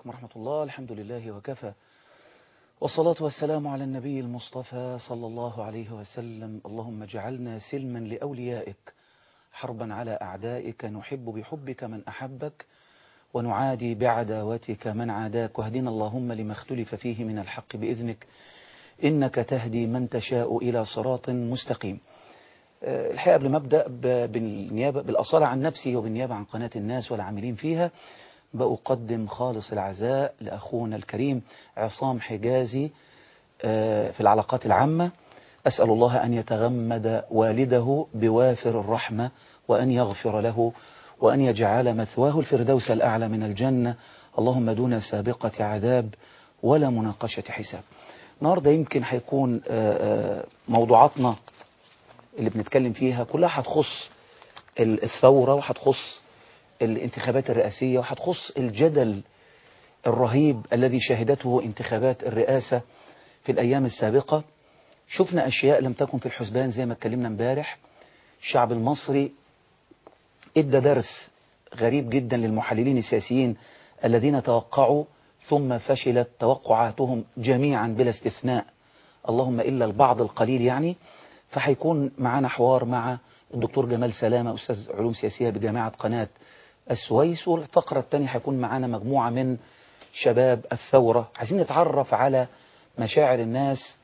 عليكم ورحمة الله الحمد لله وكفى والصلاة والسلام على النبي المصطفى صلى الله عليه وسلم اللهم اجعلنا سلما لأوليائك حربا على أعدائك نحب بحبك من أحبك ونعادي بعداوتك من عاداك واهدنا اللهم لما اختلف فيه من الحق بإذنك إنك تهدي من تشاء إلى صراط مستقيم الحقيقة قبل ما أبدأ بالنيابة بالأصالة عن نفسي وبالنيابة عن قناة الناس والعاملين فيها بأقدم خالص العزاء لأخونا الكريم عصام حجازي في العلاقات العامة أسأل الله أن يتغمد والده بوافر الرحمة وأن يغفر له وأن يجعل مثواه الفردوس الأعلى من الجنة اللهم دون سابقة عذاب ولا مناقشة حساب النهاردة يمكن هيكون موضوعاتنا اللي بنتكلم فيها كلها هتخص الثورة وهتخص الانتخابات الرئاسية وهتخص الجدل الرهيب الذي شهدته انتخابات الرئاسة في الأيام السابقة شفنا أشياء لم تكن في الحسبان زي ما اتكلمنا امبارح الشعب المصري ادى درس غريب جدا للمحللين السياسيين الذين توقعوا ثم فشلت توقعاتهم جميعا بلا استثناء اللهم إلا البعض القليل يعني فهيكون معنا حوار مع الدكتور جمال سلامة أستاذ علوم سياسية بجامعة قناة السويس والفقرة الثانية هيكون معنا مجموعة من شباب الثورة عايزين نتعرف على مشاعر الناس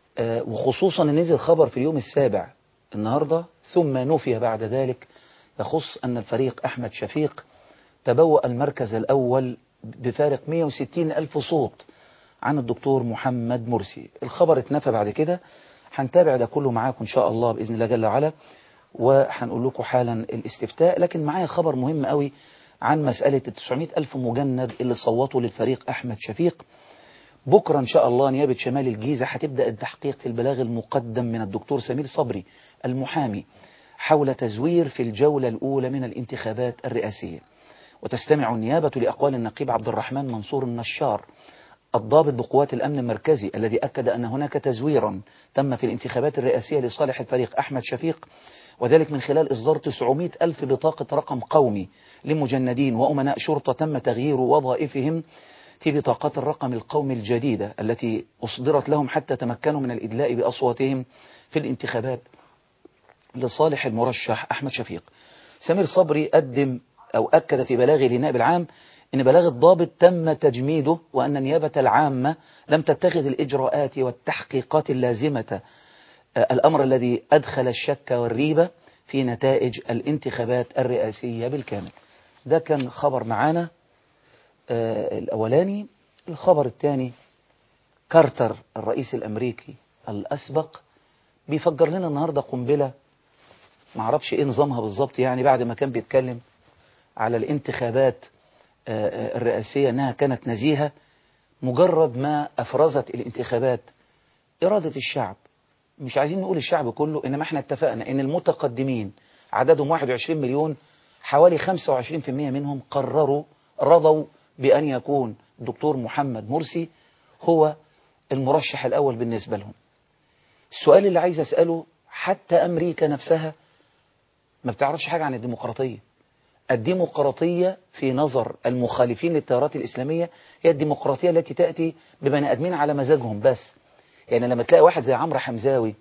وخصوصا ان نزل خبر في اليوم السابع النهاردة ثم نفي بعد ذلك يخص أن الفريق أحمد شفيق تبوأ المركز الأول بفارق 160 ألف صوت عن الدكتور محمد مرسي الخبر اتنفى بعد كده هنتابع ده كله معاكم إن شاء الله بإذن الله جل وعلا وهنقول لكم حالا الاستفتاء لكن معايا خبر مهم قوي عن مسألة 900 ألف مجند اللي صوتوا للفريق أحمد شفيق بكرة إن شاء الله نيابة شمال الجيزة هتبدأ التحقيق في البلاغ المقدم من الدكتور سمير صبري المحامي حول تزوير في الجولة الأولى من الانتخابات الرئاسية وتستمع النيابة لأقوال النقيب عبد الرحمن منصور النشار الضابط بقوات الأمن المركزي الذي أكد أن هناك تزويرا تم في الانتخابات الرئاسية لصالح الفريق أحمد شفيق وذلك من خلال إصدار 900 ألف بطاقة رقم قومي لمجندين وأمناء شرطة تم تغيير وظائفهم في بطاقات الرقم القومي الجديدة التي أصدرت لهم حتى تمكنوا من الإدلاء بأصواتهم في الانتخابات لصالح المرشح أحمد شفيق سمير صبري قدم أو أكد في بلاغه للنائب العام أن بلاغ الضابط تم تجميده وأن النيابة العامة لم تتخذ الإجراءات والتحقيقات اللازمة الأمر الذي أدخل الشك والريبة في نتائج الانتخابات الرئاسية بالكامل ده كان خبر معانا آه الأولاني الخبر الثاني كارتر الرئيس الأمريكي الأسبق بيفجر لنا النهاردة قنبلة معرفش ايه نظامها بالظبط يعني بعد ما كان بيتكلم على الانتخابات آه الرئاسية انها كانت نزيهة مجرد ما افرزت الانتخابات ارادة الشعب مش عايزين نقول الشعب كله انما احنا اتفقنا ان المتقدمين عددهم 21 مليون حوالي 25% منهم قرروا رضوا بأن يكون الدكتور محمد مرسي هو المرشح الأول بالنسبة لهم السؤال اللي عايز أسأله حتى أمريكا نفسها ما بتعرفش حاجة عن الديمقراطية الديمقراطية في نظر المخالفين للتيارات الإسلامية هي الديمقراطية التي تأتي ببني أدمين على مزاجهم بس يعني لما تلاقي واحد زي عمرو حمزاوي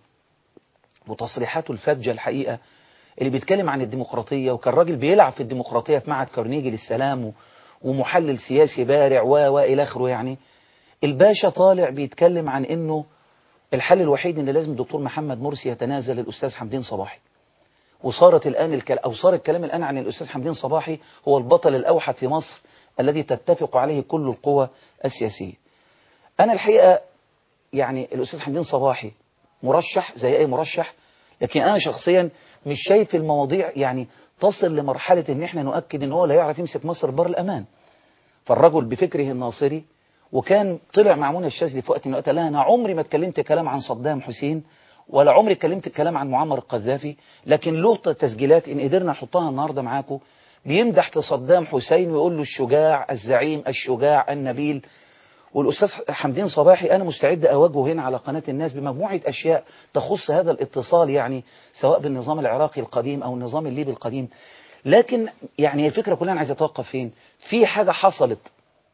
وتصريحاته الفجة الحقيقة اللي بيتكلم عن الديمقراطية وكان راجل بيلعب في الديمقراطية في معهد كارنيجي للسلام ومحلل سياسي بارع و والى اخره يعني الباشا طالع بيتكلم عن انه الحل الوحيد ان لازم الدكتور محمد مرسي يتنازل الاستاذ حمدين صباحي وصارت الان الكلام او صار الكلام الان عن الاستاذ حمدين صباحي هو البطل الاوحد في مصر الذي تتفق عليه كل القوى السياسيه انا الحقيقه يعني الاستاذ حمدين صباحي مرشح زي اي مرشح لكن انا شخصيا مش شايف المواضيع يعني تصل لمرحلة ان احنا نؤكد ان هو لا يعرف يمسك مصر بر الامان فالرجل بفكره الناصري وكان طلع مع منى الشاذلي في وقت من الوقت انا عمري ما اتكلمت كلام عن صدام حسين ولا عمري اتكلمت كلام عن معمر القذافي لكن له تسجيلات ان قدرنا نحطها النهارده معاكم بيمدح في صدام حسين ويقول له الشجاع الزعيم الشجاع النبيل والأستاذ حمدين صباحي أنا مستعد أواجهه هنا على قناة الناس بمجموعة أشياء تخص هذا الاتصال يعني سواء بالنظام العراقي القديم أو النظام الليبي القديم لكن يعني الفكرة كلها أنا عايز أتوقف فين في حاجة حصلت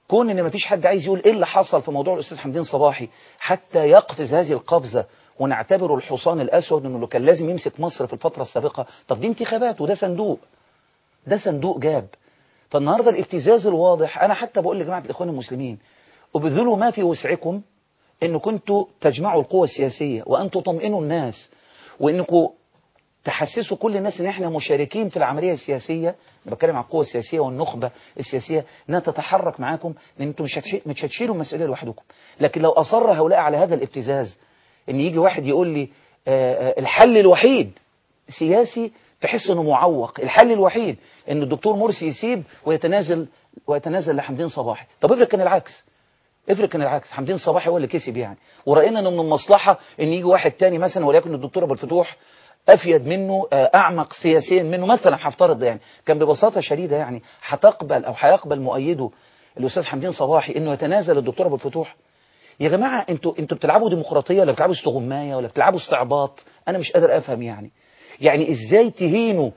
كون ان مفيش حد عايز يقول ايه اللي حصل في موضوع الاستاذ حمدين صباحي حتى يقفز هذه القفزه ونعتبره الحصان الاسود انه اللي كان لازم يمسك مصر في الفتره السابقه طب دي انتخابات وده صندوق ده صندوق جاب فالنهارده الابتزاز الواضح انا حتى بقول لجماعه الاخوان المسلمين ابذلوا ما في وسعكم ان كنتوا تجمعوا القوى السياسيه وان تطمئنوا الناس وانكم تحسسوا كل الناس ان احنا مشاركين في العمليه السياسيه أنا بتكلم عن القوى السياسيه والنخبه السياسيه انها تتحرك معاكم لان انتم مش هتح- مش هتشيلوا المسؤوليه لوحدكم لكن لو اصر هؤلاء على هذا الابتزاز ان يجي واحد يقول لي آه، آه، الحل الوحيد سياسي تحس انه معوق الحل الوحيد ان الدكتور مرسي يسيب ويتنازل ويتنازل لحمدين صباحي طب افرض كان العكس افرض كان العكس حمدين صباحي هو اللي كسب يعني ورأينا انه من المصلحة ان يجي واحد تاني مثلا وليكن الدكتور ابو الفتوح افيد منه آه، اعمق سياسيا منه مثلا هفترض يعني كان ببساطة شديدة يعني هتقبل او هيقبل مؤيده الاستاذ حمدين صباحي انه يتنازل الدكتور ابو الفتوح يا جماعة انتوا انتوا بتلعبوا ديمقراطية ولا بتلعبوا استغماية ولا بتلعبوا استعباط انا مش قادر افهم يعني يعني ازاي تهينوا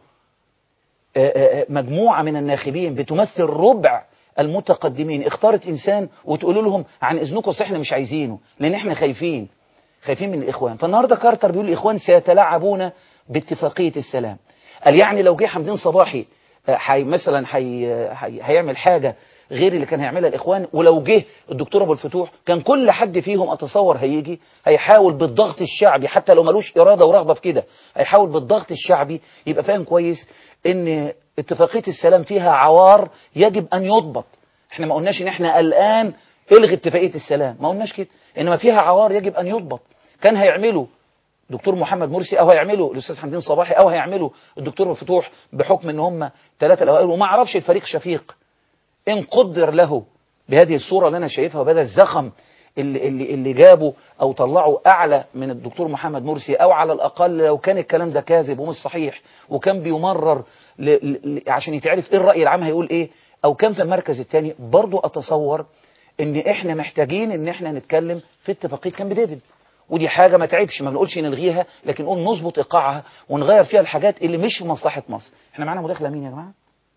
آه، آه، مجموعة من الناخبين بتمثل ربع المتقدمين اختارت إنسان وتقول لهم عن إذنكم صح احنا مش عايزينه لأن احنا خايفين خايفين من الإخوان فالنهاردة كارتر بيقول الإخوان سيتلاعبون باتفاقية السلام قال يعني لو جه حمدين صباحي آه، حي مثلا حي حي هيعمل حاجة غير اللي كان هيعملها الإخوان ولو جه الدكتور أبو الفتوح كان كل حد فيهم أتصور هيجي هيحاول بالضغط الشعبي حتى لو ملوش إرادة ورغبة في كده هيحاول بالضغط الشعبي يبقى فاهم كويس ان اتفاقية السلام فيها عوار يجب ان يضبط احنا ما قلناش ان احنا الان الغي اتفاقية السلام ما قلناش كده انما فيها عوار يجب ان يضبط كان هيعمله دكتور محمد مرسي او هيعمله الاستاذ حمدين صباحي او هيعمله الدكتور الفتوح بحكم ان هم ثلاثه الاوائل وما اعرفش الفريق شفيق ان قدر له بهذه الصوره اللي انا شايفها وبهذا الزخم اللي, اللي, اللي جابوا او طلعوا اعلى من الدكتور محمد مرسي او على الاقل لو كان الكلام ده كاذب ومش صحيح وكان بيمرر ل ل عشان يتعرف ايه الراي العام هيقول ايه او كان في المركز الثاني برضو اتصور ان احنا محتاجين ان احنا نتكلم في اتفاقيه كامب ديفيد ودي حاجه ما تعبش ما بنقولش نلغيها لكن نقول نظبط ايقاعها ونغير فيها الحاجات اللي مش في مصلحه مصر احنا معانا مداخله مين يا جماعه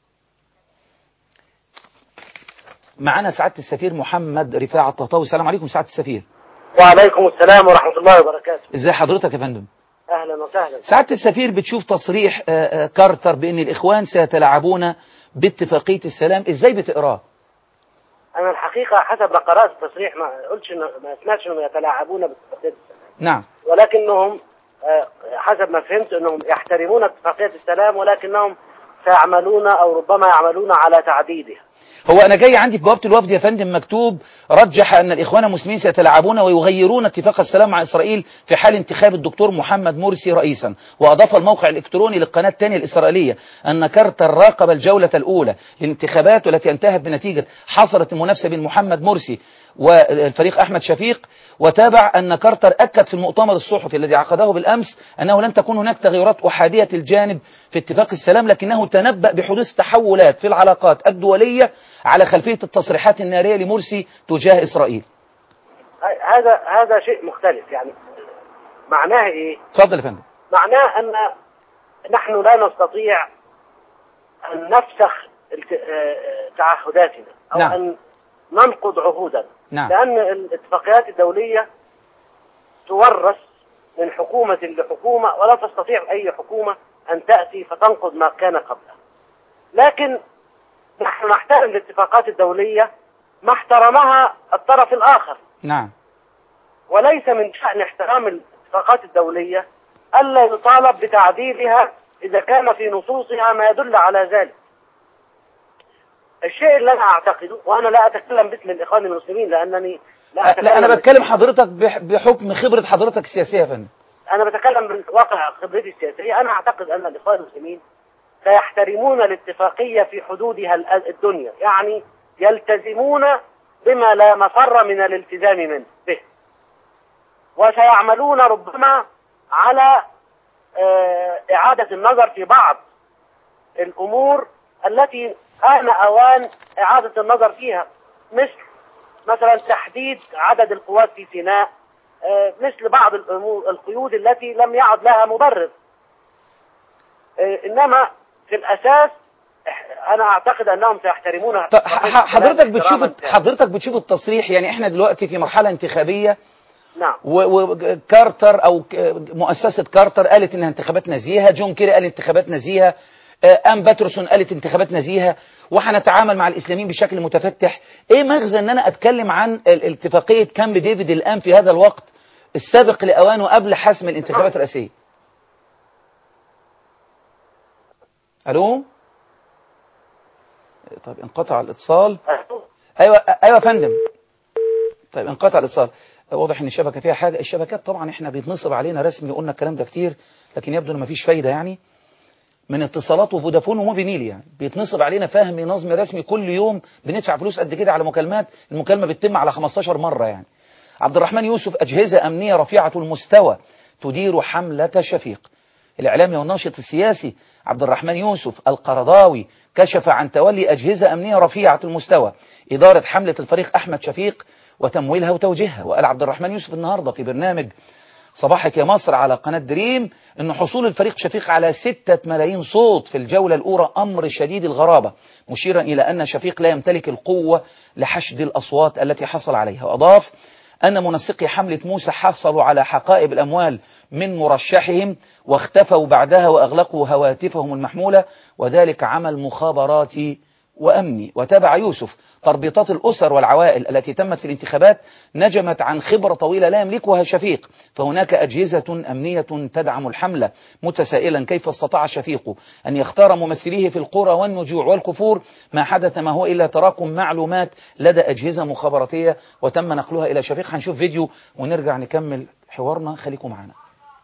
معانا سعاده السفير محمد رفاعه الطهطاوي السلام عليكم سعاده السفير وعليكم السلام ورحمة الله وبركاته ازي حضرتك يا فندم أهلا وسهلا سعاده السفير بتشوف تصريح آه، آه، كارتر بان الاخوان سيتلاعبون باتفاقيه السلام ازاي بتقراه أنا الحقيقة حسب ما قرأت التصريح ما قلتش إنه ما سمعتش إنهم يتلاعبون باتفاقية السلام نعم ولكنهم آه، حسب ما فهمت إنهم يحترمون اتفاقية السلام ولكنهم سيعملون أو ربما يعملون على تعديلها هو انا جاي عندي في بوابه الوفد يا فندم مكتوب رجح ان الاخوان المسلمين سيتلاعبون ويغيرون اتفاق السلام مع اسرائيل في حال انتخاب الدكتور محمد مرسي رئيسا واضاف الموقع الالكتروني للقناه الثانيه الاسرائيليه ان كارتر راقب الجوله الاولى للانتخابات والتي انتهت بنتيجه حصلت المنافسه بين محمد مرسي والفريق احمد شفيق وتابع ان كارتر اكد في المؤتمر الصحفي الذي عقده بالامس انه لن تكون هناك تغيرات احاديه الجانب في اتفاق السلام لكنه تنبأ بحدوث تحولات في العلاقات الدوليه على خلفيه التصريحات الناريه لمرسي تجاه اسرائيل. ه- هذا هذا شيء مختلف يعني معناه إيه؟ اتفضل يا فندم. معناه أن نحن لا نستطيع أن نفسخ الت- آه، تعهداتنا أو نعم. أن ننقض عهودنا نعم. لأن الاتفاقيات الدولية تورث من حكومة لحكومة ولا تستطيع أي حكومة أن تأتي فتنقض ما كان قبلها لكن نحن نحترم الاتفاقات الدولية ما احترمها الطرف الآخر نعم. وليس من شأن احترام الاتفاقات الدولية ألا يطالب بتعديلها إذا كان في نصوصها ما يدل على ذلك الشيء اللي أنا أعتقده وأنا لا أتكلم باسم الإخوان المسلمين لأنني لا أتكلم لا انا بتكلم حضرتك بح- بحكم خبره حضرتك السياسيه يا فندم. أنا بتكلم من واقع خبرتي السياسية أنا أعتقد أن الإخوان المسلمين سيحترمون الاتفاقية في حدودها ال- الدنيا يعني يلتزمون بما لا مفر من الالتزام منه به وسيعملون ربما على آه، إعادة النظر في بعض الأمور التي آن أوان إعادة النظر فيها مثل مثلا تحديد عدد القوات في سيناء آه، مثل بعض الأمور القيود التي لم يعد لها مبرر آه، إنما في الأساس إح- انا اعتقد انهم سيحترمون طب ح- ح- حضرتك كلامي بتشوف احتراما تاما. حضرتك بتشوف التصريح يعني احنا دلوقتي في مرحله انتخابيه نعم وكارتر او ك- مؤسسه كارتر قالت انها انتخابات نزيهه جون كيري قال انتخابات نزيهه آه، ام باترسون قالت انتخابات نزيهه وهنتعامل مع الاسلاميين بشكل متفتح ايه مغزى ان انا اتكلم عن ال- اتفاقيه كامب ديفيد الان في هذا الوقت السابق لاوانه قبل حسم الانتخابات الرئاسيه الو طيب انقطع الاتصال ايوه ايوه يا فندم طيب انقطع الاتصال واضح ان الشبكه فيها حاجه الشبكات طبعا احنا بيتنصب علينا رسمي قلنا الكلام ده كتير لكن يبدو ان مفيش فايده يعني من اتصالات وفودافون وموبينيل يعني بيتنصب علينا فهم نظم رسمي كل يوم بندفع فلوس قد كده على مكالمات المكالمه بتتم على 15 مره يعني عبد الرحمن يوسف اجهزه امنيه رفيعه المستوى تدير حمله شفيق الإعلامي والناشط السياسي عبد الرحمن يوسف القرضاوي كشف عن تولي أجهزة أمنية رفيعة المستوى إدارة حملة الفريق أحمد شفيق وتمويلها وتوجيهها وقال عبد الرحمن يوسف النهاردة في برنامج صباحك يا مصر على قناة دريم أن حصول الفريق شفيق على ستة ملايين صوت في الجولة الأولى أمر شديد الغرابة مشيرا إلى أن شفيق لا يمتلك القوة لحشد الأصوات التي حصل عليها وأضاف أن منسقي حملة موسى حصلوا على حقائب الأموال من مرشحهم واختفوا بعدها وأغلقوا هواتفهم المحمولة وذلك عمل مخابراتي وأمني وتابع يوسف تربيطات الأسر والعوائل التي تمت في الانتخابات نجمت عن خبرة طويلة لا يملكها شفيق فهناك أجهزة أمنية تدعم الحملة متسائلا كيف استطاع شفيق أن يختار ممثليه في القرى والنجوع والكفور ما حدث ما هو إلا تراكم معلومات لدى أجهزة مخابراتية وتم نقلها إلى شفيق هنشوف فيديو ونرجع نكمل حوارنا خليكم معنا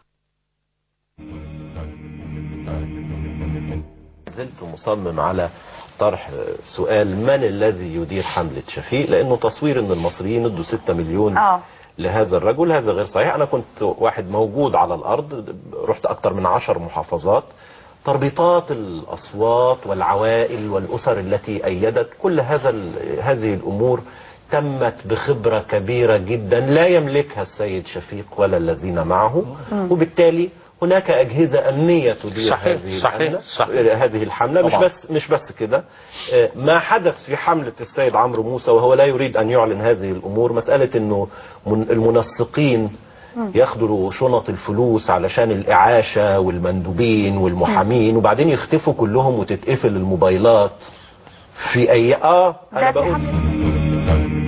زلت مصمم على طرح سؤال من الذي يدير حملة شفيق لأنه تصوير أن المصريين ادوا 6 مليون اه لهذا الرجل هذا غير صحيح أنا كنت واحد موجود على الأرض رحت أكثر من عشر محافظات تربيطات الأصوات والعوائل والأسر التي أيدت كل هذا ال- هذه الأمور تمت بخبرة كبيرة جدا لا يملكها السيد شفيق ولا الذين معه وبالتالي هناك أجهزة أمنية تدير صحيح، هذه صحيح، الحملة صحيح. هذه الحملة مش طبعا. بس مش بس كده آه، ما حدث في حملة السيد عمرو موسى وهو لا يريد أن يعلن هذه الأمور مسألة أنه من- المنسقين ياخدوا شنط الفلوس علشان الإعاشة والمندوبين والمحامين وبعدين يختفوا كلهم وتتقفل الموبايلات في أي آه أنا ده دي بقول حملة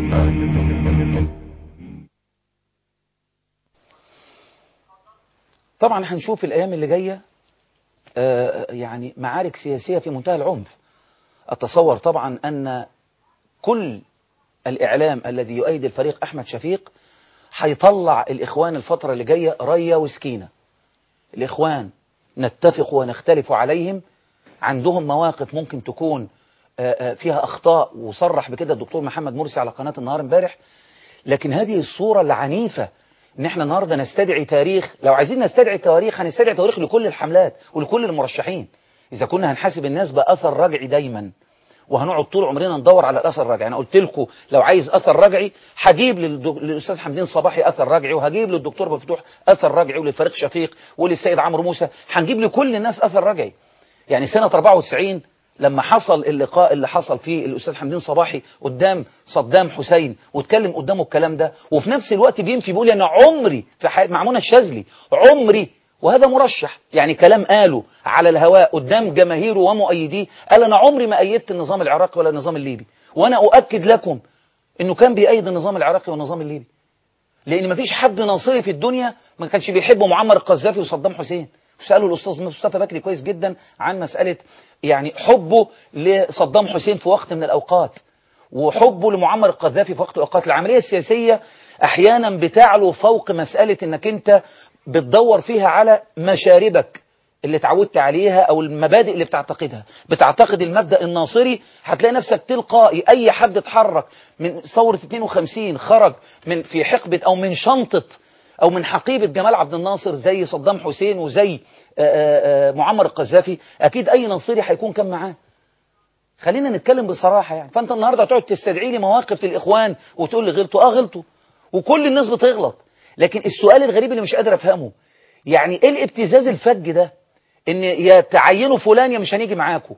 طبعا هنشوف الأيام اللي جاية آه، يعني معارك سياسية في منتهى العنف أتصور طبعا أن كل الإعلام الذي يؤيد الفريق أحمد شفيق هيطلع الإخوان الفترة اللي جاية ريا وسكينة الإخوان نتفق ونختلف عليهم عندهم مواقف ممكن تكون آه، آه، فيها أخطاء وصرح بكده الدكتور محمد مرسي على قناة النهار امبارح لكن هذه الصورة العنيفة ان احنا النهارده نستدعي تاريخ لو عايزين نستدعي تواريخ هنستدعي تواريخ لكل الحملات ولكل المرشحين اذا كنا هنحاسب الناس باثر رجعي دايما وهنقعد طول عمرنا ندور على الاثر الرجعي انا قلت لكم لو عايز اثر رجعي هجيب للدك... للاستاذ حمدين صباحي اثر رجعي وهجيب للدكتور مفتوح اثر رجعي وللفريق شفيق وللسيد عمرو موسى هنجيب لكل الناس اثر رجعي يعني سنه 94 لما حصل اللقاء اللي حصل فيه الاستاذ حمدين صباحي قدام صدام حسين واتكلم قدامه الكلام ده وفي نفس الوقت بيمشي بيقول انا عمري في حي... مع منى الشاذلي عمري وهذا مرشح يعني كلام قاله على الهواء قدام جماهيره ومؤيديه قال انا عمري ما ايدت النظام العراقي ولا النظام الليبي وانا اؤكد لكم انه كان بيأيد النظام العراقي والنظام الليبي لان مفيش حد ناصري في الدنيا ما كانش بيحب معمر القذافي وصدام حسين سألوا الأستاذ مصطفى بكري كويس جدا عن مسألة يعني حبه لصدام حسين في وقت من الأوقات وحبه لمعمر القذافي في وقت من الأوقات العملية السياسية أحيانا بتعلو فوق مسألة أنك أنت بتدور فيها على مشاربك اللي اتعودت عليها او المبادئ اللي بتعتقدها بتعتقد المبدأ الناصري هتلاقي نفسك تلقائي اي حد اتحرك من ثورة 52 خرج من في حقبة او من شنطة او من حقيبة جمال عبد الناصر زي صدام حسين وزي آآ آآ معمر القذافي اكيد اي ناصري هيكون كان معاه خلينا نتكلم بصراحة يعني فانت النهاردة هتقعد تستدعي لي مواقف الاخوان وتقول لي غلطوا اه غلطوا وكل الناس بتغلط لكن السؤال الغريب اللي مش قادر افهمه يعني ايه الابتزاز الفج ده ان يا تعينوا فلان يا مش هنيجي معاكم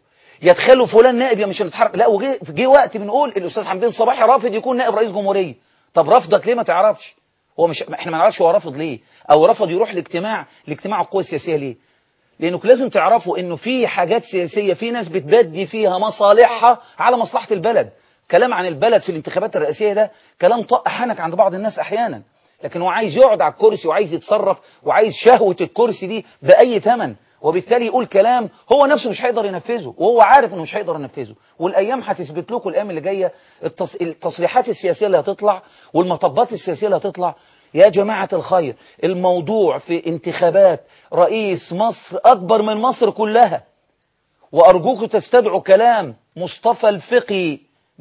يا تخلوا فلان نائب يا مش هنتحرك لا وجه جه وقت بنقول الاستاذ حمدين صباحي رافض يكون نائب رئيس جمهوريه طب رفضك ليه ما تعرفش هو مش احنا ما نعرفش هو رافض ليه او رفض يروح لاجتماع لاجتماع القوى السياسيه ليه لانكم لازم تعرفوا انه في حاجات سياسيه في ناس بتبدي فيها مصالحها على مصلحه البلد كلام عن البلد في الانتخابات الرئاسيه ده كلام طق حنك عند بعض الناس احيانا لكن هو عايز يقعد على الكرسي وعايز يتصرف وعايز شهوه الكرسي دي باي ثمن وبالتالي يقول كلام هو نفسه مش هيقدر ينفذه وهو عارف انه مش هيقدر ينفذه والايام هتثبت لكم الايام اللي جايه التص... التصريحات السياسيه اللي هتطلع والمطبات السياسيه اللي هتطلع يا جماعه الخير الموضوع في انتخابات رئيس مصر اكبر من مصر كلها وارجوكم تستدعوا كلام مصطفى الفقي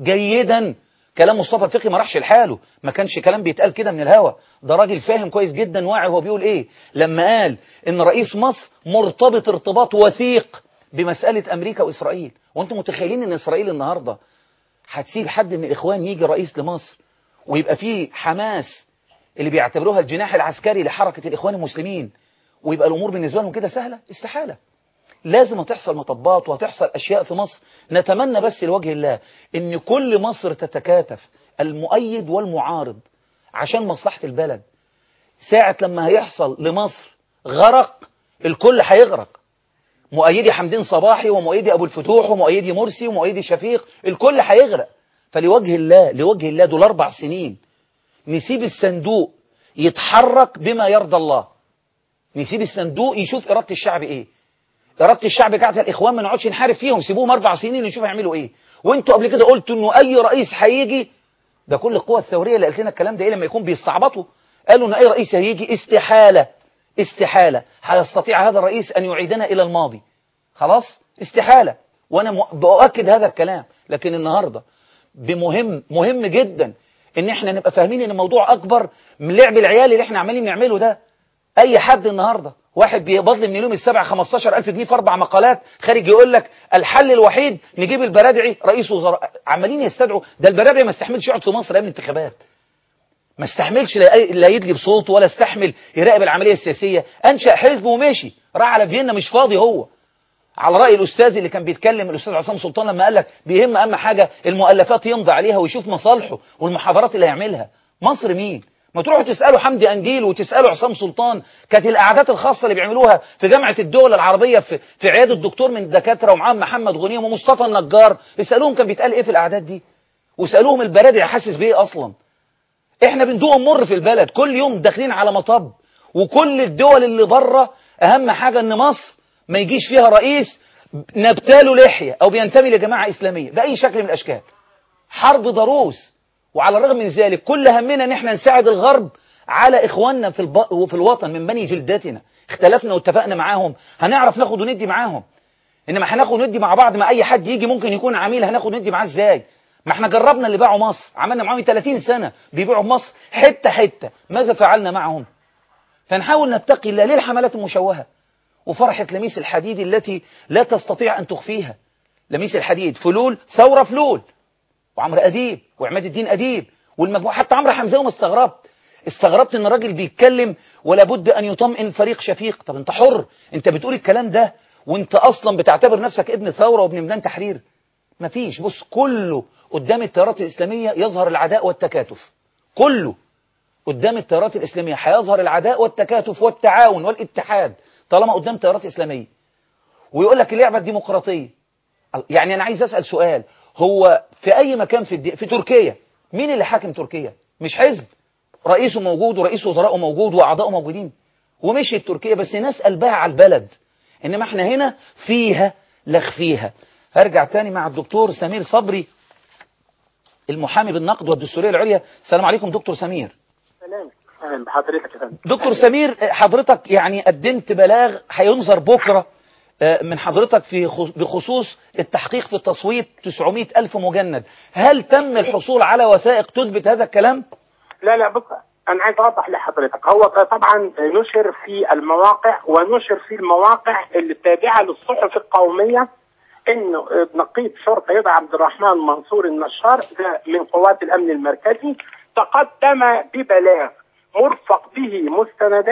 جيدا كلام مصطفى الفقي ما راحش لحاله ما كانش كلام بيتقال كده من الهوا ده راجل فاهم كويس جدا واعي هو بيقول ايه لما قال ان رئيس مصر مرتبط ارتباط وثيق بمسألة امريكا واسرائيل وانتم متخيلين ان اسرائيل النهاردة هتسيب حد من الاخوان يجي رئيس لمصر ويبقى فيه حماس اللي بيعتبروها الجناح العسكري لحركة الاخوان المسلمين ويبقى الامور بالنسبة لهم كده سهلة استحالة لازم هتحصل مطبات وهتحصل أشياء في مصر نتمنى بس لوجه الله إن كل مصر تتكاتف المؤيد والمعارض عشان مصلحة البلد ساعة لما هيحصل لمصر غرق الكل هيغرق مؤيدي حمدين صباحي ومؤيدي أبو الفتوح ومؤيدي مرسي ومؤيدي شفيق الكل هيغرق فلوجه الله لوجه الله دول أربع سنين نسيب الصندوق يتحرك بما يرضى الله نسيب الصندوق يشوف إرادة الشعب إيه إرادة الشعب بتاعت الإخوان ما نقعدش نحارب فيهم سيبوهم أربع سنين نشوف هيعملوا إيه وأنتوا قبل كده قلتوا إنه أي رئيس هيجي ده كل القوى الثورية اللي قالت لنا الكلام ده إيه لما يكون بيستعبطوا قالوا إن أي رئيس هيجي استحالة استحالة هيستطيع هذا الرئيس أن يعيدنا إلى الماضي خلاص استحالة وأنا بأؤكد هذا الكلام لكن النهاردة بمهم مهم جدا إن إحنا نبقى فاهمين إن الموضوع أكبر من لعب العيال اللي إحنا عمالين نعمله ده أي حد النهاردة واحد بيقبض لي من اليوم السبع 15000 جنيه في اربع مقالات خارج يقول لك الحل الوحيد نجيب البرادعي رئيس وزراء عمالين يستدعوا ده البرادعي ما استحملش يقعد في مصر ايام الانتخابات ما استحملش لا يدلي بصوته ولا استحمل يراقب العمليه السياسيه انشا حزب ومشي راح على فيينا مش فاضي هو على راي الاستاذ اللي كان بيتكلم الاستاذ عصام سلطان لما قال لك بيهم اهم حاجه المؤلفات يمضي عليها ويشوف مصالحه والمحاضرات اللي هيعملها مصر مين ما تروحوا تسألوا حمدي أنجيل وتسألوا عصام سلطان كانت القعدات الخاصة اللي بيعملوها في جامعة الدول العربية في, في عيادة الدكتور من الدكاترة ومعاهم محمد غنيم ومصطفى النجار اسألوهم كان بيتقال إيه في القعدات دي واسألوهم البرادع حاسس بإيه أصلا إحنا بندوق مر في البلد كل يوم داخلين على مطب وكل الدول اللي بره أهم حاجة إن مصر ما يجيش فيها رئيس نبتاله لحية أو بينتمي لجماعة إسلامية بأي شكل من الأشكال حرب ضروس وعلى الرغم من ذلك كل همنا ان احنا نساعد الغرب على اخواننا في الب... وفي الوطن من بني جلدتنا اختلفنا واتفقنا معاهم هنعرف ناخد وندي معاهم انما هناخد وندي مع بعض مع اي حد يجي ممكن يكون عميل هناخد وندي معاه ازاي ما احنا جربنا اللي باعوا مصر عملنا معاهم 30 سنة بيبيعوا مصر حتة حتة ماذا فعلنا معهم فنحاول نتقي الله ليه الحملات المشوهة وفرحة لميس الحديد التي لا تستطيع أن تخفيها لميس الحديد فلول ثورة فلول وعمرو أديب وعماد الدين أديب والمجموعة حتى عمرو حمزاوي استغربت استغربت ان الراجل بيتكلم ولا بد ان يطمئن فريق شفيق طب انت حر انت بتقول الكلام ده وانت اصلا بتعتبر نفسك ابن ثورة وابن ميدان تحرير مفيش بص كله قدام التيارات الاسلامية يظهر العداء والتكاتف كله قدام التيارات الاسلامية هيظهر العداء والتكاتف والتعاون والاتحاد طالما قدام تيارات اسلامية ويقول لك اللعبة الديمقراطية يعني انا عايز اسأل سؤال هو في أي مكان في, الدي... في تركيا مين اللي حاكم تركيا مش حزب رئيسه موجود ورئيس وزرائه موجود وأعضائه موجودين ومشيت تركيا بس ناس قلبها على البلد إنما احنا هنا فيها لخ فيها هرجع تاني مع الدكتور سمير صبري المحامي بالنقد والدستورية العليا السلام عليكم دكتور سمير سلام اهلا بحضرتك يا فندم دكتور سمير حضرتك يعني قدمت بلاغ هينظر بكره من حضرتك في بخصوص التحقيق في التصويت 900 ألف مجند هل تم الحصول على وثائق تثبت هذا الكلام؟ لا لا بص أنا عايز أوضح لحضرتك هو طبعا نشر في المواقع ونشر في المواقع اللي تابعة للصحف القومية انه نقيب شرطه يدعى عبد الرحمن منصور النشار ده من قوات الامن المركزي تقدم ببلاغ مرفق به مستندات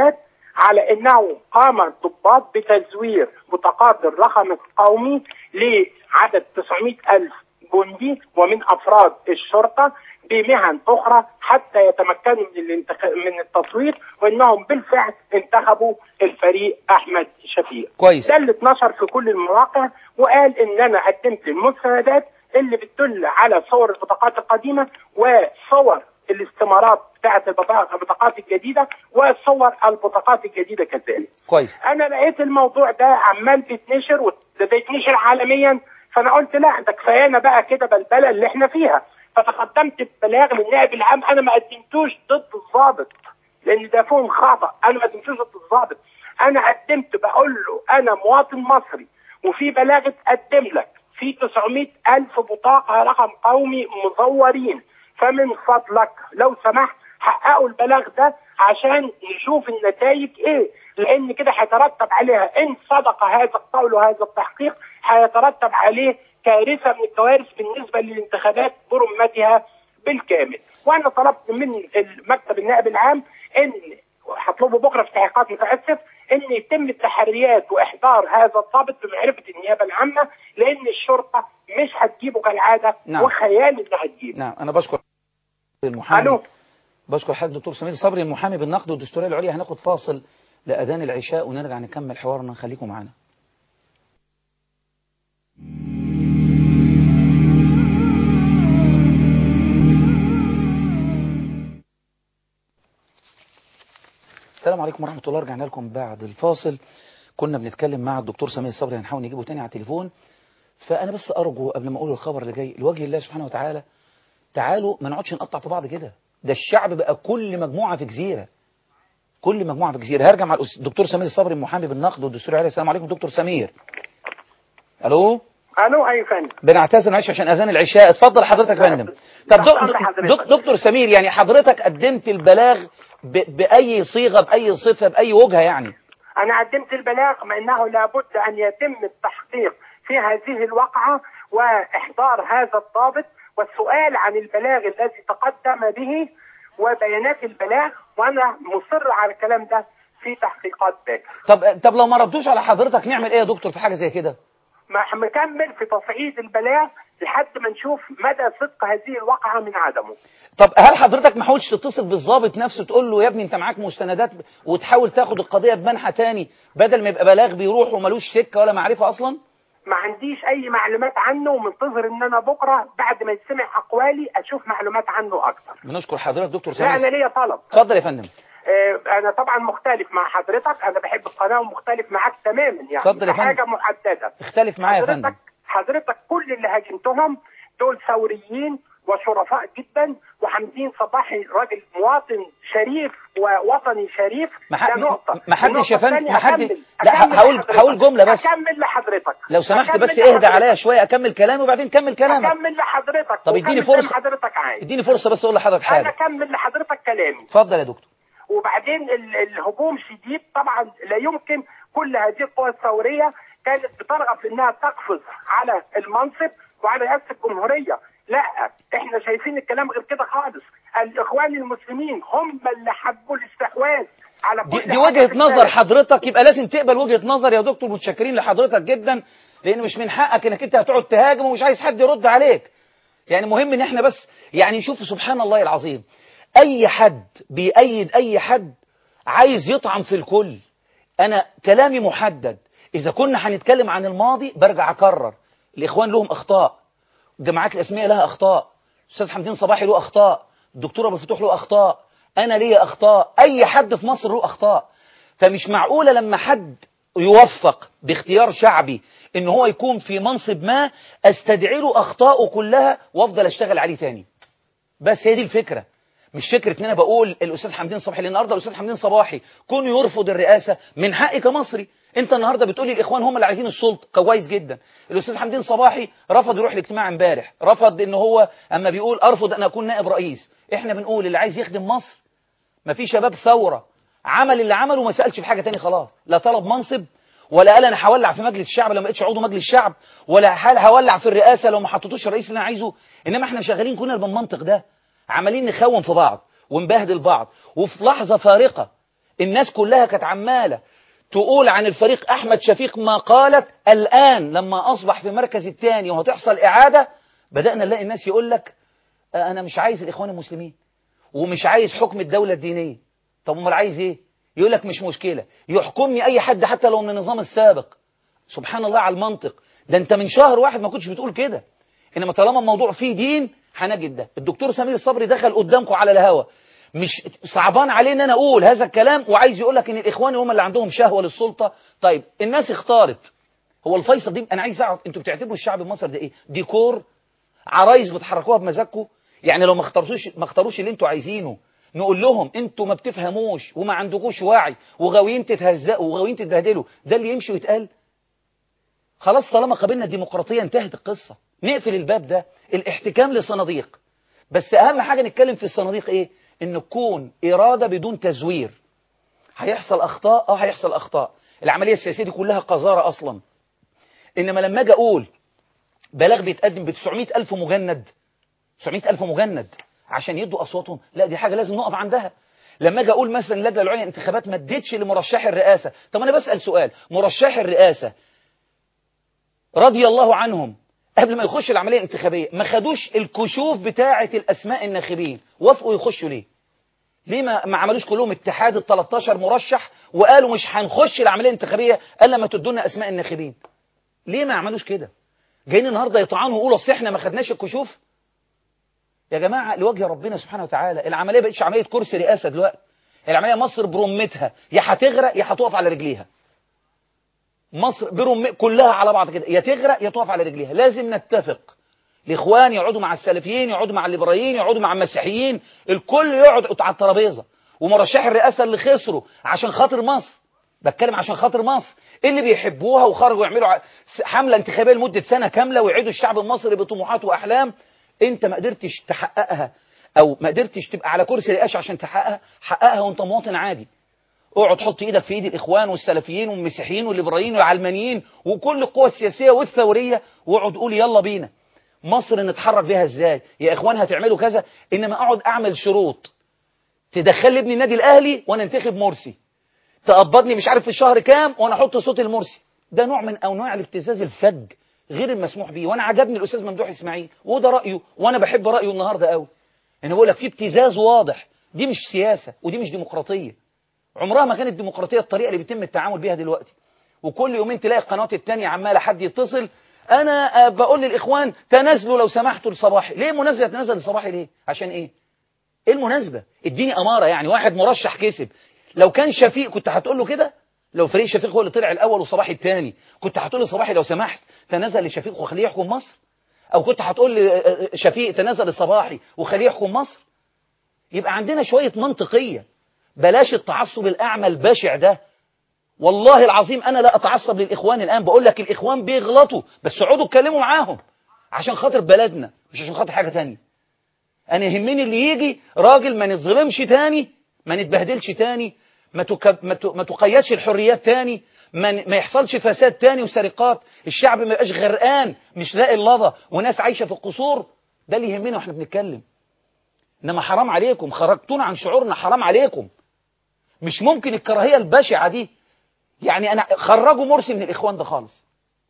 على انه قام الضباط بتزوير بطاقات الرقم القومي لعدد 900 الف جندي ومن افراد الشرطه بمهن اخرى حتى يتمكنوا من الانتخ... من التصويت وانهم بالفعل انتخبوا الفريق احمد شفيق. كويس. ده اللي اتنشر في كل المواقع وقال ان انا قدمت المستندات اللي بتدل على صور البطاقات القديمه وصور الاستمارات بتاعت البطاقات البطاقات الجديده وصور البطاقات الجديده كذلك. كويس انا لقيت الموضوع ده عمال بيتنشر وده بيتنشر عالميا فانا قلت لا ده كفايانا بقى كده بلبله اللي احنا فيها فتقدمت ببلاغ للنائب العام انا ما قدمتوش ضد الضابط لان ده فهم خطا انا ما قدمتوش ضد الضابط انا قدمت بقول له انا مواطن مصري وفي بلاغ اتقدم لك في 900 الف بطاقه رقم قومي مزورين فمن فضلك لو سمحت حققوا البلاغ ده عشان نشوف النتائج ايه لان كده هيترتب عليها ان صدق هذا القول وهذا التحقيق هيترتب عليه كارثه من الكوارث بالنسبه للانتخابات برمتها بالكامل وانا طلبت من المكتب النائب العام ان هطلبه بكره في تحقيقات متاسف ان يتم التحريات واحضار هذا الضابط بمعرفه النيابه العامه لان الشرطه مش هتجيبه كالعاده نعم. وخيال اللي هتجيبه نعم انا بشكر المحامي الو بشكر حضرتك دكتور سمير صبري المحامي بالنقد والدستوريه العليا هناخد فاصل لاذان العشاء ونرجع نكمل حوارنا خليكم معانا السلام عليكم ورحمة الله رجعنا لكم بعد الفاصل كنا بنتكلم مع الدكتور سمير صبري هنحاول نجيبه تاني على التليفون فأنا بس أرجو قبل ما أقول الخبر اللي جاي لوجه الله سبحانه وتعالى تعالوا ما نقعدش نقطع في بعض كده ده الشعب بقى كل مجموعة في جزيرة كل مجموعة في جزيرة هرجع مع الأس- الدكتور سمير صبري المحامي بالنقد والدستوري عليه السلام عليكم دكتور سمير ألو الو اي فندم بنعتذر معلش عشان اذان العشاء اتفضل حضرتك يا فندم طب تحت دك- أمر حضرتك. دك- دكتور سمير يعني حضرتك قدمت البلاغ ب- باي صيغه باي صفه باي وجهه يعني أنا قدمت البلاغ مع أنه لابد أن يتم التحقيق في هذه الواقعة وإحضار هذا الضابط والسؤال عن البلاغ الذي تقدم به وبيانات البلاغ وأنا مصر على الكلام ده في تحقيقات باكر طب طب لو ما ردوش على حضرتك نعمل ايه يا دكتور في حاجه زي كده ما- مكمل في تصعيد البلاغ لحد ما نشوف مدى صدق هذه الواقعة من عدمه طب هل حضرتك ما حاولتش تتصل بالضابط نفسه تقول له يا ابني انت معاك مستندات وتحاول تاخد القضيه بمنحى تاني بدل ما يبقى بلاغ بيروح وملوش سكه ولا معرفه اصلا ما عنديش أي معلومات عنه ومنتظر إن أنا بكرة بعد ما يسمع أقوالي أشوف معلومات عنه أكتر بنشكر حضرتك دكتور لا أنا سامي ليا طلب اتفضل يا فندم آه، انا طبعا مختلف مع حضرتك انا بحب القناه ومختلف معاك تماما يعني اتفضل يا في حاجه فندم. محدده اختلف معايا يا فندم حضرتك حضرتك كل اللي هاجمتهم دول ثوريين وشرفاء جدا وحمدين صباحي راجل مواطن شريف ووطني شريف ما حد- ده نقطة. ما حدش النقطة يا فندم- الثانية ما حد- أكمل- لا، أكمل هقول- لحضرتك. هقول جملة بس. اكمل لحضرتك لو سمحت أكمل بس اهدى لحضرتك. عليا شويه اكمل كلامي وبعدين كمل كلامك اكمل لحضرتك طب اديني وكمل زي ما فرصة. حضرتك عايز اديني فرصه بس اقول لحضرتك انا حاجه اكمل لحضرتك كلامي اتفضل يا دكتور وبعدين ال- الهجوم شديد طبعا لا يمكن كل هذه القوى الثوريه كانت بترغب في انها تقفز على المنصب وعلى رئاسه الجمهوريه لا احنا شايفين الكلام غير كده خالص الاخوان المسلمين هم اللي حبوا الاستحواذ على دي, كل دي حاجة وجهة في نظر البلد. حضرتك يبقى لازم تقبل وجهة نظر يا دكتور متشكرين لحضرتك جدا لان مش من حقك انك انت هتقعد تهاجم ومش عايز حد يرد عليك يعني مهم ان احنا بس يعني نشوف سبحان الله العظيم اي حد بيأيد اي حد عايز يطعن في الكل انا كلامي محدد اذا كنا هنتكلم عن الماضي برجع اكرر الاخوان لهم اخطاء الجماعات الاسميه لها اخطاء استاذ حمدين صباحي له اخطاء الدكتور ابو الفتوح له اخطاء انا ليا اخطاء اي حد في مصر له اخطاء فمش معقوله لما حد يوفق باختيار شعبي ان هو يكون في منصب ما استدعي له اخطائه كلها وافضل اشتغل عليه تاني بس هي دي الفكره مش فكره ان انا بقول الاستاذ حمدين صباحي لان النهارده الاستاذ حمدين صباحي كونه يرفض الرئاسه من حقي كمصري انت النهارده بتقولي الاخوان هم اللي عايزين السلطه كويس جدا الاستاذ حمدين صباحي رفض يروح الاجتماع امبارح رفض ان هو اما بيقول ارفض ان اكون نائب رئيس احنا بنقول اللي عايز يخدم مصر ما في شباب ثوره عمل اللي عمله وما سالش في حاجه تاني خلاص لا طلب منصب ولا قال انا هولع في مجلس الشعب لو ما بقتش عضو مجلس الشعب ولا حال هولع في الرئاسه لو ما حطيتوش الرئيس اللي انا عايزه انما احنا شغالين كلنا بالمنطق ده عمالين نخون في بعض ونبهدل بعض وفي لحظه فارقه الناس كلها كانت عمالة تقول عن الفريق أحمد شفيق ما قالت الآن لما أصبح في مركز الثاني وهتحصل إعادة بدأنا نلاقي الناس يقول لك آه، أنا مش عايز الإخوان المسلمين ومش عايز حكم الدولة الدينية طب امال عايز إيه يقول لك مش مشكلة يحكمني أي حد حتى لو من النظام السابق سبحان الله على المنطق ده أنت من شهر واحد ما كنتش بتقول كده إنما طالما الموضوع فيه دين هنجد ده الدكتور سمير الصبري دخل قدامكم على الهوا مش صعبان عليه ان انا اقول هذا الكلام وعايز يقول لك ان الاخوان هم اللي عندهم شهوه للسلطه طيب الناس اختارت هو الفيصل دي انا عايز اعرف انتوا بتعتبروا الشعب المصري ده ايه ديكور عرايس بتحركوها بمزاجكم يعني لو ما اختاروش ما اختاروش اللي انتوا عايزينه نقول لهم انتوا ما بتفهموش وما عندكوش وعي وغاويين تتهزقوا وغاويين تتبهدلوا ده اللي يمشي ويتقال خلاص طالما قابلنا الديمقراطيه انتهت القصه نقفل الباب ده الاحتكام لصناديق بس اهم حاجه نتكلم في الصناديق ايه ان تكون اراده بدون تزوير هيحصل اخطاء اه هيحصل اخطاء العمليه السياسيه دي كلها قذاره اصلا انما لما اجي اقول بلاغ بيتقدم ب 900 الف مجند 900 الف مجند عشان يدوا اصواتهم لا دي حاجه لازم نقف عندها لما اجي اقول مثلا اللجنه العليا للانتخابات ما ادتش لمرشح الرئاسه طب انا بسال سؤال مرشح الرئاسه رضي الله عنهم قبل ما يخش العمليه الانتخابيه ما خدوش الكشوف بتاعه الاسماء الناخبين وافقوا يخشوا ليه ليه ما, ما عملوش كلهم اتحاد ال 13 مرشح وقالوا مش هنخش العمليه الانتخابيه الا لما تدونا اسماء الناخبين ليه ما عملوش كده جايين النهارده يطعنوا ويقولوا اصل احنا ما خدناش الكشوف يا جماعه لوجه ربنا سبحانه وتعالى العمليه بقتش عمليه كرسي رئاسه دلوقتي العمليه مصر برمتها يا هتغرق يا هتقف على رجليها مصر برم كلها على بعض كده يا تغرق يا تقف على رجليها لازم نتفق الاخوان يقعدوا مع السلفيين يقعدوا مع الليبراليين يقعدوا مع المسيحيين الكل يقعد على الترابيزه ومرشح الرئاسه اللي خسروا عشان خاطر مصر بتكلم عشان خاطر مصر اللي بيحبوها وخرجوا يعملوا ع- حمله انتخابيه لمده سنه كامله ويعيدوا الشعب المصري بطموحات واحلام انت ما قدرتش تحققها او ما قدرتش تبقى على كرسي رئاسه عشان تحققها حققها وانت مواطن عادي اقعد حط ايدك في ايد الاخوان والسلفيين والمسيحيين والليبراليين والعلمانيين وكل القوى السياسيه والثوريه واقعد قول يلا بينا مصر نتحرك بيها ازاي يا اخوان هتعملوا كذا انما اقعد اعمل شروط تدخل لي ابن النادي الاهلي وانا انتخب مرسي تقبضني مش عارف في الشهر كام وانا احط صوت المرسي ده نوع من انواع الابتزاز الفج غير المسموح به وانا عجبني الاستاذ ممدوح اسماعيل وده رايه وانا بحب رايه النهارده قوي انا بقول لك في ابتزاز واضح دي مش سياسه ودي مش ديمقراطيه عمرها ما كانت ديمقراطيه الطريقه اللي بيتم التعامل بيها دلوقتي وكل يومين تلاقي القنوات التانية عماله حد يتصل انا آه، بقول للاخوان تنازلوا لو سمحتوا لصباحي ليه المناسبه يتنازل لصباحي ليه عشان ايه ايه المناسبه اديني اماره يعني واحد مرشح كسب لو كان شفيق كنت هتقول له كده لو فريق شفيق هو اللي طلع الاول وصباحي الثاني كنت هتقول لصباحي لو سمحت تنازل لشفيق وخليه يحكم مصر او كنت هتقول لشفيق تنازل لصباحي وخليه يحكم مصر يبقى عندنا شويه منطقيه بلاش التعصب الاعمى البشع ده والله العظيم انا لا اتعصب للاخوان الان بقول لك الاخوان بيغلطوا بس اقعدوا اتكلموا معاهم عشان خاطر بلدنا مش عشان خاطر حاجه تانية انا يهمني اللي يجي راجل ما نظلمش تاني ما نتبهدلش تاني ما, تك... ما, ت... ما تقيدش الحريات تاني ما, ن... ما يحصلش فساد تاني وسرقات الشعب ما يبقاش غرقان مش لاقي اللظى وناس عايشه في القصور ده اللي يهمنا واحنا بنتكلم انما حرام عليكم خرجتونا عن شعورنا حرام عليكم مش ممكن الكراهيه البشعه دي يعني انا خرجوا مرسي من الاخوان ده خالص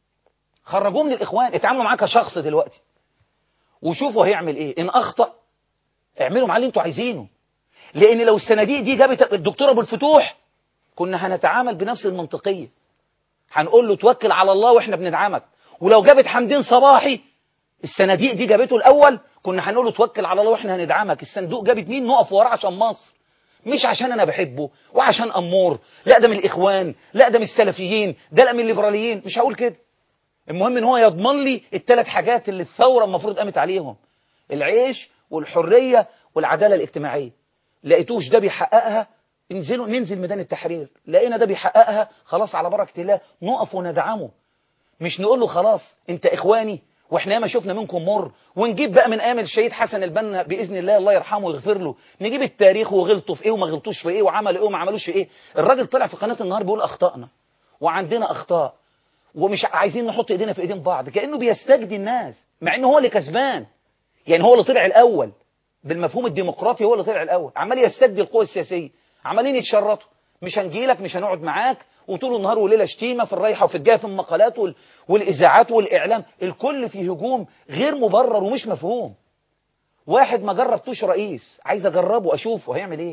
خرجوه من الاخوان اتعاملوا معاه كشخص دلوقتي وشوفوا هيعمل ايه ان اخطا اعملوا معاه اللي انتوا عايزينه لان لو الصناديق دي جابت الدكتور ابو الفتوح كنا هنتعامل بنفس المنطقيه هنقول له توكل على الله واحنا بندعمك ولو جابت حمدين صباحي الصناديق دي جابته الاول كنا هنقول له توكل على الله واحنا هندعمك الصندوق جابت مين نقف وراه عشان مصر مش عشان انا بحبه وعشان امور لا ده من الاخوان لا ده من السلفيين ده لا من الليبراليين مش هقول كده المهم ان هو يضمن لي الثلاث حاجات اللي الثوره المفروض قامت عليهم العيش والحريه والعداله الاجتماعيه لقيتوش ده بيحققها انزلوا ننزل ميدان التحرير لقينا ده بيحققها خلاص على بركه الله نقف وندعمه مش نقول له خلاص انت اخواني واحنا ياما شفنا منكم مر ونجيب بقى من ايام الشهيد حسن البنا باذن الله الله يرحمه ويغفر له نجيب التاريخ وغلطوا في ايه وما غلطوش في ايه وعملوا ايه وما عملوش في ايه الراجل طلع في قناه النهار بيقول اخطائنا وعندنا اخطاء ومش عايزين نحط ايدينا في ايدين بعض كانه بيستجدي الناس مع انه هو اللي كسبان يعني هو اللي طلع الاول بالمفهوم الديمقراطي هو اللي طلع الاول عمال يستجدي القوى السياسيه عمالين يتشرطوا مش هنجيلك مش هنقعد معاك وطول النهار وليلة شتيمة في الرايحة وفي الجاية في المقالات وال... والإذاعات والإعلام الكل في هجوم غير مبرر ومش مفهوم واحد ما جربتوش رئيس عايز أجربه أشوفه هيعمل إيه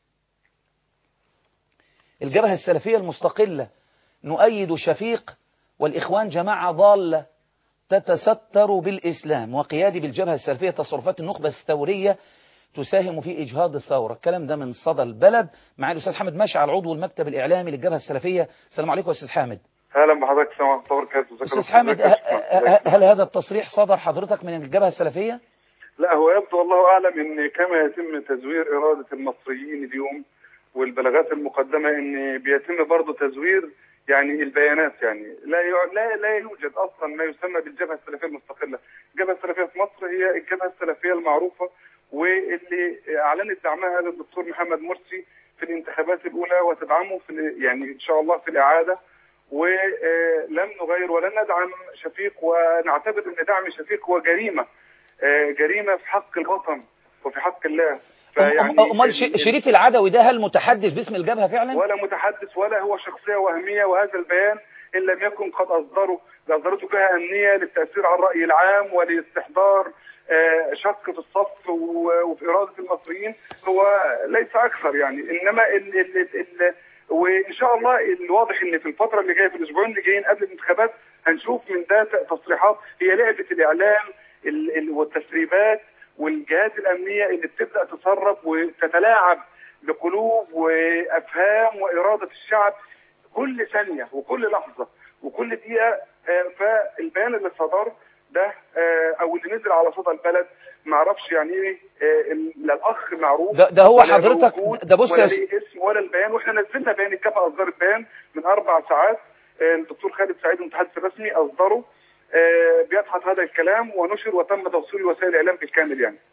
الجبهة السلفية المستقلة نؤيد شفيق والإخوان جماعة ضالة تتستر بالإسلام وقيادي بالجبهة السلفية تصرفات النخبة الثورية تساهم في إجهاض الثورة الكلام ده من صدى البلد مع الأستاذ حامد مشعل عضو المكتب الإعلامي للجبهة السلفية السلام عليكم أستاذ حامد اهلا بحضرتك السلام عليكم ورحمه الله وبركاته أستاذ حامد ه- ه- هل هذا التصريح صدر حضرتك من الجبهة السلفية؟ لا هو يبدو والله اعلم ان كما يتم تزوير اراده المصريين اليوم والبلاغات المقدمه ان بيتم برضه تزوير يعني البيانات يعني لا يع- لا لا يوجد اصلا ما يسمى بالجبهه السلفيه المستقله، الجبهه السلفيه في مصر هي الجبهه السلفيه المعروفه واللي اعلنت دعمها للدكتور محمد مرسي في الانتخابات الاولى وتدعمه في ال- يعني ان شاء الله في الاعاده ولم نغير ولن ندعم شفيق ونعتبر ان دعم شفيق هو جريمه آه، جريمه في حق الوطن وفي حق الله أم- أمال ال- ش- شريف العدوي ده هل متحدث باسم الجبهة فعلا؟ ولا متحدث ولا هو شخصيه وهميه وهذا البيان ان لم يكن قد اصدره اصدرته جهه امنيه للتاثير على الراي العام ولاستحضار آه، شق في الصف و- وفي اراده المصريين هو ليس اكثر يعني انما ال ال ال ال وان شاء الله الواضح ان في الفتره اللي جايه في الاسبوعين اللي جايين قبل الانتخابات هنشوف من ده تصريحات هي لعبه الاعلام ال- ال- والتسريبات والجهات الامنيه اللي بتبدا تسرب وتتلاعب بقلوب وافهام واراده الشعب كل ثانيه وكل لحظه وكل دقيقه آه، فالبيان اللي صدر ده آه، او اللي نزل على صدى البلد ما اعرفش يعني ايه آه، ال- لا الاخ معروف ده- ده هو ولا حضرتك- موجود ده بص ولا يا ليه اسم ولا البيان واحنا نزلنا بيان الكفاءه اصدرت بيان من اربع ساعات آه، الدكتور خالد سعيد المتحدث الرسمي اصدره آه، بيدحض هذا الكلام ونشر وتم توصيل وسائل الاعلام بالكامل يعني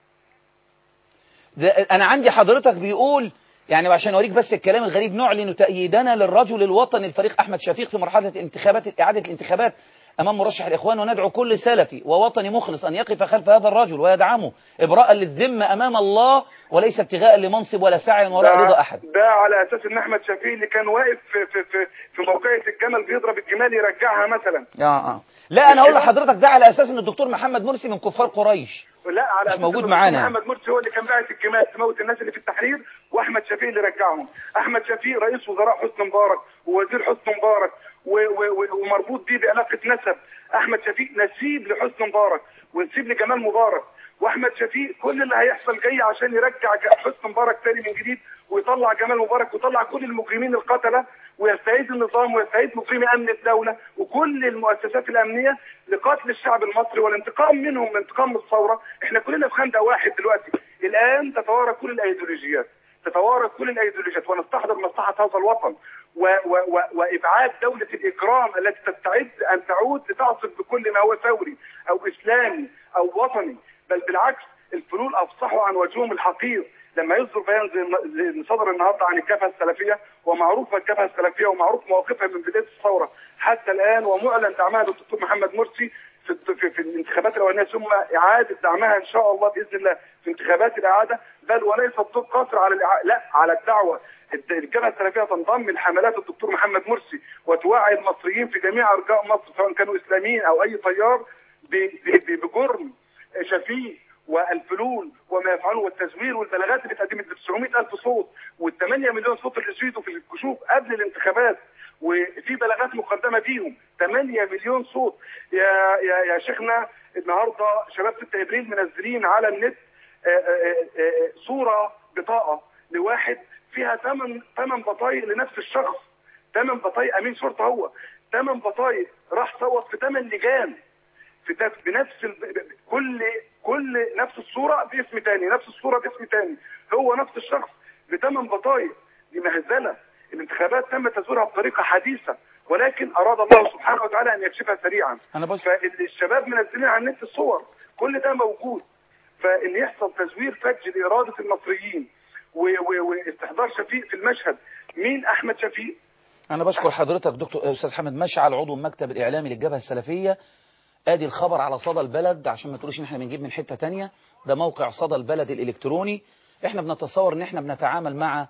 ده أنا عندي حضرتك بيقول يعني عشان أوريك بس الكلام الغريب نعلن تأييدنا للرجل الوطني الفريق أحمد شفيق في مرحلة الانتخابات إعادة الانتخابات أمام مرشح الإخوان وندعو كل سلفي ووطني مخلص أن يقف خلف هذا الرجل ويدعمه إبراء للذمة أمام الله وليس ابتغاء لمنصب ولا سعي وراء ده- رضا أحد ده على اساس ان احمد شفيق اللي كان واقف في في في, في موقعة الجمل بيضرب الجمال يرجعها مثلا آه آه. لا أنا أقول لحضرتك ده على أساس أن الدكتور محمد مرسي من كفار قريش لا على مش أساس موجود إن معانا. محمد مرسي هو اللي كان باعت الجمال تموت الناس اللي في التحرير واحمد شفيق اللي رجعهم احمد شفيق رئيس وزراء حسني مبارك ووزير حسني مبارك و- و- و- ومربوط بيه بعلاقه نسب احمد شفيق نسيب لحسني مبارك ونسيب لجمال مبارك واحمد شفيق كل اللي هيحصل جاي عشان يرجع ج- حسني مبارك تاني من جديد ويطلع جمال مبارك ويطلع كل المجرمين القتله ويستعيد النظام ويستعيد مقيم امن الدوله وكل المؤسسات الامنيه لقتل الشعب المصري والانتقام منهم انتقام من الثوره احنا كلنا في خندق واحد دلوقتي الان تتوارى كل الايديولوجيات تتوارى كل الايديولوجيات ونستحضر مصلحه هذا الوطن و و و وابعاد دوله الاجرام التي تستعد ان تعود لتعصب بكل ما هو ثوري او اسلامي او وطني بل بالعكس الفلول افصحوا عن وجههم الحقير لما يصدر بيان زي الن- زي اللي صدر النهارده عن الجبهه السلفيه ومعروفه الجبهه السلفيه ومعروف موقفها من بدايه الثوره حتى الان ومعلن دعمها للدكتور محمد مرسي في, في, في الانتخابات الاولانيه ثم اعاده دعمها ان شاء الله باذن الله في انتخابات الاعاده بل وليس الضوء قاصر على الإعادة لا على الدعوه الد- الجبهه السلفيه تنضم لحملات الدكتور محمد مرسي وتوعي المصريين في جميع ارجاء مصر سواء كانوا اسلاميين او اي تيار ب- ب- بجرم شفيق والفلول وما يفعله والتزوير والبلاغات اللي اتقدمت ب 900 الف صوت وال 8 مليون صوت اللي صيتوا في الكشوف قبل الانتخابات وفي بلاغات مقدمه بيهم 8 مليون صوت يا يا يا شيخنا النهارده شباب 6 ابريل منزلين على النت آه، آه، آه، صوره بطاقه لواحد فيها ثمان ثمان بطايق لنفس الشخص ثمان بطايق امين شرطه هو ثمان بطايق راح صوت في ثمان لجان في ده بنفس ال... كل كل نفس الصوره باسم تاني نفس الصوره باسم تاني هو نفس الشخص بثمان بطايق دي مهزله الانتخابات تم تزويرها بطريقه حديثه ولكن اراد الله سبحانه وتعالى ان يكشفها سريعا أنا بس فالشباب منزلين على النت الصور كل ده موجود فان يحصل تزوير فج لاراده المصريين و- و- واستحضار شفيق في المشهد مين احمد شفيق أنا بشكر حضرتك دكتور أستاذ حامد مشعل عضو المكتب الإعلامي للجبهة السلفية ادي الخبر على صدى البلد عشان ما تقولوش ان احنا بنجيب من حتة تانية ده موقع صدى البلد الالكتروني احنا بنتصور ان احنا بنتعامل مع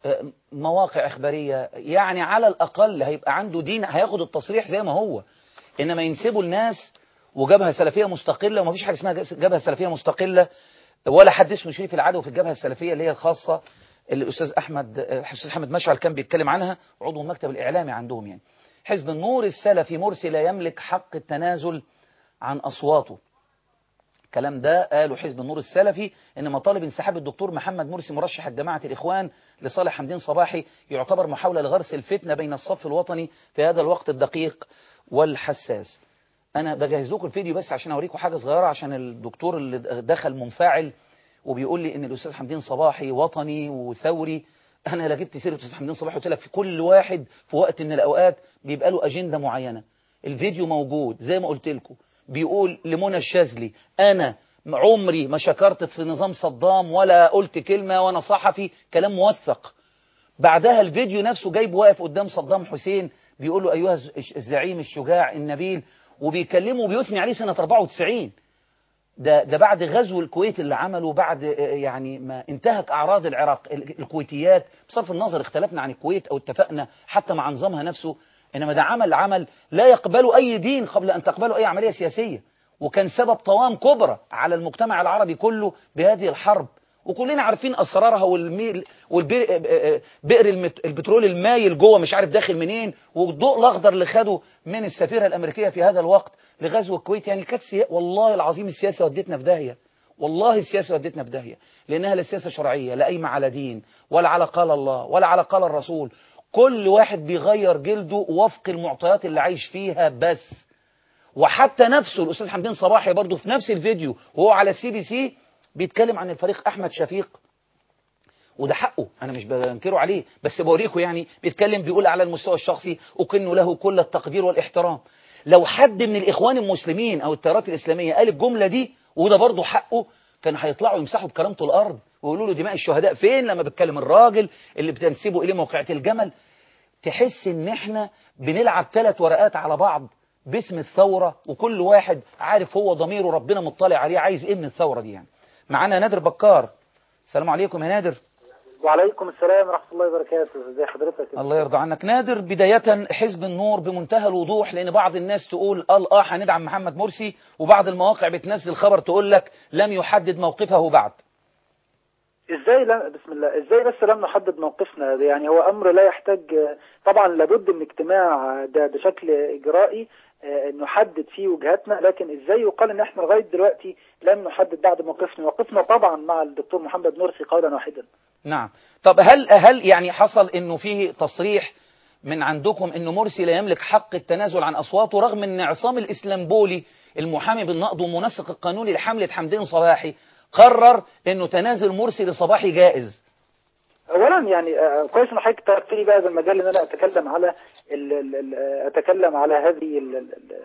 آه، مواقع إخبارية يعني على الأقل هيبقى عنده دين هياخد التصريح زي ما هو إنما ينسبوا الناس وجبهة سلفية مستقلة وما فيش حاجة اسمها جبهة سلفية مستقلة ولا حد اسمه شريف العدو في الجبهة السلفية اللي هي الخاصة اللي الأستاذ أحمد الأستاذ أحمد مشعل كان بيتكلم عنها عضو المكتب الإعلامي عندهم يعني حزب النور السلفي مرسي لا يملك حق التنازل عن أصواته الكلام ده قاله حزب النور السلفي ان مطالب انسحاب الدكتور محمد مرسي مرشح جماعة الإخوان لصالح حمدين صباحي يعتبر محاولة لغرس الفتنة بين الصف الوطني في هذا الوقت الدقيق والحساس أنا بجهز لكم الفيديو بس عشان أوريكم حاجة صغيرة عشان الدكتور اللي دخل منفعل وبيقول لي ان الأستاذ حمدين صباحي وطني وثوري أنا لا جبت سيرة الأستاذ حمدين صباحي قلت لك في كل واحد في وقت من الأوقات بيبقى له أجندة معينة الفيديو موجود زي ما قلت لكم بيقول لمنى الشاذلي أنا عمري ما شكرت في نظام صدام ولا قلت كلمة وأنا صحفي كلام موثق بعدها الفيديو نفسه جايب واقف قدام صدام حسين بيقول له أيها الزعيم الشجاع النبيل وبيكلمه وبيثني عليه سنة 94 ده ده بعد غزو الكويت اللي عمله بعد يعني ما انتهك أعراض العراق الكويتيات بصرف النظر اختلفنا عن الكويت أو اتفقنا حتى مع نظامها نفسه إنما ده عمل عمل لا يقبله أي دين قبل أن تقبله أي عملية سياسية وكان سبب طوام كبرى على المجتمع العربي كله بهذه الحرب وكلنا عارفين أسرارها والميل والبئر البترول المايل جوه مش عارف داخل منين والضوء الأخضر اللي خده من السفيرة الأمريكية في هذا الوقت لغزو الكويت يعني كانت سيا... والله العظيم السياسة ودتنا في داهية والله السياسة ودتنا في داهية لأنها لا سياسة شرعية لا قايمة على دين ولا على قال الله ولا على قال الرسول كل واحد بيغير جلده وفق المعطيات اللي عايش فيها بس وحتى نفسه الأستاذ حمدين صباحي برضه في نفس الفيديو وهو على السي بي سي بيتكلم عن الفريق أحمد شفيق وده حقه أنا مش بنكره عليه بس بوريكم يعني بيتكلم بيقول على المستوى الشخصي أكن له كل التقدير والاحترام لو حد من الإخوان المسلمين أو التيارات الإسلامية قال الجملة دي وده برضه حقه كان هيطلعوا يمسحوا بكرامته الأرض ويقولوا له دماء الشهداء فين لما بيتكلم الراجل اللي بتنسبه إليه موقعة الجمل تحس إن إحنا بنلعب ثلاث ورقات على بعض باسم الثورة وكل واحد عارف هو ضميره ربنا مطلع عليه عايز إيه من الثورة دي يعني معانا نادر بكار السلام عليكم يا نادر وعليكم السلام ورحمة الله وبركاته ازي حضرتك الله يرضى عنك نادر بداية حزب النور بمنتهى الوضوح لأن بعض الناس تقول قال اه هندعم محمد مرسي وبعض المواقع بتنزل خبر تقول لك لم يحدد موقفه بعد ازاي لا بسم الله ازاي بس لم نحدد موقفنا يعني هو امر لا يحتاج طبعا لابد من اجتماع ده بشكل اجرائي نحدد فيه وجهاتنا لكن ازاي يقال ان احنا لغايه دلوقتي لم نحدد بعد موقفنا موقفنا طبعا مع الدكتور محمد مرسي قولا واحدا نعم طب هل هل يعني حصل انه فيه تصريح من عندكم انه مرسي لا يملك حق التنازل عن اصواته رغم ان عصام الاسلامبولي المحامي بالنقض ومنسق القانوني لحمله حمدين صباحي قرر انه تنازل مرسي لصباحي جائز اولا يعني كويس ان حضرتك تركت لي بقى هذا المجال ان انا اتكلم على ال ال اتكلم على هذه ال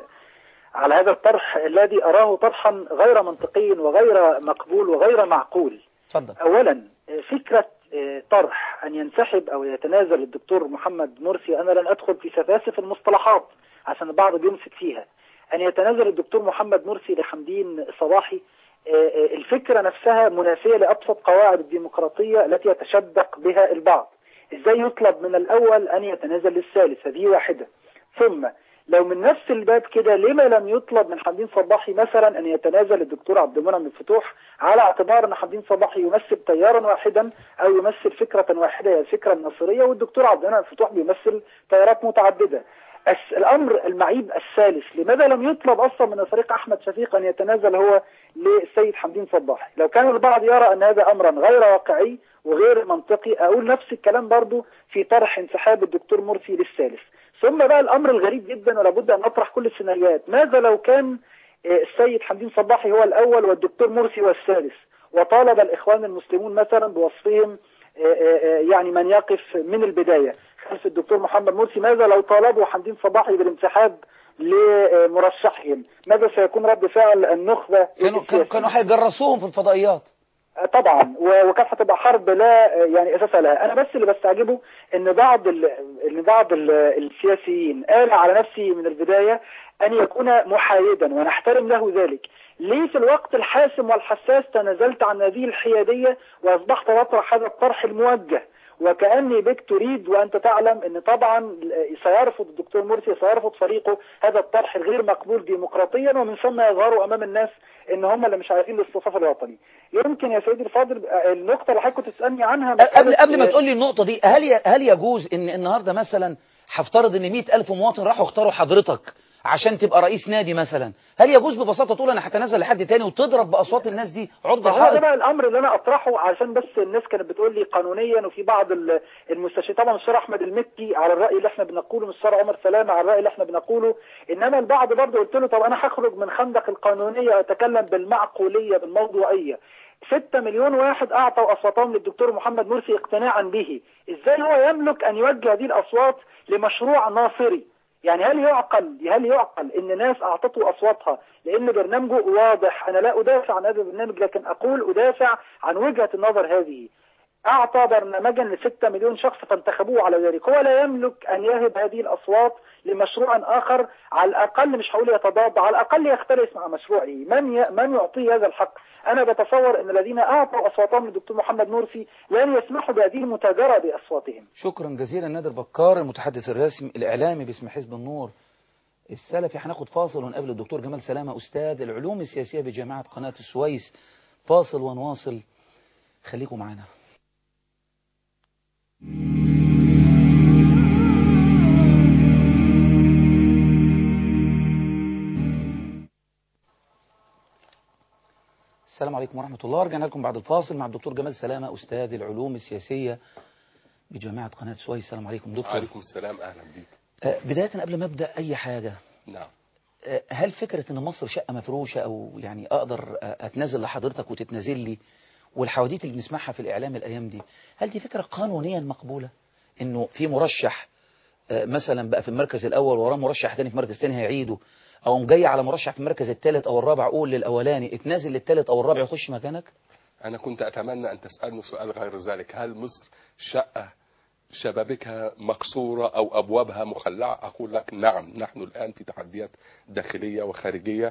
على هذا الطرح الذي اراه طرحا غير منطقي وغير مقبول وغير معقول اتفضل اولا فكره طرح ان ينسحب او يتنازل الدكتور محمد مرسي انا لن ادخل في سفاسف المصطلحات عشان البعض بيمسك فيها ان يتنازل الدكتور محمد مرسي لحمدين صباحي الفكرة نفسها منافية لأبسط قواعد الديمقراطية التي يتشدق بها البعض ازاي يطلب من الأول أن يتنازل للثالث هذه واحدة ثم لو من نفس الباب كده لما لم يطلب من حمدين صباحي مثلا أن يتنازل الدكتور عبد المنعم الفتوح على اعتبار أن حمدين صباحي يمثل تيارا واحدا أو يمثل فكرة واحدة هي الفكرة النصرية والدكتور عبد المنعم الفتوح بيمثل تيارات متعددة الامر المعيب الثالث لماذا لم يطلب اصلا من الفريق احمد شفيق ان يتنازل هو للسيد حمدين صباحي لو كان البعض يرى ان هذا امرا غير واقعي وغير منطقي اقول نفس الكلام برضو في طرح انسحاب الدكتور مرسي للثالث ثم بقى الامر الغريب جدا ولابد ان نطرح كل السيناريوهات ماذا لو كان السيد حمدين صباحي هو الاول والدكتور مرسي هو الثالث وطالب الاخوان المسلمون مثلا بوصفهم يعني من يقف من البدايه خلف الدكتور محمد مرسي ماذا لو طالبوا حمدين صباحي بالانسحاب لمرشحهم ماذا سيكون رد فعل النخبة كانوا كانوا هيجرسوهم في الفضائيات طبعا وكانت هتبقى حرب لا يعني اساس لها انا بس اللي بستعجبه ان بعض ال... ان بعض ال... السياسيين قال على نفسي من البدايه ان يكون محايدا ونحترم له ذلك ليه في الوقت الحاسم والحساس تنازلت عن هذه الحياديه واصبحت تطرح هذا الطرح الموجه وكأني بك تريد وأنت تعلم أن طبعا سيرفض الدكتور مرسي سيرفض فريقه هذا الطرح الغير مقبول ديمقراطيا ومن ثم يظهروا أمام الناس أن هم اللي مش عايزين الاصطفاف الوطني يمكن يا سيدي الفاضل النقطة اللي حضرتك كنت تسألني عنها قبل مسألة- قبل ما تقول لي النقطة دي هل ي- هل يجوز ان النهارده مثلا هفترض ان 100000 مواطن راحوا اختاروا حضرتك عشان تبقى رئيس نادي مثلا هل يجوز ببساطة تقول انا هتنازل لحد تاني وتضرب بأصوات الناس دي عرض هو ده الحائط بقى الامر اللي انا اطرحه عشان بس الناس كانت بتقول لي قانونيا وفي بعض ال- المستشارين طبعا الشارع احمد المكي على الراي اللي احنا بنقوله مش الشارع عمر سلامه على الراي اللي احنا بنقوله انما البعض برضه قلت له طب انا هخرج من خندق القانونيه واتكلم بالمعقوليه بالموضوعيه 6 مليون واحد اعطوا اصواتهم للدكتور محمد مرسي اقتناعا به ازاي هو يملك ان يوجه هذه الاصوات لمشروع ناصري يعني هل يعقل هل يعقل ان ناس اعطته اصواتها لان برنامجه واضح انا لا ادافع عن هذا البرنامج لكن اقول ادافع عن وجهة النظر هذه اعطى برنامجا لستة مليون شخص فانتخبوه على ذلك هو لا يملك ان يهب هذه الاصوات لمشروع اخر على الاقل مش هقول يتضاد على الاقل يختلف مع مشروعه من ي... من يعطيه هذا الحق انا بتصور ان الذين اعطوا اصواتهم للدكتور محمد مرسي لن يسمحوا بهذه المتاجرة باصواتهم شكرا جزيلا نادر بكار المتحدث الرسمي الإعلامي باسم حزب النور السلفي هناخد فاصل ونقابل الدكتور جمال سلامة أستاذ العلوم السياسية بجامعة قناة السويس فاصل ونواصل خليكم معنا السلام عليكم ورحمة الله رجعنا لكم بعد الفاصل مع الدكتور جمال سلامة أستاذ العلوم السياسية بجامعة قناة السويس السلام عليكم دكتور عليكم السلام اهلا بيك آه، بداية قبل ما أبدأ أي حاجة نعم آه، هل فكرة ان مصر شقة مفروشة او يعني اقدر آه، اتنازل لحضرتك وتتنازل لي والحواديت اللي بنسمعها في الاعلام الايام دي هل دي فكرة قانونيا مقبولة انه في مرشح آه، مثلا بقى في المركز الاول وراه مرشح تاني في مركز تاني هيعيده او جاي على مرشح في المركز الثالث او الرابع قول للاولاني اتنازل للثالث او الرابع يخش مكانك انا كنت اتمنى ان تسالني سؤال غير ذلك هل مصر شقه شبابيكها مكسوره او ابوابها مخلعه اقول لك نعم نحن الان في تحديات داخليه وخارجيه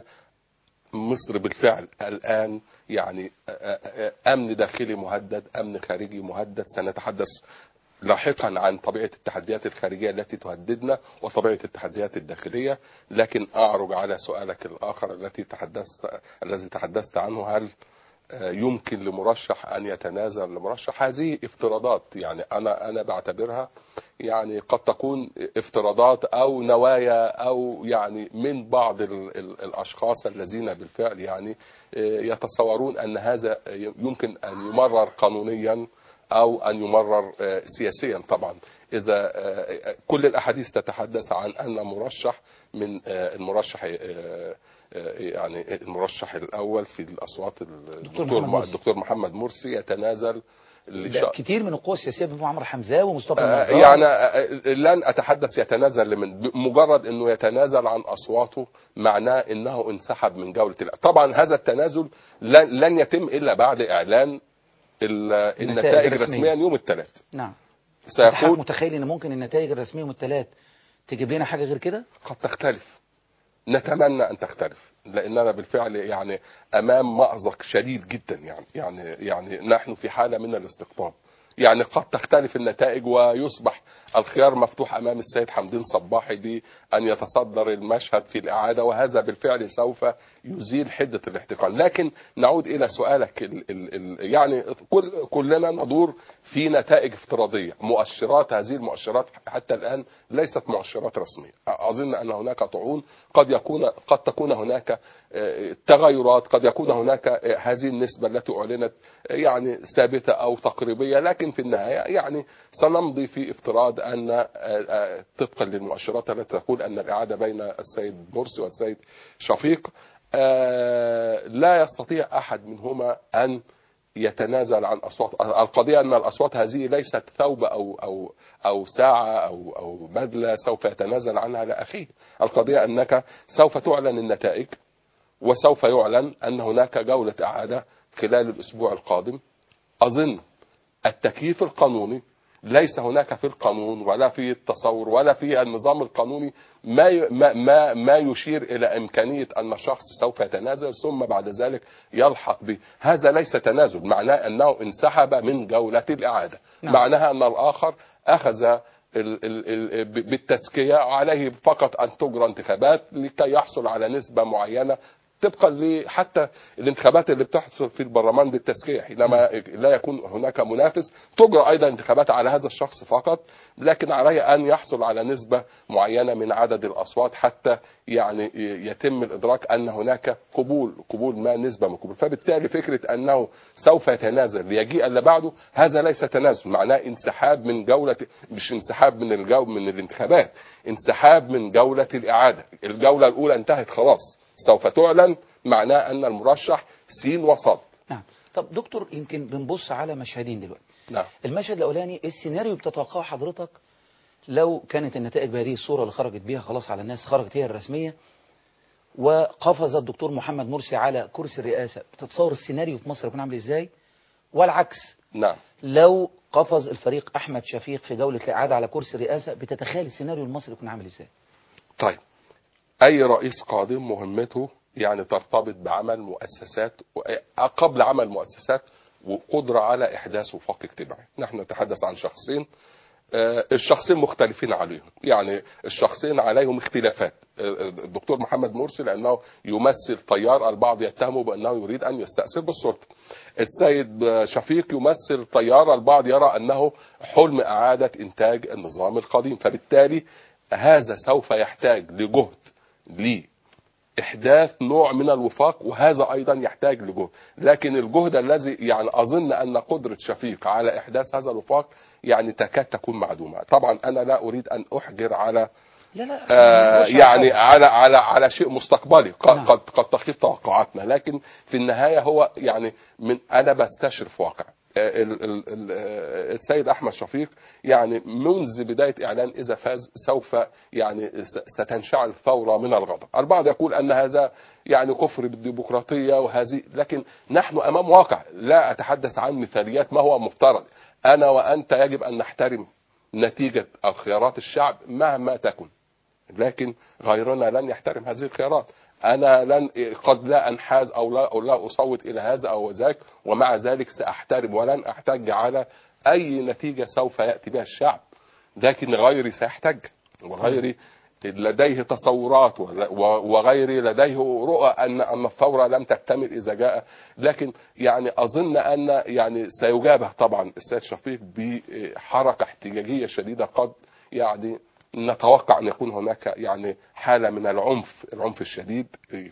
مصر بالفعل الان يعني آه، آه، آه، امن داخلي مهدد امن خارجي مهدد سنتحدث لاحقا عن طبيعه التحديات الخارجيه التي تهددنا وطبيعه التحديات الداخليه لكن اعرج على سؤالك الاخر التي تحدثت الذي تحدثت عنه هل آه، يمكن لمرشح ان يتنازل لمرشح هذه افتراضات يعني انا انا بعتبرها يعني قد تكون افتراضات او نوايا او يعني من بعض ال ال الاشخاص الذين بالفعل يعني آه، يتصورون ان هذا يمكن ان يمرر قانونيا او ان يمرر آه، سياسيا طبعا اذا آه، كل الاحاديث تتحدث عن ان مرشح من آه، المرشح آه، آه، يعني المرشح الاول في الاصوات الدكتور محمد مرسي. الدكتور محمد مرسي يتنازل ده لش- كتير من القوى السياسية بيبقوا عمرو حمزاوي ومصطفى آه، النجار. يعني آه، لن اتحدث يتنازل لمن مجرد انه يتنازل عن اصواته معناه انه انسحب من جوله الأ- طبعا هذا التنازل لن لن يتم الا بعد اعلان ال- النتائج رسمية. رسميا يوم الثلاث نعم انت حضرتك سيكون متخيل ان ممكن النتائج الرسمية يوم الثلاث تجيب لنا حاجة غير كده قد تختلف نتمنى ان تختلف لاننا بالفعل يعني امام مأزق شديد جدا يعني يعني يعني نحن في حاله من الاستقطاب يعني قد تختلف النتائج ويصبح الخيار مفتوح امام السيد حمدين صباحي بان يتصدر المشهد في الاعاده وهذا بالفعل سوف يزيل حده الاحتقان لكن نعود الى سؤالك ال ال ال يعني كل كلنا ندور في نتائج افتراضيه مؤشرات هذه المؤشرات حتى الان ليست مؤشرات رسميه اظن ان هناك طعون قد يكون قد تكون هناك آه، تغيرات قد يكون هناك آه، هذه النسبه التي اعلنت آه، يعني ثابته او تقريبيه لكن في النهايه يعني سنمضي في افتراض ان آه، آه، طبقا للمؤشرات التي تقول ان الاعاده بين السيد مرسي والسيد شفيق آه، لا يستطيع احد منهما ان يتنازل عن اصوات القضيه ان الاصوات هذه ليست ثوب او او او ساعه او او بدله سوف يتنازل عنها لاخيه القضيه انك سوف تعلن النتائج وسوف يعلن ان هناك جوله اعاده خلال الاسبوع القادم اظن التكييف القانوني ليس هناك في القانون ولا في التصور ولا في النظام القانوني ما ي- ما ما, ما يشير الى امكانيه ان شخص سوف يتنازل ثم بعد ذلك يلحق به هذا ليس تنازل معناه انه انسحب من جوله الاعاده نعم. معناها ان الاخر اخذ ال- ال- ال- ب- بالتزكيه عليه فقط ان تجرى انتخابات لكي يحصل على نسبه معينه طبقا ل حتى الانتخابات اللي بتحصل في البرلمان بالتزكيه حينما لا يكون هناك منافس تجرى ايضا انتخابات على هذا الشخص فقط لكن عليه ان يحصل على نسبه معينه من عدد الاصوات حتى يعني يتم الادراك ان هناك قبول قبول ما نسبه من قبول فبالتالي فكره انه سوف يتنازل ليجيء اللي بعده هذا ليس تنازل معناه انسحاب من جوله مش انسحاب من الجو من الانتخابات انسحاب من جوله الاعاده الجوله الاولى انتهت خلاص سوف تعلن معناه ان المرشح سين وصاد نعم طب دكتور يمكن بنبص على مشهدين دلوقتي نعم المشهد الاولاني السيناريو بتتوقعه حضرتك لو كانت النتائج بهذه الصوره اللي خرجت بيها خلاص على الناس خرجت هي الرسميه وقفز الدكتور محمد مرسي على كرسي الرئاسه بتتصور السيناريو في مصر يكون عامل ازاي والعكس نعم لو قفز الفريق احمد شفيق في جوله الاعاده على كرسي الرئاسه بتتخيل السيناريو المصري يكون عامل ازاي طيب اي رئيس قادم مهمته يعني ترتبط بعمل مؤسسات و- قبل عمل مؤسسات وقدرة على إحداث وفاق اجتماعي نحن نتحدث عن شخصين آه، الشخصين مختلفين عليهم يعني الشخصين عليهم اختلافات آه، الدكتور محمد مرسي لأنه يمثل تيار البعض يتهمه بأنه يريد أن يستأثر بالسلطة السيد آه، شفيق يمثل تيار البعض يرى أنه حلم إعادة إنتاج النظام القديم فبالتالي هذا سوف يحتاج لجهد لإحداث نوع من الوفاق وهذا أيضا يحتاج لجهد لكن الجهد الذي يعني أظن أن قدرة شفيق على إحداث هذا الوفاق يعني تكاد تكون معدومة طبعا أنا لا أريد أن أحجر على لا لا آه مش يعني عارف. على على على شيء مستقبلي قد نعم. قد قد تخيب توقعاتنا لكن في النهايه هو يعني من انا بستشرف واقع آه، ال- ال- ال- آه، السيد احمد شفيق يعني منذ بدايه اعلان اذا فاز سوف يعني س- ستنشعل ثوره من الغضب، البعض يقول ان هذا يعني كفر بالديمقراطيه وهذه لكن نحن امام واقع لا اتحدث عن مثاليات ما هو مفترض، انا وانت يجب ان نحترم نتيجه او خيارات الشعب مهما تكن. لكن غيرنا لن يحترم هذه الخيارات انا لن قد لا انحاز او لا او لا اصوت الى هذا او ذاك ومع ذلك ساحترم ولن احتج على اي نتيجه سوف ياتي بها الشعب لكن غيري سيحتج وغيري لديه تصورات ول- و- وغيري لديه رؤى ان ان الثوره لم تكتمل اذا جاء لكن يعني اظن ان يعني سيجابه طبعا السيد شفيق بحركه احتجاجيه شديده قد يعني نتوقع ان يكون هناك يعني حاله من العنف العنف الشديد في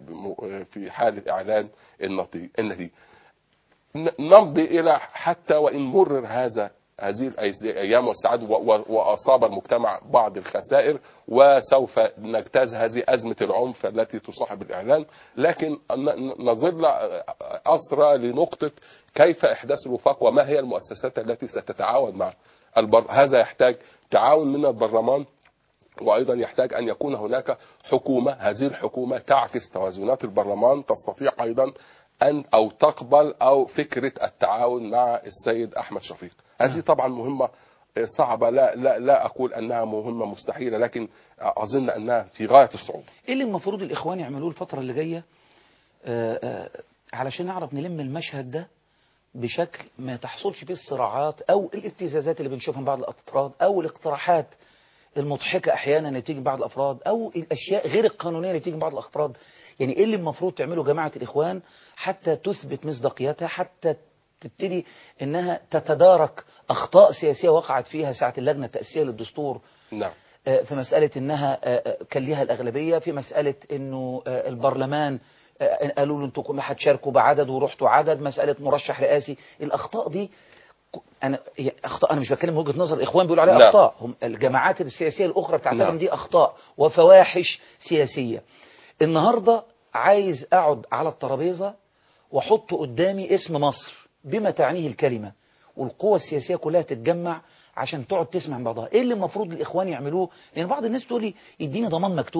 في حاله اعلان النتيجه النتيجه ن- نمضي الى حتى وان مرر هذا هذه الأيز- الايام والساعات و- و- واصاب المجتمع بعض الخسائر وسوف نجتاز هذه ازمه العنف التي تصاحب الاعلان لكن ن- ن- نظل اسرى لنقطه كيف احداث الوفاق وما هي المؤسسات التي ستتعاون مع البر... هذا يحتاج تعاون من البرلمان وايضا يحتاج ان يكون هناك حكومه هذه الحكومه تعكس توازنات البرلمان تستطيع ايضا ان او تقبل او فكره التعاون مع السيد احمد شفيق هذه طبعا مهمه صعبه لا لا لا اقول انها مهمه مستحيله لكن اظن انها في غايه الصعوبه ايه اللي المفروض الاخوان يعملوه الفتره اللي جايه آه، آه، علشان نعرف نلم المشهد ده بشكل ما تحصلش فيه الصراعات او الابتزازات اللي بنشوفها من بعض الافراد او الاقتراحات المضحكه احيانا اللي بتيجي من بعض الافراد او الاشياء غير القانونيه اللي بتيجي من بعض الافراد يعني ايه اللي المفروض تعمله جماعه الاخوان حتى تثبت مصداقيتها حتى تبتدي انها تتدارك اخطاء سياسيه وقعت فيها ساعه اللجنه التاسيسيه للدستور نعم آه، في مسألة إنها آه، آه، كان ليها الأغلبية في مسألة إنه آه، البرلمان آه، قالوا له أنتوا ما هتشاركوا بعدد ورحتوا عدد مسألة مرشح رئاسي الأخطاء دي ك- أنا هي أخطاء أنا مش بتكلم من وجهة نظر الإخوان بيقولوا عليها نعم. أخطاء هم الجماعات السياسية الأخرى بتعتبر نعم. إن دي أخطاء وفواحش سياسية النهاردة عايز أقعد على الترابيزة وأحط قدامي اسم مصر بما تعنيه الكلمة والقوى السياسية كلها تتجمع عشان تقعد تسمع من بعضها ايه اللي المفروض الاخوان يعملوه لان بعض الناس تقول لي يديني ضمان مكتوب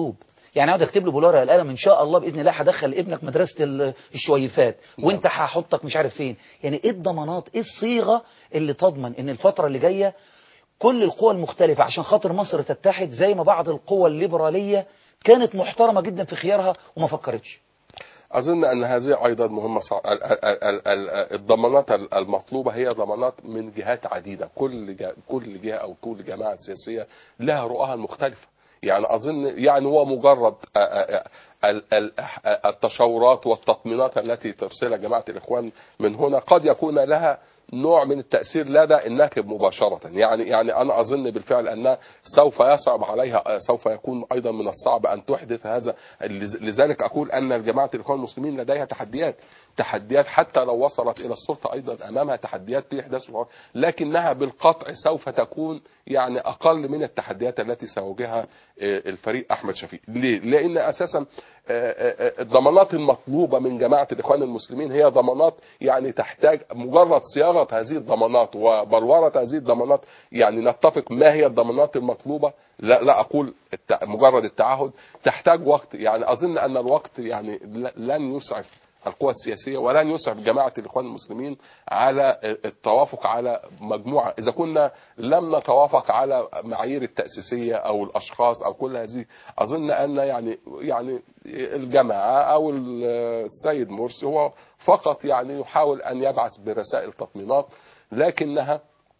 يعني اقعد اكتب له بالورقه القلم ان شاء الله باذن الله هدخل ابنك مدرسه ال- الشويفات وانت هحطك مش عارف فين يعني ايه الضمانات ايه الصيغه اللي تضمن ان الفتره اللي جايه كل القوى المختلفه عشان خاطر مصر تتحد زي ما بعض القوى الليبراليه كانت محترمه جدا في خيارها وما فكرتش أظن أن هذه أيضا مهمة صع... ال- ال- ال- ال- الضمانات ال- المطلوبة هي ضمانات من جهات عديدة كل ج... كل جهة أو كل جماعة سياسية لها رؤاها المختلفة يعني أظن يعني هو مجرد آ- آ- آ- ال- ال- آ- التشاورات والتطمينات التي ترسلها جماعة الإخوان من هنا قد يكون لها نوع من التأثير لدى الناخب مباشرة يعني يعني أنا أظن بالفعل أن سوف يصعب عليها سوف يكون أيضا من الصعب أن تحدث هذا لذلك أقول أن الجماعة الإخوان المسلمين لديها تحديات تحديات حتى لو وصلت إلى السلطة أيضا أمامها تحديات في إحداث الحوار لكنها بالقطع سوف تكون يعني أقل من التحديات التي سيواجهها آه، الفريق أحمد شفيق ليه؟ لأن أساسا آه، آه، آه، الضمانات المطلوبة من جماعة الإخوان المسلمين هي ضمانات يعني تحتاج مجرد صياغة هذه الضمانات وبلورة هذه الضمانات يعني نتفق ما هي الضمانات المطلوبة لا, لا أقول الت- مجرد التعهد تحتاج وقت يعني أظن أن الوقت يعني ل- لن يسعف القوى السياسية ولن يسعف جماعة الإخوان المسلمين على التوافق على مجموعة إذا كنا لم نتوافق على معايير التأسيسية أو الأشخاص أو كل هذه أظن أن يعني يعني الجماعة أو السيد مرسي هو فقط يعني يحاول أن يبعث برسائل تطمينات لكنها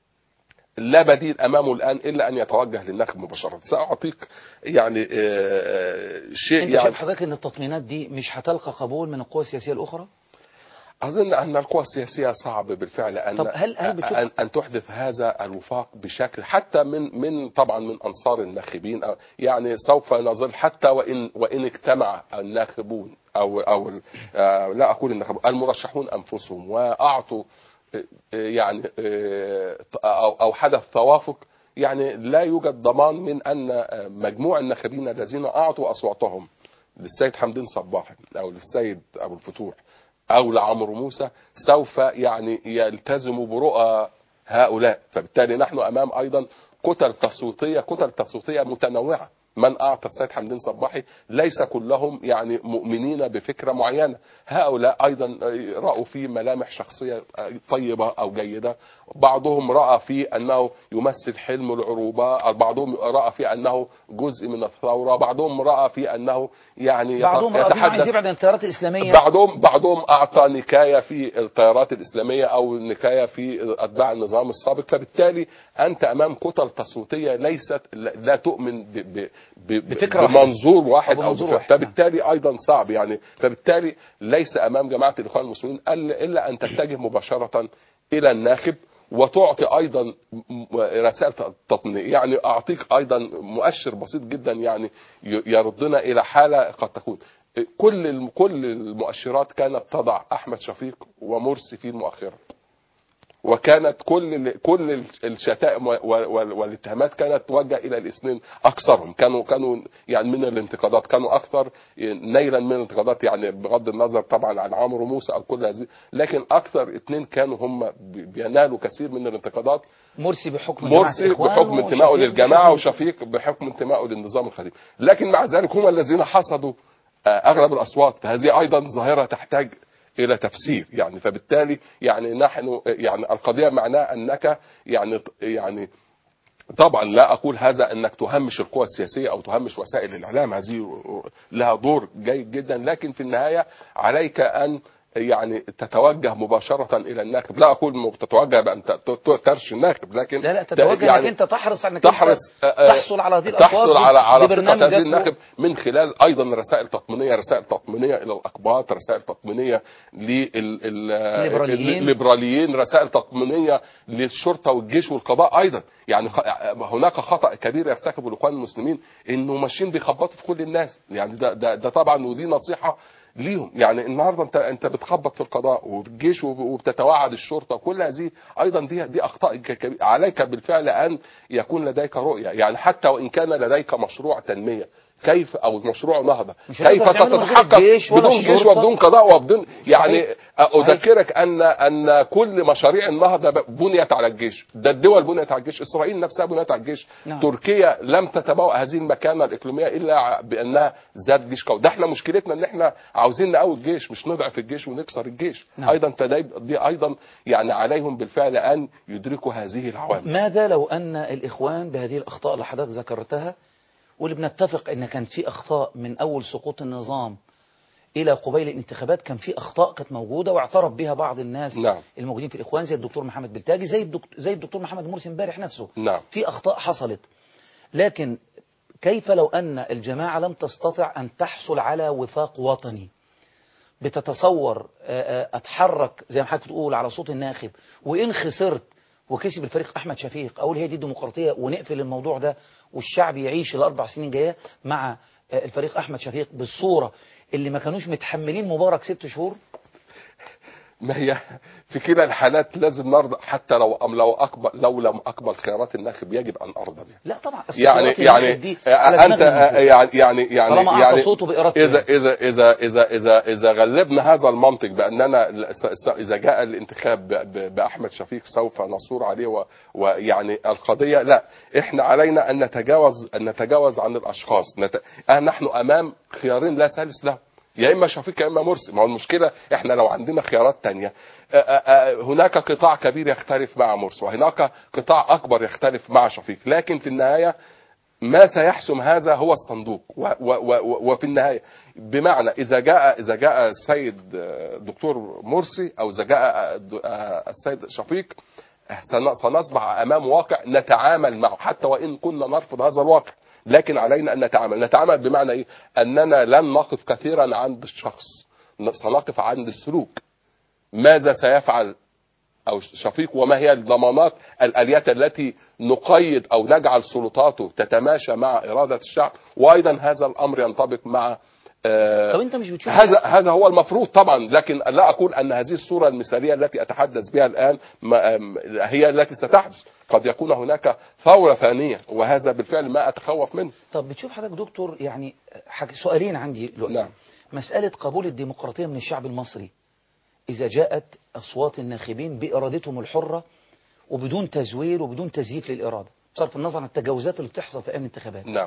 لا بديل امامه الان الا ان يتوجه للنخب مباشره ساعطيك يعني آه، شيء انت يعني شايف حضرتك ان التطمينات دي مش هتلقى قبول من القوى السياسيه الاخرى أظن أن القوى السياسية صعب بالفعل أن طب هل- هل بتشوف- أن, أن تحدث هذا الوفاق بشكل حتى من من طبعا من أنصار الناخبين أو- يعني سوف نظل حتى وإن وإن اجتمع الناخبون أو أو ال- آه، لا أقول الناخبون المرشحون أنفسهم وأعطوا آه، آه، يعني آه، أو أو حدث توافق يعني لا يوجد ضمان من أن آه، مجموع الناخبين الذين أعطوا أصواتهم للسيد حمدين صباح أو للسيد أبو الفتوح او لعمرو موسى سوف يعني يلتزموا برؤى هؤلاء فبالتالي نحن امام ايضا كتل تصويتيه كتل تصويتيه متنوعه من اعطى السيد حمدين صباحي ليس كلهم يعني مؤمنين بفكره معينه هؤلاء ايضا راوا في ملامح شخصيه طيبه او جيده بعضهم راى في انه يمثل حلم العروبه بعضهم راى في انه جزء من الثوره بعضهم راى في انه يعني يت- بعضهم رأى فيما عايز يبعد عن التيارات الاسلاميه بعضهم بعضهم اعطى نكايه في التيارات الاسلاميه او نكايه في اتباع النظام السابق فبالتالي انت امام كتل تصويتيه ليست لا لا تؤمن ب ب ب بفكرة واحدة. بمنظور واحد أو او بمنظور بفكرة. واحد، نعم. فبالتالي ايضا صعب يعني فبالتالي ليس امام جماعه الاخوان المسلمين الا إلا ان تتجه مباشره الى الناخب وتعطي ايضا م- م- رسائل تطمينيه يعني اعطيك ايضا مؤشر بسيط جدا يعني ي- يردنا الى حاله قد تكون كل الم- كل المؤشرات كانت تضع احمد شفيق ومرسي في المؤخره وكانت كل ال- كل ال- الشتائم و- و- والاتهامات كانت توجه الى الاثنين اكثرهم كانوا كانوا يعني من الانتقادات كانوا اكثر نيلا من الانتقادات يعني بغض النظر طبعا عن عمرو موسى او كل هذه لكن اكثر اثنين كانوا هم بي- بينالوا كثير من الانتقادات مرسي بحكم جماعة مرسي الإخوان بحكم انتمائه وشفيق للجماعه بحكم- وشفيق بحكم انتمائه للنظام القديم لكن مع ذلك هم الذين حصدوا آه، اغلب الاصوات فهذه ايضا ظاهره تحتاج الى تفسير يعني فبالتالي يعني نحن يعني القضيه معناها انك يعني يعني طبعا لا اقول هذا انك تهمش القوى السياسيه او تهمش وسائل الاعلام هذه لها دور جيد جدا لكن في النهايه عليك ان يعني تتوجه مباشرة إلى الناخب لا أقول م- تتوجه بأن ت- ت- ترشي الناخب لكن لا لا تتوجه يعني انك انت تحرص انك تحرص انت آه، تحصل على هذه الاصوات تحصل على على ببرنامج ثقة هذه ذاته. الناخب من خلال ايضا رسائل تطمينيه رسائل تطمينيه الى الاقباط رسائل تطمينيه الليبراليين. للليبراليين رسائل تطمينيه للشرطه والجيش والقضاء ايضا يعني خ- هناك خطا كبير يرتكبه الاخوان المسلمين انه ماشيين بيخبطوا في كل الناس يعني ده ده, ده طبعا ودي نصيحه ليهم يعني النهارده انت انت بتخبط في القضاء وفي الجيش وب- وبتتوعد الشرطه كل هذه ايضا دي دي اخطاء ك- كبيرة. عليك بالفعل ان يكون لديك رؤيه يعني حتى وان كان لديك مشروع تنميه كيف او مشروع نهضه مش هتقدر كيف تعمله من غير ستتحقق الجيش ولا بدون جيش الشرطة. وبدون قضاء وبدون يعني صحيح. اذكرك ان ان كل مشاريع النهضه بنيت على الجيش ده الدول بنيت على الجيش اسرائيل نفسها بنيت على الجيش نعم. تركيا لم تتبوأ هذه المكانه الاقليميه الا بانها ذات جيش قوي ده احنا مشكلتنا ان احنا عاوزين نقوي الجيش مش نضعف الجيش ونكسر الجيش نعم. ايضا تدايب دي ايضا يعني عليهم بالفعل ان يدركوا هذه العوامل ماذا لو أن الإخوان بهذه الأخطاء اللي حضرتك ذكرتها واللي بنتفق أن كان في أخطاء من أول سقوط النظام إلى قبيل الانتخابات كان في أخطاء كانت موجودة واعترف بها بعض الناس نعم. الموجودين في الإخوان زي الدكتور محمد بلتاجي زي الدكتور, زي الدكتور محمد مرسي امبارح نفسه نعم. في أخطاء حصلت لكن كيف لو أن الجماعة لم تستطع أن تحصل على وفاق وطني بتتصور آه، آه، اتحرك زي ما حضرتك بتقول على صوت الناخب وان خسرت وكسب الفريق احمد شفيق اقول هي دي الديمقراطيه ونقفل الموضوع ده والشعب يعيش الاربع سنين جايه مع آه، الفريق احمد شفيق بالصوره اللي ما كانوش متحملين مبارك ست شهور ما هي في كلا الحالات لازم نرضى حتى لو أم لو اقبل لو لم اقبل خيارات الناخب يجب ان ارضى بها لا طبعا يعني الخيارات يعني الناخب دي على انت دماغنا من فوق. يعني يعني يعني طالما أعطى يعني صوته بإرادته اذا يعني. اذا اذا اذا اذا اذا غلبنا هذا المنطق باننا س- س- اذا جاء الانتخاب ب- ب- باحمد شفيق سوف نصور عليه و- ويعني القضيه لا احنا علينا ان نتجاوز ان نتجاوز عن الاشخاص نت... آه نحن امام خيارين لا ثالث لهم يا اما شفيق يا اما مرسي ما هو المشكله احنا لو عندنا خيارات تانية آه، آه، آه، هناك قطاع كبير يختلف مع مرسي وهناك قطاع اكبر يختلف مع شفيق لكن في النهايه ما سيحسم هذا هو الصندوق و و و وفي النهايه بمعنى اذا جاء اذا جاء السيد آه، دكتور مرسي او اذا جاء آه، د- آه، السيد شفيق سن- سنصبح امام واقع نتعامل معه حتى وان كنا نرفض هذا الواقع لكن علينا ان نتعامل نتعامل بمعنى ايه اننا لن نقف كثيرا عند الشخص سنقف عند السلوك ماذا سيفعل او شفيق وما هي الضمانات الاليات التي نقيد او نجعل سلطاته تتماشى مع اراده الشعب وايضا هذا الامر ينطبق مع آه، طب انت مش بتشوف هذا هذا هو المفروض طبعا لكن لا اقول ان هذه الصوره المثاليه التي اتحدث بها الان ما- أم، هي التي ستحدث قد يكون هناك ثوره ثانيه وهذا بالفعل ما اتخوف منه طب بتشوف حضرتك دكتور يعني حك... سؤالين عندي دلوقتي نعم. مسألة قبول الديمقراطية من الشعب المصري إذا جاءت أصوات الناخبين بإرادتهم الحرة وبدون تزوير وبدون تزييف للإرادة بصرف النظر عن التجاوزات اللي بتحصل في أيام الانتخابات نعم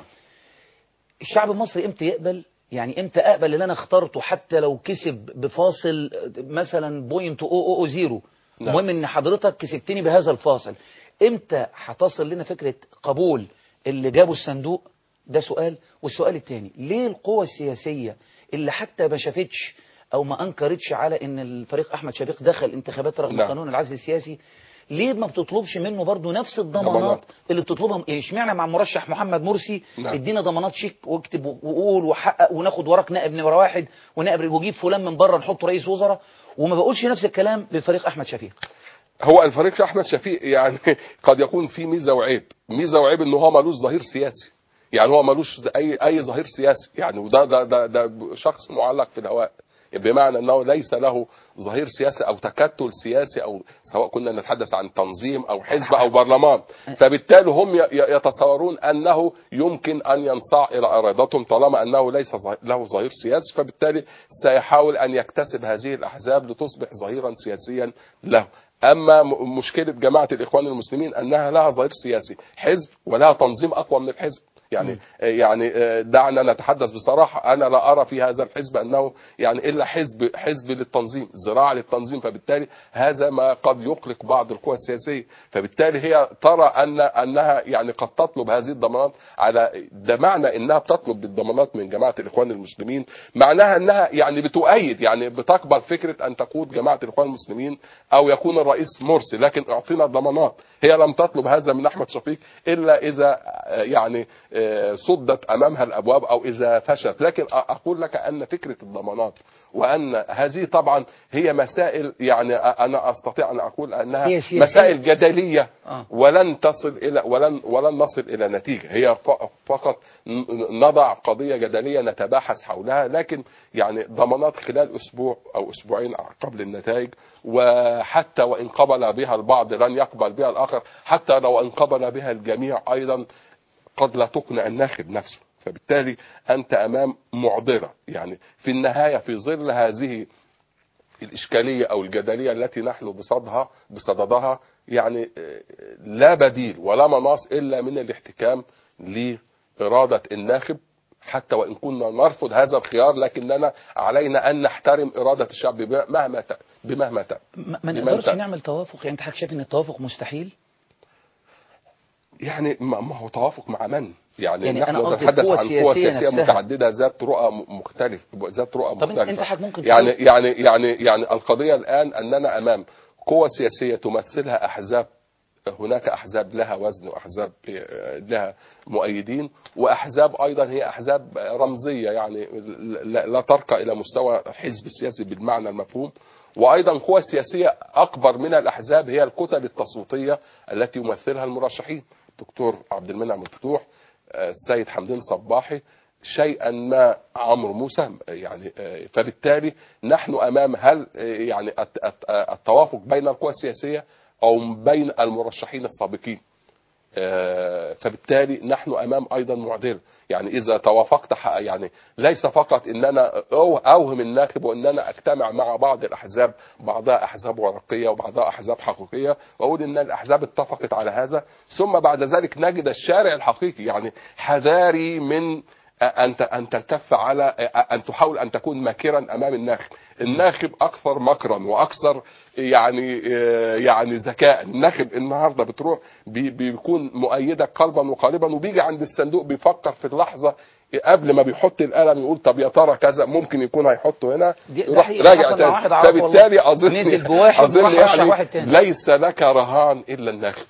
الشعب المصري امتى يقبل يعني امتى اقبل اللي انا اخترته حتى لو كسب بفاصل مثلا بوينت او او او زيرو نعم. المهم ان حضرتك كسبتني بهذا الفاصل امتى هتصل لنا فكرة قبول اللي جابوا الصندوق ده سؤال والسؤال الثاني ليه القوى السياسية اللي حتى ما شافتش او ما انكرتش على ان الفريق احمد شفيق دخل انتخابات رغم نعم. قانون العزل السياسي ليه ما بتطلبش منه برضه نفس الضمانات ضمانات. اللي بتطلبها إيه، اشمعنى مع مرشح محمد مرسي نعم. ادينا ضمانات شيك واكتب وقول وحقق وناخد وراك نائب نمره واحد ونائب وجيب فلان من بره نحطه رئيس وزراء وما بقولش نفس الكلام للفريق احمد شفيق هو الفريق احمد شفيق يعني قد يكون فيه ميزه وعيب ميزه وعيب ان هو ملوش ظهير سياسي يعني هو ملوش اي اي ظهير سياسي يعني وده ده ده, ده شخص معلق في الهواء بمعنى انه ليس له ظهير سياسي او تكتل سياسي او سواء كنا نتحدث عن تنظيم او حزب او برلمان فبالتالي هم ي- ي- يتصورون انه يمكن ان ينصاع الى ارادتهم طالما انه ليس ظه- له ظهير سياسي فبالتالي سيحاول ان يكتسب هذه الاحزاب لتصبح ظهيرا سياسيا له اما م- مشكله جماعه الاخوان المسلمين انها لها ظهير سياسي حزب ولها تنظيم اقوى من الحزب يعني يعني آه، دعنا نتحدث بصراحه انا لا ارى في هذا الحزب انه يعني الا حزب حزب للتنظيم ذراع للتنظيم فبالتالي هذا ما قد يقلق بعض القوى السياسيه فبالتالي هي ترى ان انها يعني قد تطلب هذه الضمانات على ده معنى انها بتطلب بالضمانات من جماعه الاخوان المسلمين معناها انها يعني بتؤيد يعني بتقبل فكره ان تقود جماعه الاخوان المسلمين او يكون الرئيس مرسي لكن اعطينا ضمانات هي لم تطلب هذا من احمد شفيق الا اذا آه، يعني آه، صدت امامها الابواب او اذا فشلت لكن أ- اقول لك ان فكره الضمانات وان هذه طبعا هي مسائل يعني أ- انا استطيع ان اقول انها هي سياسية. مسائل جدليه آه. ولن تصل الى ولن ولن نصل الى نتيجه هي ف- فقط ن- نضع قضيه جدليه نتباحث حولها لكن يعني ضمانات خلال اسبوع او اسبوعين قبل النتائج وحتى وان قبل بها البعض لن يقبل بها الاخر حتى لو ان قبل بها الجميع ايضا قد لا تقنع الناخب نفسه فبالتالي انت امام معضله يعني في النهايه في ظل هذه الإشكالية أو الجدلية التي نحن بصدها بصددها يعني آه، لا بديل ولا مناص إلا من الاحتكام لإرادة الناخب حتى وإن كنا نرفض هذا الخيار لكننا علينا أن نحترم إرادة الشعب بما- مهما ت- بمهما ت- ما ما لمن نقدرش تأتي. نعمل توافق يعني انت حضرتك شايف ان التوافق مستحيل يعني ما ما هو توافق مع من؟ يعني, يعني نحن أنا قصدي نتحدث القوى عن قوى السياسية سياسية نفسها. متعددة ذات رؤى م- مختلف ذات رؤى طب انت مختلفة انت حضرتك ممكن يعني تقول- يعني يعني يعني القضية الآن أننا أمام قوى سياسية تمثلها أحزاب هناك أحزاب لها وزن وأحزاب آه، لها مؤيدين وأحزاب أيضا هي أحزاب رمزية يعني لا لا ترقى إلى مستوى حزب سياسي بالمعنى المفهوم وأيضا قوى سياسية أكبر من الأحزاب هي الكتل التصويتية التي يمثلها المرشحين الدكتور عبد المنعم الفتوح آه، السيد حمدين صباحي شيئا ما عمرو موسى يعني آه، فبالتالي نحن امام هل آه، يعني الت- الت- التوافق بين القوى السياسيه او بين المرشحين السابقين آه، فبالتالي نحن امام ايضا معضله يعني اذا توافقت ح- يعني ليس فقط ان انا أو- اوهم الناخب وان انا اجتمع مع بعض الاحزاب بعضها احزاب ورقيه وبعضها احزاب حقيقيه واقول ان الاحزاب اتفقت على هذا ثم بعد ذلك نجد الشارع الحقيقي يعني حذاري من ان ت- ان تلتف على ان تحاول ان تكون ماكرا امام الناخب الناخب اكثر مكرا واكثر يعني يعني ذكاء الناخب النهارده بتروح بي- بيكون مؤيدك قلبا وقالبا وبيجي عند الصندوق بيفكر في اللحظه قبل ما بيحط القلم يقول طب يا ترى كذا ممكن يكون هيحطه هنا دي- ده يروح حقيقي، راجع حصل مع تاني. واحد أعرفه والله. فبالتالي اظن نزل بواحد اظن وراح رشح يعني واحد تاني. ليس لك رهان الا الناخب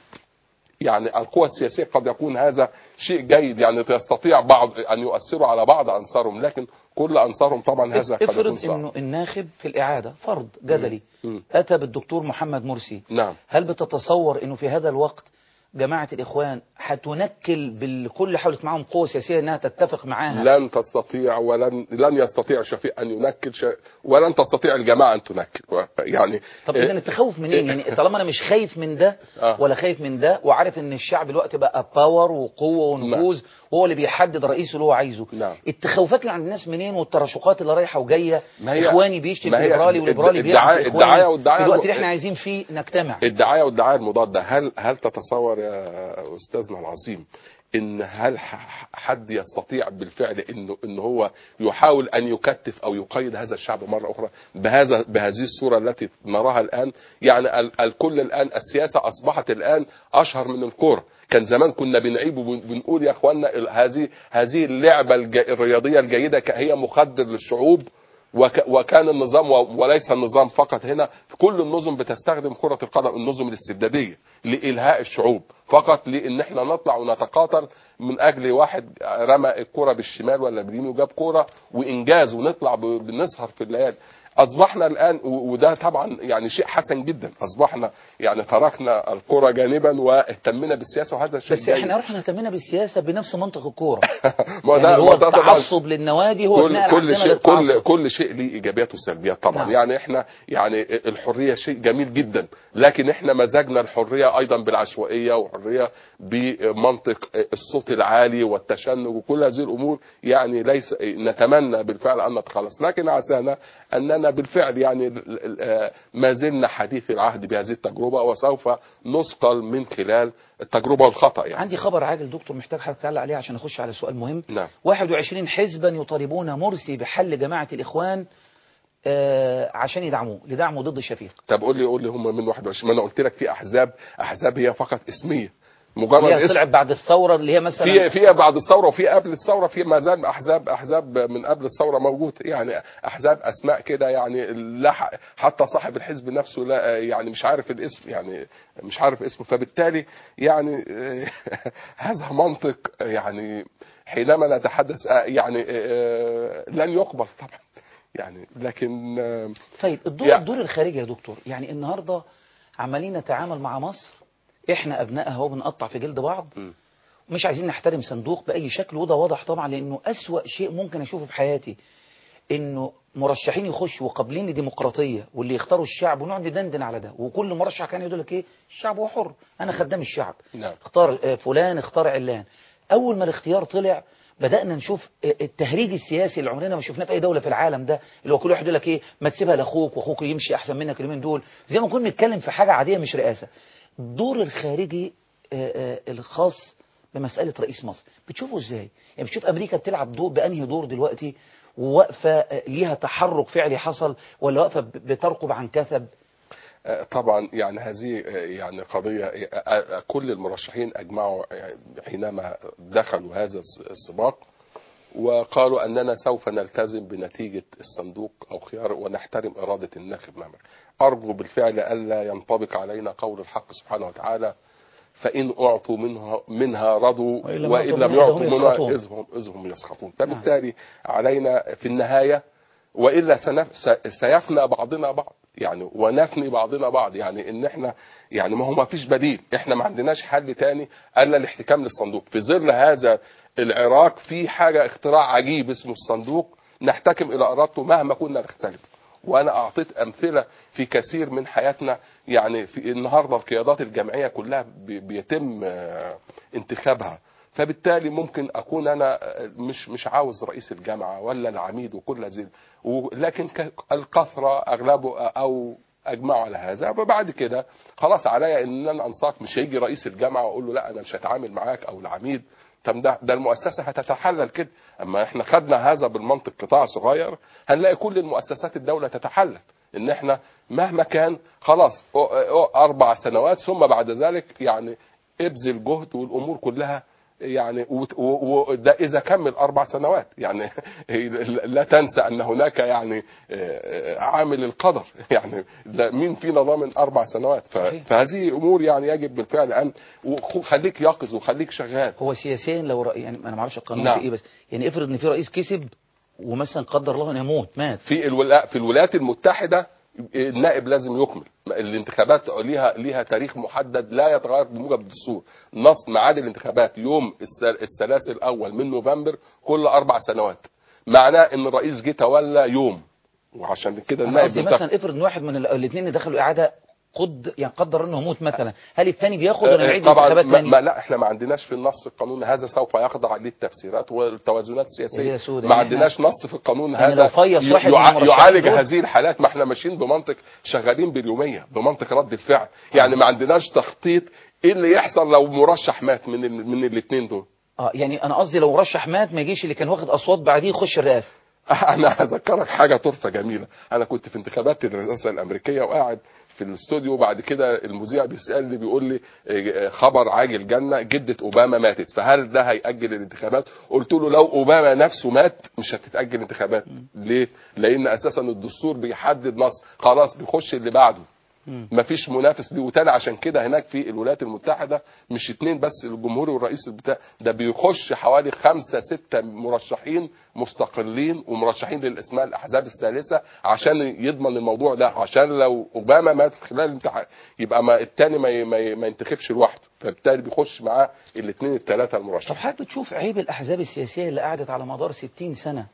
يعني القوى السياسية قد يكون هذا شيء جيد يعني يستطيع بعض أن يؤثروا على بعض أنصارهم لكن كل أنصارهم طبعا هذا قد يكون افرض صعب انه الناخب في الاعاده فرض جدلي مم. اتى بالدكتور محمد مرسي نعم هل بتتصور انه في هذا الوقت جماعه الاخوان هتنكل بالكل حاولت معاهم قوه سياسيه انها تتفق معاها لن تستطيع ولن لن يستطيع شفيق أن ينكل شيء ولن تستطيع الجماعة أن تنكل و- يعني طب إيه، اذا التخوف منين يعني طالما انا مش خايف من ده آه. ولا خايف من ده وعارف ان الشعب دلوقتي بقى باور وقوه ونفوذ وهو اللي بيحدد رئيسه اللي هو عايزه نعم. التخوفات اللي عند الناس منين والتراشقات اللي رايحه وجايه ما هي- اخواني بيشتم ما في هي ليبرالي وليبرالي الدعاية- بيشتم في الدعاية اخواني والدعاية في الوقت اللي الم- احنا عايزين فيه نجتمع الدعاية والدعاية المضادة هل هل تتصور يا أستاذنا العظيم ان هل ح- حد يستطيع بالفعل انه ان هو يحاول ان يكتف او يقيد هذا الشعب مره اخرى بهذا بهذه الصوره التي نراها الان يعني ال- الكل الان السياسه اصبحت الان اشهر من الكوره كان زمان كنا بنعيب وبنقول يا اخوانا ال- هذه هذه اللعبه الج- الرياضيه الجيده ك- هي مخدر للشعوب وك وكان النظام و- وليس النظام فقط هنا كل النظم بتستخدم كرة القدم النظم الاستبدادية لإلهاء الشعوب فقط لأن احنا نطلع ونتقاتل من أجل واحد رمى الكرة بالشمال ولا باليمين وجاب كرة وإنجاز ونطلع ب- بنسهر في الليالي أصبحنا الآن و- وده طبعا يعني شيء حسن جدا أصبحنا يعني تركنا الكرة جانبا واهتمنا بالسياسة وهذا شيء بس جيد. احنا رحنا اهتمينا بالسياسه بنفس منطق الكوره ما يعني ده اللي ما هو ده طبعا التعصب للنوادي هو كل اتنقل كل عندنا شيء كل للتعصب. كل شيء ليه ايجابيات وسلبيات طبعا نعم. يعني احنا يعني الحريه شيء جميل جدا لكن احنا مزجنا الحريه ايضا بالعشوائيه وحريه بمنطق الصوت العالي والتشنج وكل هذه الامور يعني ليس نتمنى بالفعل ان نتخلص لكن عسانا اننا بالفعل يعني ال- ال- آه، ما زلنا حديث العهد بهذه التجربه وسوف نثقل من خلال التجربه والخطا يعني عندي خبر عاجل دكتور محتاج حضرتك تعلق عليه عشان اخش على سؤال مهم نعم 21 حزبا يطالبون مرسي بحل جماعه الاخوان آه عشان يدعموه لدعمه ضد الشفيق طب قول لي قول لي هم من 21 ما انا قلت لك في احزاب احزاب هي فقط اسميه مجرد اللي هي اسم طلعت بعد الثوره اللي هي مثلا في في بعد الثوره وفي قبل الثوره في ما زال احزاب احزاب من قبل الثوره موجود يعني احزاب اسماء كده يعني لا ح- حتى صاحب الحزب نفسه لا يعني مش عارف الاسم يعني مش عارف اسمه فبالتالي يعني هذا منطق يعني حينما نتحدث يعني لن يقبل طبعا يعني لكن طيب الدور يعني- الدور الخارجي يا دكتور يعني النهارده عمالين نتعامل مع مصر احنا ابنائها اهو بنقطع في جلد بعض م. مش عايزين نحترم صندوق باي شكل وده واضح طبعا لانه اسوا شيء ممكن اشوفه في حياتي انه مرشحين يخشوا وقابلين لديمقراطيه واللي يختاروا الشعب ونقعد ندندن على ده وكل مرشح كان يقول لك ايه الشعب هو حر انا خدام الشعب نعم اختار آه، فلان اختار علان اول ما الاختيار طلع بدانا نشوف التهريج السياسي اللي عمرنا ما شفناه في اي دوله في العالم ده اللي هو كل واحد يقول لك ايه ما تسيبها لاخوك واخوك يمشي احسن منك اليومين دول زي ما كنا بنتكلم في حاجه عاديه مش رئاسه الدور الخارجي آه، آه، الخاص بمساله رئيس مصر بتشوفه ازاي يعني بتشوف امريكا بتلعب دور بانهي دور دلوقتي وواقفه آه، ليها تحرك فعلي حصل ولا واقفه ب- بترقب عن كثب آه، طبعا يعني هذه آه، يعني قضية آه، آه، كل المرشحين أجمعوا آه، حينما دخلوا هذا الس- السباق وقالوا أننا سوف نلتزم بنتيجة الصندوق أو خيار ونحترم إرادة الناخب مهما أرجو بالفعل ألا ينطبق علينا قول الحق سبحانه وتعالى فإن أعطوا منها منها رضوا وإن لم وإن يعطوا لم منها يعطوا هم منها يسخطون. إذ هم إذ هم يسخطون فبالتالي علينا في النهاية والا سنف... س- سيفنى بعضنا بعض يعني ونفني بعضنا بعض يعني ان احنا يعني ما هو ما فيش بديل احنا ما عندناش حل تاني الا الاحتكام للصندوق في ظل هذا العراق في حاجه اختراع عجيب اسمه الصندوق نحتكم الى ارادته مهما كنا نختلف وانا اعطيت امثله في كثير من حياتنا يعني في النهارده القيادات الجمعيه كلها بي- بيتم آه، انتخابها فبالتالي ممكن اكون انا مش مش عاوز رئيس الجامعه ولا العميد وكل هذه و- لكن ك- الكثره اغلبه او اجمعوا على هذا وبعد كده خلاص عليا ان انا انساق مش هيجي رئيس الجامعه واقول له لا انا مش هتعامل معاك او العميد طب ده ده المؤسسه هتتحلل كده اما احنا خدنا هذا بالمنطق قطاع صغير هنلاقي كل المؤسسات الدوله تتحلل ان احنا مهما كان خلاص أو- أو اربع سنوات ثم بعد ذلك يعني ابذل جهد والامور كلها يعني وت- و- وده اذا كمل اربع سنوات يعني لا تنسى ان هناك يعني آه، عامل القدر يعني لا- مين فينا ضامن اربع سنوات ف- صحيح. فهذه امور يعني يجب بالفعل ان وخليك يقظ وخليك شغال هو سياسيا لو رأي يعني انا ما اعرفش القانون نعم. في ايه بس يعني افرض ان في رئيس كسب ومثلا قدر الله انه يموت مات في الولا في الولايات المتحده النائب لازم يكمل الانتخابات ليها ليها تاريخ محدد لا يتغير بموجب الدستور نص ميعاد الانتخابات يوم الس- الثلاث الاول من نوفمبر كل اربع سنوات معناه ان الرئيس جه تولى يوم وعشان كده انا النائب قصدي بينتخب. مثلا افرض ان واحد من الاثنين اللي دخلوا اعاده قد يعني قدر انه يموت مثلا هل الثاني بياخد ولا آه، يعيد طبعا انتخابات ما ثاني ما لا احنا ما عندناش في النص القانوني هذا سوف يخضع للتفسيرات والتوازنات هي السياسيه سودة ما يعني عندناش نص في القانون يعني هذا لو فيص واحد يع- من المرشحين يعالج دول- هذه الحالات ما احنا ماشيين بمنطق شغالين باليوميه بمنطق رد الفعل يعني ما عندناش تخطيط ايه اللي يحصل لو مرشح مات من ال- من الاثنين دول اه يعني انا قصدي لو مرشح مات ما يجيش اللي كان واخد اصوات بعديه يخش الرئاسه انا هذكرك حاجه طرفه جميله انا كنت في انتخابات الرئاسه الامريكيه وقاعد في الاستوديو وبعد كده المذيع بيسالني بيقول لي إيه، خبر عاجل جنه جده اوباما ماتت فهل ده هياجل الانتخابات قلت له لو اوباما نفسه مات مش هتتاجل انتخابات ليه لان اساسا الدستور بيحدد نص خلاص بيخش اللي بعده مفيش منافس ليه وتاني عشان كده هناك في الولايات المتحدة مش اتنين بس الجمهوري والرئيس بتاع ده بيخش حوالي خمسة ستة مرشحين مستقلين ومرشحين للاسماء الاحزاب الثالثة عشان يضمن الموضوع ده عشان لو اوباما مات في خلال الامتحان يبقى ما التاني ما, ي- ما, ي- ما ينتخبش لوحده فبالتالي بيخش معاه الاثنين الثلاثة طب المرشحين حضرتك بتشوف عيب الاحزاب السياسيه اللي قعدت على مدار 60 سنه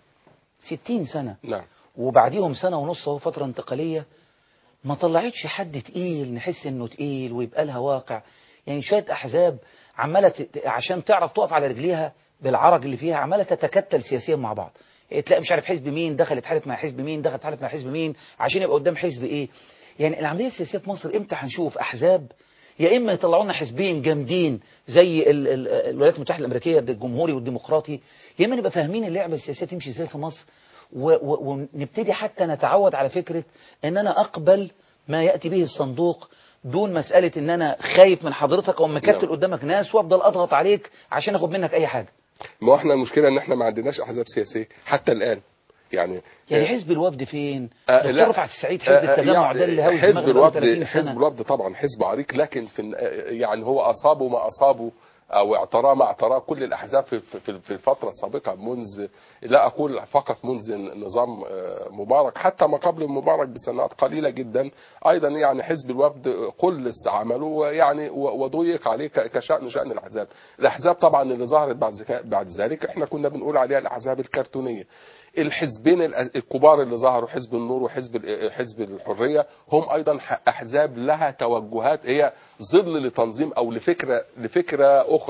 60 سنه نعم وبعديهم سنه ونص اهو فتره انتقاليه ما طلعتش حد تقيل نحس انه تقيل ويبقى لها واقع يعني شويه احزاب عماله ت- عشان تعرف تقف على رجليها بالعرج اللي فيها عماله تتكتل سياسيا مع بعض إيه، تلاقي مش عارف حزب مين دخل اتحالف مع حزب مين دخل اتحالف مع حزب مين عشان يبقى قدام حزب ايه يعني العمليه السياسيه في مصر امتى هنشوف احزاب يا اما يطلعوا لنا حزبين جامدين زي ال- ال- الولايات المتحده الامريكيه الجمهوري والديمقراطي يا اما نبقى فاهمين اللعبه السياسيه تمشي ازاي في مصر و- و- ونبتدي حتى نتعود على فكره ان انا اقبل ما ياتي به الصندوق دون مساله ان انا خايف من حضرتك او مكتل نعم. قدامك ناس وافضل اضغط عليك عشان اخد منك اي حاجه ما هو احنا المشكلة ان احنا ما عندناش احزاب سياسية حتى الان يعني يعني حزب الوفد فين؟ آه، دكتور لا. رفعت السعيد حزب آه، التجمع يعني ده اللي هاوي حزب دماغنا بقاله الوفد 30 حزب سنه الوفد طبعا حزب عريق لكن في آه، يعني هو اصابه ما اصابه او اعتراه ما اعتراه كل الاحزاب في في في الفتره السابقه منذ لا اقول فقط منذ نظام آه، مبارك حتى ما قبل مبارك بسنوات قليله جدا ايضا يعني حزب الوفد قلص عمله ويعني و- وضيق عليه ك- كشان شان الاحزاب الاحزاب طبعا اللي ظهرت بعد ذك- بعد ذلك احنا كنا بنقول عليها الاحزاب الكرتونيه الحزبين الأ- الكبار اللي ظهروا حزب النور وحزب ال- حزب الحريه هم ايضا ح- احزاب لها توجهات هي ظل لتنظيم او لفكره لفكره اخرى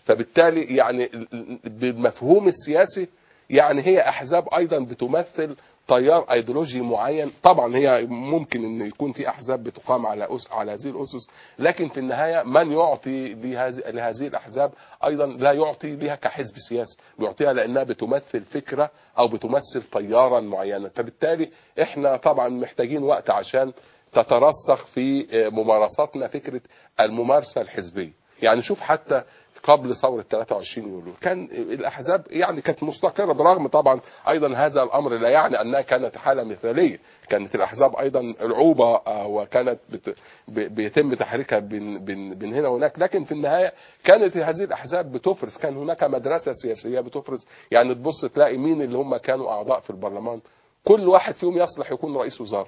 فبالتالي يعني ال- ال- بالمفهوم السياسي يعني هي احزاب ايضا بتمثل تيار ايديولوجي معين طبعا هي ممكن ان يكون في احزاب بتقام على أس على هذه الاسس لكن في النهايه من يعطي لهذه لهذه الاحزاب ايضا لا يعطي لها كحزب سياسي بيعطيها لانها بتمثل فكره او بتمثل تيارا معينا فبالتالي احنا طبعا محتاجين وقت عشان تترسخ في ممارساتنا فكره الممارسه الحزبيه يعني شوف حتى قبل ثورة 23 يوليو كان الأحزاب يعني كانت مستقرة برغم طبعا أيضا هذا الأمر لا يعني أنها كانت حالة مثالية كانت الأحزاب أيضا العوبة آه، وكانت بت ب- بيتم تحريكها بين, بين, بين هنا وهناك لكن في النهاية كانت هذه الأحزاب بتفرز كان هناك مدرسة سياسية بتفرز يعني تبص تلاقي مين اللي هم كانوا أعضاء في البرلمان كل واحد فيهم يصلح يكون رئيس وزراء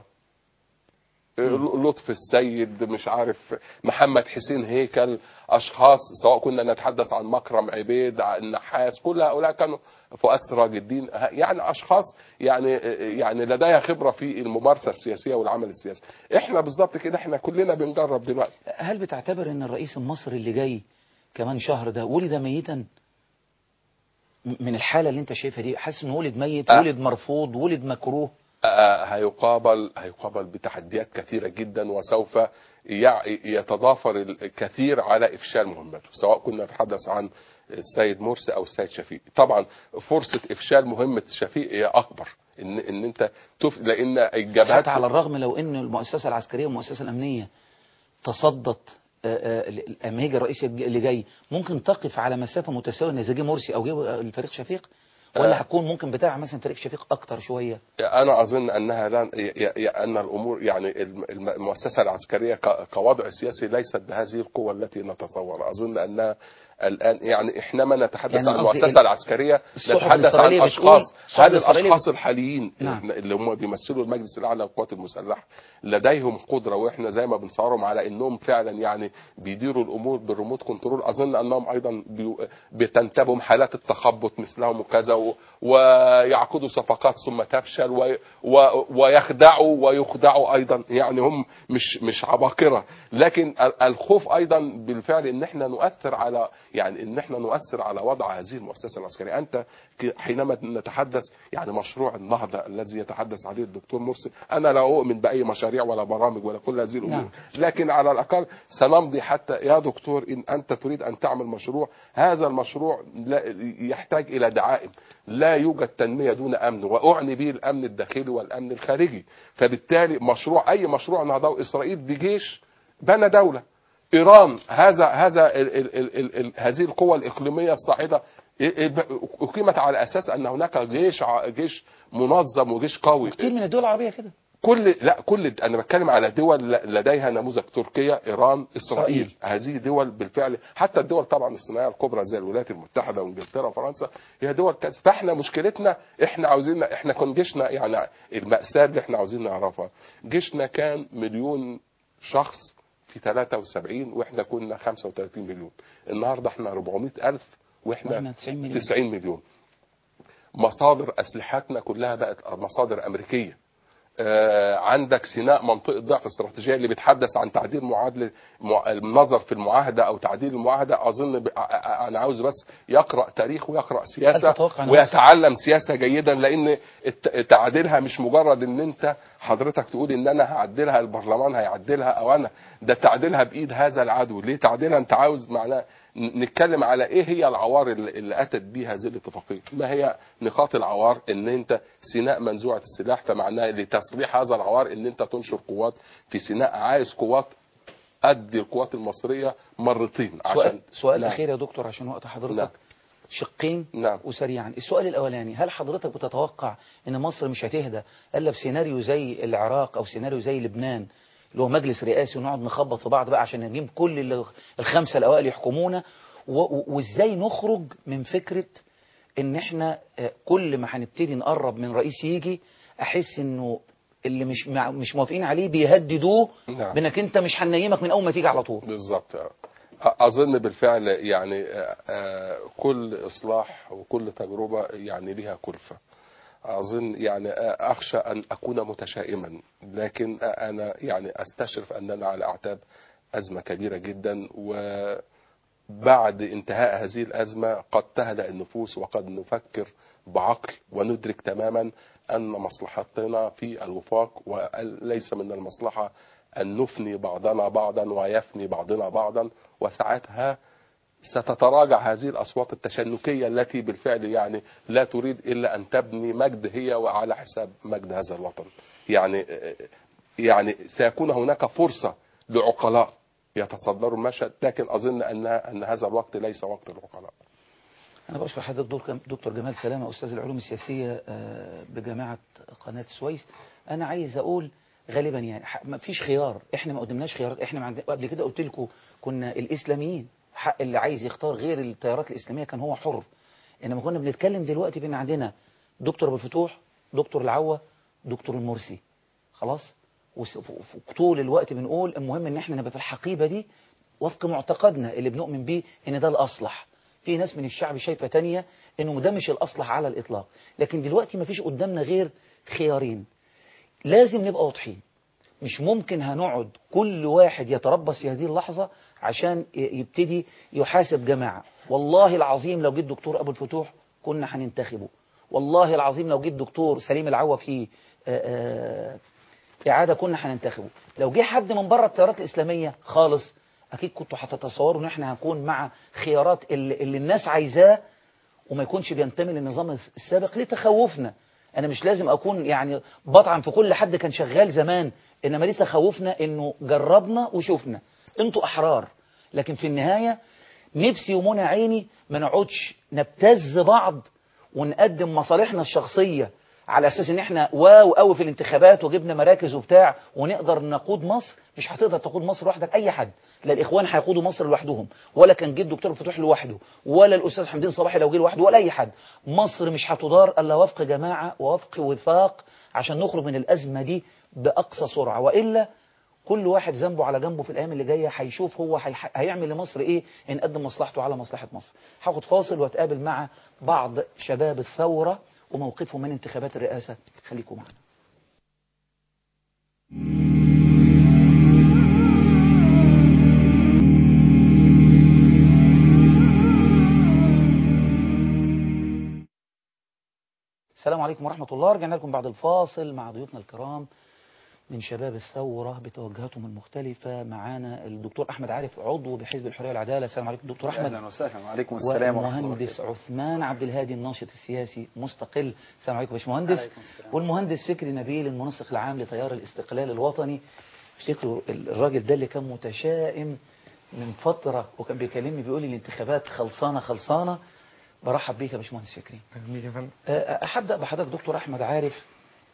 لطف السيد مش عارف محمد حسين هيكل اشخاص سواء كنا نتحدث عن مكرم عبيد عن النحاس كل هؤلاء كانوا فؤاد سراج الدين يعني اشخاص يعني يعني لديها خبره في الممارسه السياسيه والعمل السياسي احنا بالظبط كده احنا كلنا بنجرب دلوقتي هل بتعتبر ان الرئيس المصري اللي جاي كمان شهر ده ولد ميتا م- من الحالة اللي انت شايفها دي حاسس انه ولد ميت أه. ولد مرفوض ولد مكروه آه، هيقابل هيقابل بتحديات كثيرة جدا وسوف يع- يتضافر الكثير على إفشال مهمته سواء كنا نتحدث عن السيد مرسي أو السيد شفيق طبعا فرصة إفشال مهمة شفيق هي أكبر إن إن أنت تف... لأن الجبهات حتى على الرغم لو ان المؤسسة العسكرية والمؤسسة الامنية تصدت آه، آه، لما يجي الرئيس اللي جاي ممكن تقف على مسافة متساوية ان اذا جه مرسي او جه الفريق شفيق ولا آه. هتكون ممكن بتاع مثلا فريق شفيق اكتر شوية انا اظن انها لن ي- ي- ان الامور يعني الم- الم- المؤسسه العسكريه ك- كوضع سياسي ليست بهذه القوه التي نتصور اظن انها الان يعني احنا ما نتحدث يعني عن قصدي المؤسسه ال- العسكريه الصحف نتحدث عن الإسرائيلية اشخاص بتقول- الصحف هل الإسرائيلية الاشخاص الحاليين نعم. اللي هم بيمثلوا المجلس الاعلى للقوات المسلحه لديهم قدره واحنا زي ما بنصورهم على انهم فعلا يعني بيديروا الامور بالريموت كنترول اظن انهم ايضا بي- بتنتابهم حالات التخبط مثلهم وكذا و- ويعقدوا صفقات ثم تفشل و- و- ويخدعوا ويخدعوا ايضا يعني هم مش مش عباقره لكن ال- الخوف ايضا بالفعل ان احنا نؤثر على يعني ان احنا نؤثر على وضع هذه المؤسسه العسكريه انت ك- حينما نتحدث يعني مشروع النهضه الذي يتحدث عليه الدكتور مرسي انا لا اؤمن باي مشاريع ولا برامج ولا كل هذه الامور نعم. لكن على الاقل سنمضي حتى يا دكتور ان انت تريد ان تعمل مشروع هذا المشروع لا يحتاج الى دعائم لا يوجد تنميه دون امن واعني به الامن الداخلي والامن الخارجي فبالتالي مشروع اي مشروع نهضوي اسرائيل بجيش بنى دوله ايران هذا هذا ال ال ال ال ال هذه القوى الاقليميه الصاعده اقيمت على اساس ان هناك جيش ع- جيش منظم وجيش قوي كتير من الدول العربية كده كل لا كل انا بتكلم على دول ل- لديها نموذج تركيا ايران اسرائيل هذه دول بالفعل حتى الدول طبعا الصناعيه الكبرى زي الولايات المتحده وانجلترا وفرنسا هي دول كذا فاحنا مشكلتنا احنا عاوزين احنا كان جيشنا يعني الماساه اللي احنا عاوزين نعرفها جيشنا كان مليون شخص في 73 واحنا كنا 35 مليون النهارده احنا 400 الف وإحنا واحنا 90 مليون. 90 مليون مصادر اسلحتنا كلها بقت مصادر امريكيه آه، عندك سيناء منطقه ضعف استراتيجيه اللي بتحدث عن تعديل معادله مع- النظر في المعاهده او تعديل المعاهده اظن ب... آه، انا عاوز بس يقرا تاريخ ويقرا هل سياسه تتوقع أن ويتعلم سياسه جيدا لان الت- تعديلها مش مجرد ان انت حضرتك تقول ان انا هعدلها البرلمان هيعدلها او انا ده تعديلها بايد هذا العدو ليه تعديلها انت عاوز معناه ن- نتكلم على ايه هي العوار اللي اللي اتت بها هذه الاتفاقيه ما هي نقاط العوار ان انت سيناء منزوعه السلاح فمعناه لتصليح هذا العوار ان انت تنشر قوات في سيناء عايز قوات قد القوات المصريه مرتين سؤال, سؤال نعم. أخير يا دكتور عشان وقت حضرتك نعم. شقين نعم. وسريعا السؤال الأولاني هل حضرتك بتتوقع أن مصر مش هتهدى إلا بسيناريو زي العراق أو سيناريو زي لبنان اللي هو مجلس رئاسي ونقعد نخبط في بعض بقى عشان نجيب كل ال- الخمسة الأوائل يحكمونا و- و- وإزاي نخرج من فكرة ان احنا آه، كل ما هنبتدي نقرب من رئيس يجي احس انه اللي مش مع- مش موافقين عليه بيهددوه نعم. بانك انت مش هنيمك من اول ما تيجي على طول بالظبط آه. اظن بالفعل يعني آه، آه، كل اصلاح وكل تجربه يعني لها كلفه اظن يعني آه، اخشى ان اكون متشائما لكن آه، انا يعني استشرف اننا على اعتاب ازمه كبيره جدا و بعد انتهاء هذه الأزمة قد تهدأ النفوس وقد نفكر بعقل وندرك تماما أن مصلحتنا في الوفاق وليس من المصلحة أن نفني بعضنا بعضا ويفني بعضنا بعضا وساعتها ستتراجع هذه الأصوات التشنكية التي بالفعل يعني لا تريد إلا أن تبني مجد هي وعلى حساب مجد هذا الوطن يعني يعني سيكون هناك فرصة لعقلاء يتصدروا المشهد لكن أظن أن أن هذا الوقت ليس وقت العقلاء أنا بشكر حضرتك دكتور- دكتور جمال سلامة أستاذ العلوم السياسية آه، بجامعة قناة السويس أنا عايز أقول غالبا يعني ح- ما فيش خيار إحنا ما قدمناش خيارات إحنا ما عند- قبل كده قلت لكم كنا الإسلاميين حق اللي عايز يختار غير التيارات الإسلامية كان هو حر إنما كنا بنتكلم دلوقتي بين عندنا دكتور أبو الفتوح دكتور العوة دكتور المرسي خلاص وس- ف- ف- طول الوقت بنقول المهم ان احنا نبقى في الحقيبة دي وفق معتقدنا اللي بنؤمن بيه ان ده الاصلح في ناس من الشعب شايفة تانية انه ده مش الاصلح على الاطلاق لكن دلوقتي مفيش قدامنا غير خيارين لازم نبقى واضحين مش ممكن هنقعد كل واحد يتربص في هذه اللحظة عشان ي- يبتدي يحاسب جماعة والله العظيم لو جيت دكتور أبو الفتوح كنا هننتخبه والله العظيم لو جيت دكتور سليم العوة في آه، آه، إعادة كنا هننتخبه لو جه حد من بره التيارات الإسلامية خالص أكيد كنتوا هتتصوروا إن إحنا هنكون مع خيارات اللي, اللي الناس عايزاه وما يكونش بينتمي للنظام السابق ليه تخوفنا انا مش لازم اكون يعني بطعن في كل حد كان شغال زمان انما ليه تخوفنا انه جربنا وشفنا انتوا احرار لكن في النهاية نفسي ومنى عيني ما نقعدش نبتز بعض ونقدم مصالحنا الشخصية على اساس ان احنا واو قوي في الانتخابات وجبنا مراكز وبتاع ونقدر نقود مصر مش هتقدر تقود مصر لوحدك اي حد لا الاخوان هيقودوا مصر لوحدهم ولا كان جه الدكتور فتوح لوحده ولا الاستاذ حمدين صباحي لو جه لوحده ولا اي حد مصر مش هتدار الا وفق جماعه ووفق وفاق عشان نخرج من الازمه دي باقصى سرعه والا كل واحد ذنبه على جنبه في الايام اللي جايه هيشوف هو هيح- هيعمل لمصر ايه ان قدم مصلحته على مصلحه مصر هاخد فاصل واتقابل مع بعض شباب الثوره وموقفهم من انتخابات الرئاسه خليكم معنا السلام عليكم ورحمة الله رجعنا لكم بعد الفاصل مع ضيوفنا الكرام من شباب الثورة بتوجهاتهم المختلفة معانا الدكتور أحمد عارف عضو بحزب الحرية والعدالة السلام عليكم دكتور أحمد اهلا وسهلا وعليكم السلام ورحمه الله والمهندس وبركاته عثمان عبد الهادي الناشط السياسي مستقل السلام عليكم يا باشمهندس عليكم السلام. والمهندس فكري نبيل المنسق العام لتيار الاستقلال الوطني افتكروا الراجل ده اللي كان متشائم من فترة وكان بيكلمني بيقول لي الانتخابات خلصانة خلصانة برحب بيك يا باشمهندس فكري أه، هبدأ بحضرتك دكتور أحمد عارف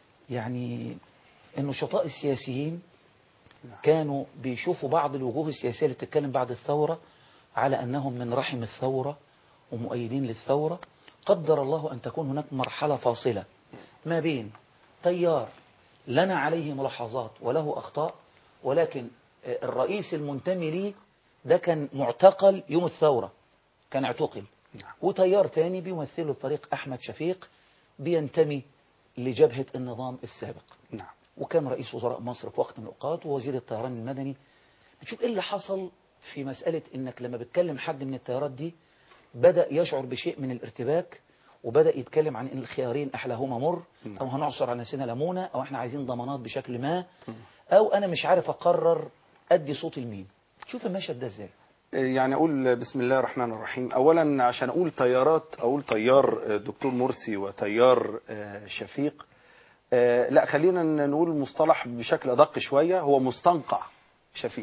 يعني النشطاء السياسيين كانوا بيشوفوا بعض الوجوه السياسية اللي بتتكلم بعد الثورة على أنهم من رحم الثورة ومؤيدين للثورة قدر الله أن تكون هناك مرحلة فاصلة ما بين تيار لنا عليه ملاحظات وله أخطاء ولكن آه، الرئيس المنتمي ليه ده كان معتقل يوم الثورة كان اعتقل وتيار تاني بيمثله الفريق أحمد شفيق بينتمي لجبهة النظام السابق نعم وكان رئيس وزراء مصر في وقت من الأوقات ووزير الطيران المدني بتشوف إيه اللي حصل في مسألة إنك لما بتكلم حد من التيارات دي بدأ يشعر بشيء من الارتباك وبدأ يتكلم عن إن الخيارين أحلاهما مر أو هنعصر على نفسنا ليمونة أو إحنا عايزين ضمانات بشكل ما أو أنا مش عارف أقرر أدي صوتي لمين شوف المشهد ده إزاي يعني اقول بسم الله الرحمن الرحيم اولا عشان اقول تيارات اقول تيار دكتور مرسي وتيار آه، شفيق آه، لا خلينا نقول المصطلح بشكل ادق شويه هو مستنقع شفيق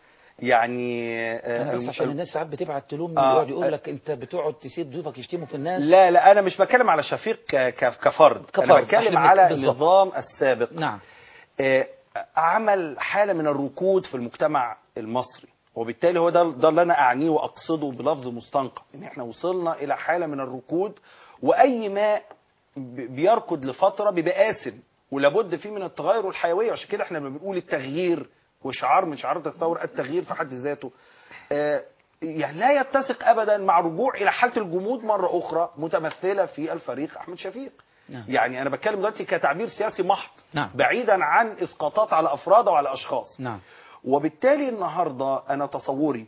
يعني آه، أنا بس الم- عشان الناس ساعات بتبعت تلومني آه، ويقعد يقول آه. لك أنت بتقعد تسيب ضيوفك يشتموا في الناس لا لا انا مش بتكلم على شفيق ك- ك- كفرد كفرد. انا بتكلم إحنا على بالظبط. النظام السابق نعم آه، عمل حالة من الركود في المجتمع المصري وبالتالي هو ده ده اللي انا اعنيه واقصده بلفظ مستنقع ان احنا وصلنا الى حالة من الركود واي ماء ب- بيركض لفترة بيبقى آسن ولابد فيه من التغير والحيوية عشان كده احنا لما بنقول التغيير وشعار من شعارات الثورة التغيير في حد ذاته آه، يعني لا يتسق ابدا مع رجوع الى حاله الجمود مره اخرى متمثله في الفريق احمد شفيق نعم. يعني انا بتكلم دلوقتي كتعبير سياسي محض نعم. بعيدا عن اسقاطات على افراد وعلى اشخاص نعم وبالتالي النهارده انا تصوري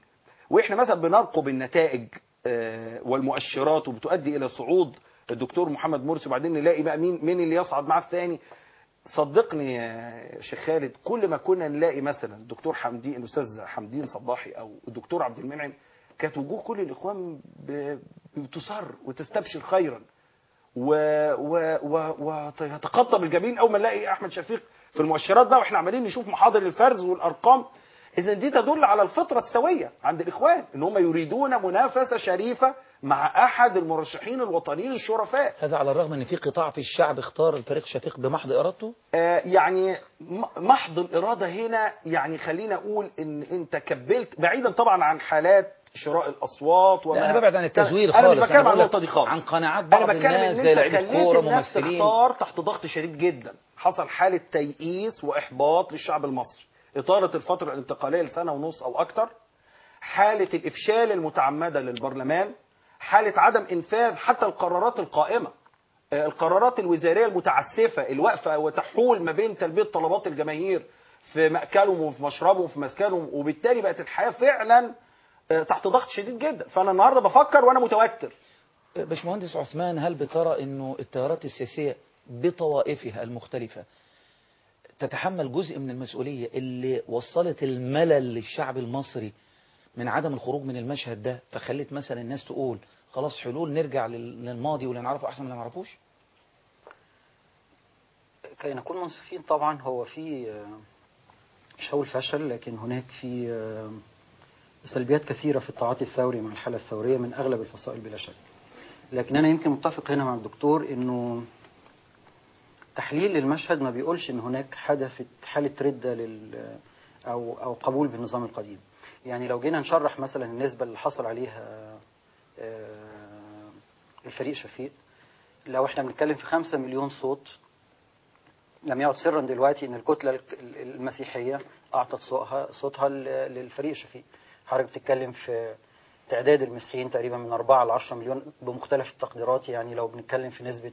واحنا مثلا بنرقب النتائج آه، والمؤشرات وبتؤدي الى صعود الدكتور محمد مرسي وبعدين نلاقي بقى مين مين اللي يصعد معاه الثاني صدقني يا شيخ خالد كل ما كنا نلاقي مثلا الدكتور حمدين الاستاذ حمدين صباحي او الدكتور عبد المنعم كانت وجوه كل الاخوان ب- بتصر وتستبشر خيرا و- و- و- ويتقطب الجبين اول ما نلاقي احمد شفيق في المؤشرات بقى واحنا عمالين نشوف محاضر الفرز والارقام اذا دي تدل على الفطره السويه عند الاخوان ان هم يريدون منافسه شريفه مع احد المرشحين الوطنيين الشرفاء هذا على الرغم ان في قطاع في الشعب اختار الفريق شفيق بمحض ارادته آه، يعني م- محض الإرادة هنا يعني خلينا أقول إن أنت كبلت بعيدا طبعا عن حالات شراء الأصوات وما لا انا ببعد عن التزوير أنا خالص مش بتكلم عن بقول لك النقطة دي خالص عن قناعات أنا بعض بتكلم الناس إن زي أنت لعيبه خليت كوره الناس ممثلين تختار تحت ضغط شديد جدا حصل حالة تيئيس وإحباط للشعب المصري إطالة الفترة الانتقالية لسنة ونص أو أكتر حالة الإفشال المتعمدة للبرلمان حالة عدم إنفاذ حتى القرارات القائمة آه، القرارات الوزارية المتعسفة الواقفة وتحول ما بين تلبية طلبات الجماهير في مأكلهم وفي مشربهم وفي مسكنهم وبالتالي بقت الحياة فعلا آه، تحت ضغط شديد جدا فأنا النهاردة بفكر وأنا متوتر باشمهندس عثمان هل بترى انه التيارات السياسيه بطوائفها المختلفه تتحمل جزء من المسؤوليه اللي وصلت الملل للشعب المصري من عدم الخروج من المشهد ده فخلت مثلا الناس تقول خلاص حلول نرجع لل- للماضي واللي نعرفه احسن من اللي ما نعرفوش كي نكون منصفين طبعا هو في آه، مش هقول فشل لكن هناك في آه، سلبيات كثيرة في التعاطي الثوري مع الحالة الثورية من أغلب الفصائل بلا شك لكن أنا يمكن متفق هنا مع الدكتور إنه تحليل المشهد ما بيقولش إن هناك حدثت حالة ردة لل أو أو قبول بالنظام القديم يعني لو جينا نشرح مثلا النسبة اللي حصل عليها آه، الفريق شفيق لو احنا بنتكلم في خمسة مليون صوت لم يعد سرا دلوقتي ان الكتله الك- المسيحيه اعطت صوتها صوتها ل- للفريق الشفيق حضرتك بتتكلم في تعداد المسيحيين تقريبا من 4 ل 10 مليون بمختلف التقديرات يعني لو بنتكلم في نسبه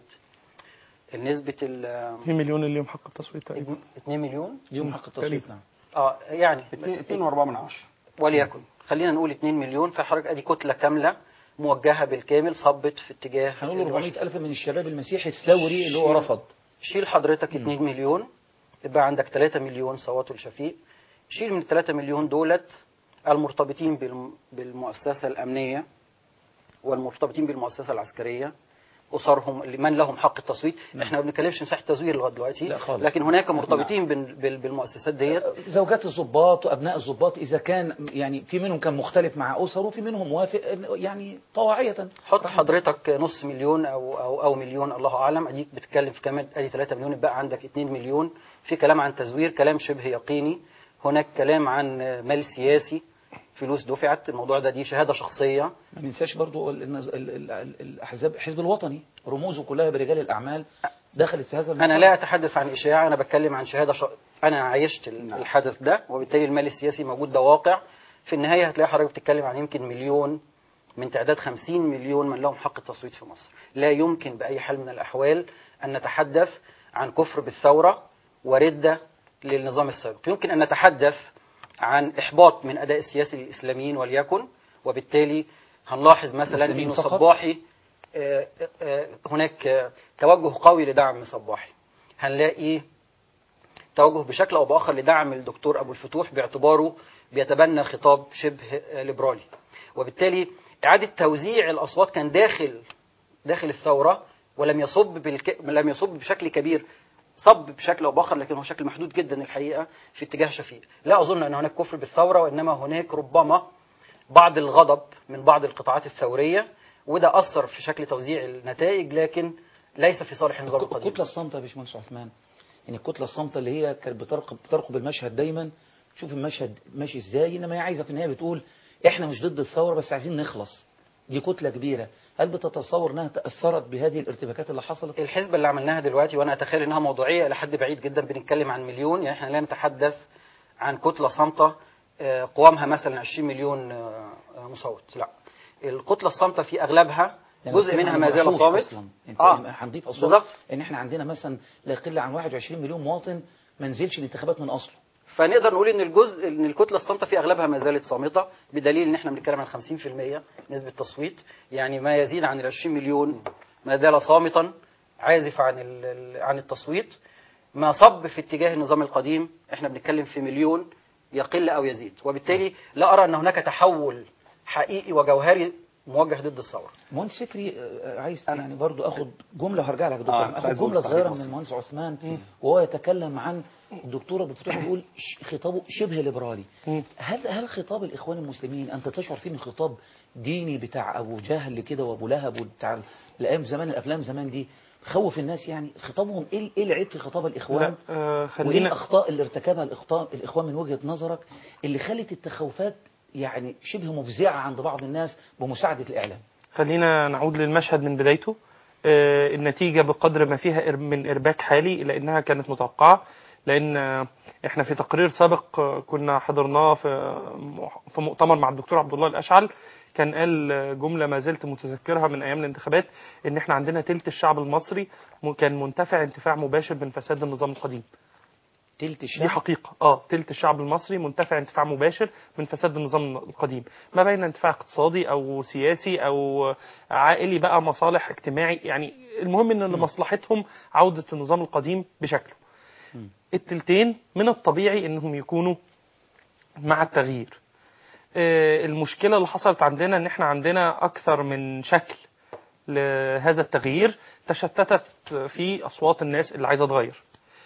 النسبه ال 2 مليون اللي يوم حق التصويت تقريبا 2 مليون اليوم حق التصويت نعم اه يعني 2 و4 من عشرة وليكن خلينا نقول 2 مليون فحضرتك ادي كتله كامله موجهه بالكامل صبت في اتجاه هنقول 400 ألف من الشباب المسيحي الثوري اللي هو شيل- رفض شيل حضرتك 2 مليون يبقى عندك 3 مليون صوتوا لشفيق شيل من 3 مليون دولت المرتبطين بالم- بالمؤسسة الأمنية والمرتبطين بالمؤسسة العسكرية أسرهم اللي من لهم حق التصويت احنا ما بنتكلمش مساحة تزوير لغايه دلوقتي لا خالص. لكن هناك مرتبطين بال- بال- بالمؤسسات ديت زوجات الضباط وابناء الضباط اذا كان يعني في منهم كان مختلف مع اسره وفي منهم موافق يعني طواعيه حط حضرتك نص مليون او او او مليون الله اعلم اديك بتتكلم في كمان ادي 3 مليون يبقى عندك 2 مليون في كلام عن تزوير كلام شبه يقيني هناك كلام عن مال سياسي فلوس دفعت الموضوع ده دي شهاده شخصيه ما ننساش برضو ال- ال- ال- ال- الاحزاب الحزب الوطني رموزه كلها برجال الاعمال دخلت في هذا انا المقام. لا اتحدث عن اشاعه انا بتكلم عن شهاده ش... انا عايشت ال- الحدث ده وبالتالي المال السياسي موجود ده واقع في النهايه هتلاقي حضرتك بتتكلم عن يمكن مليون من تعداد 50 مليون من لهم حق التصويت في مصر لا يمكن باي حال من الاحوال ان نتحدث عن كفر بالثوره ورده للنظام السابق يمكن ان نتحدث عن احباط من اداء السياسي للاسلاميين وليكن وبالتالي هنلاحظ مثلا مسلمين انه فقط؟ صباحي آه، آه، هناك آه، توجه قوي لدعم صباحي هنلاقي توجه بشكل او باخر لدعم الدكتور ابو الفتوح باعتباره بيتبنى خطاب شبه آه، ليبرالي وبالتالي اعاده توزيع الاصوات كان داخل داخل الثوره ولم يصب بالك... لم يصب بشكل كبير صب بشكل او باخر لكن هو شكل محدود جدا الحقيقه في اتجاه شفيق لا اظن ان هناك كفر بالثوره وانما هناك ربما بعض الغضب من بعض القطاعات الثوريه وده اثر في شكل توزيع النتائج لكن ليس في صالح النظام الك- القديم الكتله الصامته يا باشمهندس عثمان يعني الكتله الصامته اللي هي كانت بترقب بترقب المشهد دايما تشوف المشهد ماشي ازاي انما هي عايزه في النهايه بتقول احنا مش ضد الثوره بس عايزين نخلص دي كتله كبيره هل بتتصور انها تاثرت بهذه الارتباكات اللي حصلت الحسبة اللي عملناها دلوقتي وانا اتخيل انها موضوعيه الى حد بعيد جدا بنتكلم عن مليون يعني احنا لا نتحدث عن كتله صامته آه، قوامها مثلا 20 مليون آه، آه، مصوت لا الكتله الصامته في اغلبها يعني جزء بتكلم منها عن ما زال الوحوش صامت أصلاً. انت اه هنضيف اصلا بالظبط ان احنا عندنا مثلا لا يقل عن 21 مليون مواطن ما نزلش الانتخابات من اصله فنقدر نقول ان الجزء ان الكتله الصامته في اغلبها ما زالت صامته بدليل ان احنا بنتكلم عن 50% نسبه تصويت يعني ما يزيد عن ال 20 مليون ما زال صامتا عازف عن ال- ال- عن التصويت ما صب في اتجاه النظام القديم احنا بنتكلم في مليون يقل او يزيد وبالتالي لا ارى ان هناك تحول حقيقي وجوهري موجه ضد الثوره مهندس فكري آه، عايز يعني برضو اخد جمله وهرجع لك يا دكتور آه، اخد عايز أقول جمله تعليق صغيره بسيط. من المهندس عثمان وهو يتكلم عن الدكتور ابو فتوح بيقول ش- خطابه شبه ليبرالي هل هل خطاب الاخوان المسلمين انت تشعر فيه انه خطاب ديني بتاع ابو جهل كده وابو لهب وبتاع الايام زمان الافلام زمان دي خوف الناس يعني خطابهم ايه ال- ايه العيب في خطاب الاخوان لا آه وايه خلينا الاخطاء اللي ارتكبها الاخطاء الاخوان من وجهه نظرك اللي خلت التخوفات يعني شبه مفزعه عند بعض الناس بمساعده الاعلام خلينا نعود للمشهد من بدايته آه، النتيجة بقدر ما فيها إر- من إرباك حالي إلا إنها كانت متوقعة لأن آه، إحنا في تقرير سابق آه، كنا حضرناه في في مؤتمر مع الدكتور عبد الله الأشعل كان قال آه، جملة ما زلت متذكرها من أيام الانتخابات إن إحنا عندنا تلت الشعب المصري م- كان منتفع انتفاع مباشر من فساد النظام القديم تلت دي الشعب حقيقة اه تلت الشعب المصري منتفع انتفاع مباشر من فساد النظام القديم ما بين انتفاع اقتصادي او سياسي او عائلي بقى مصالح اجتماعي يعني المهم ان لمصلحتهم عودة النظام القديم بشكله التلتين من الطبيعي انهم يكونوا مع التغيير آه، المشكلة اللي حصلت عندنا ان احنا عندنا اكثر من شكل لهذا التغيير تشتتت في اصوات الناس اللي عايزة تغير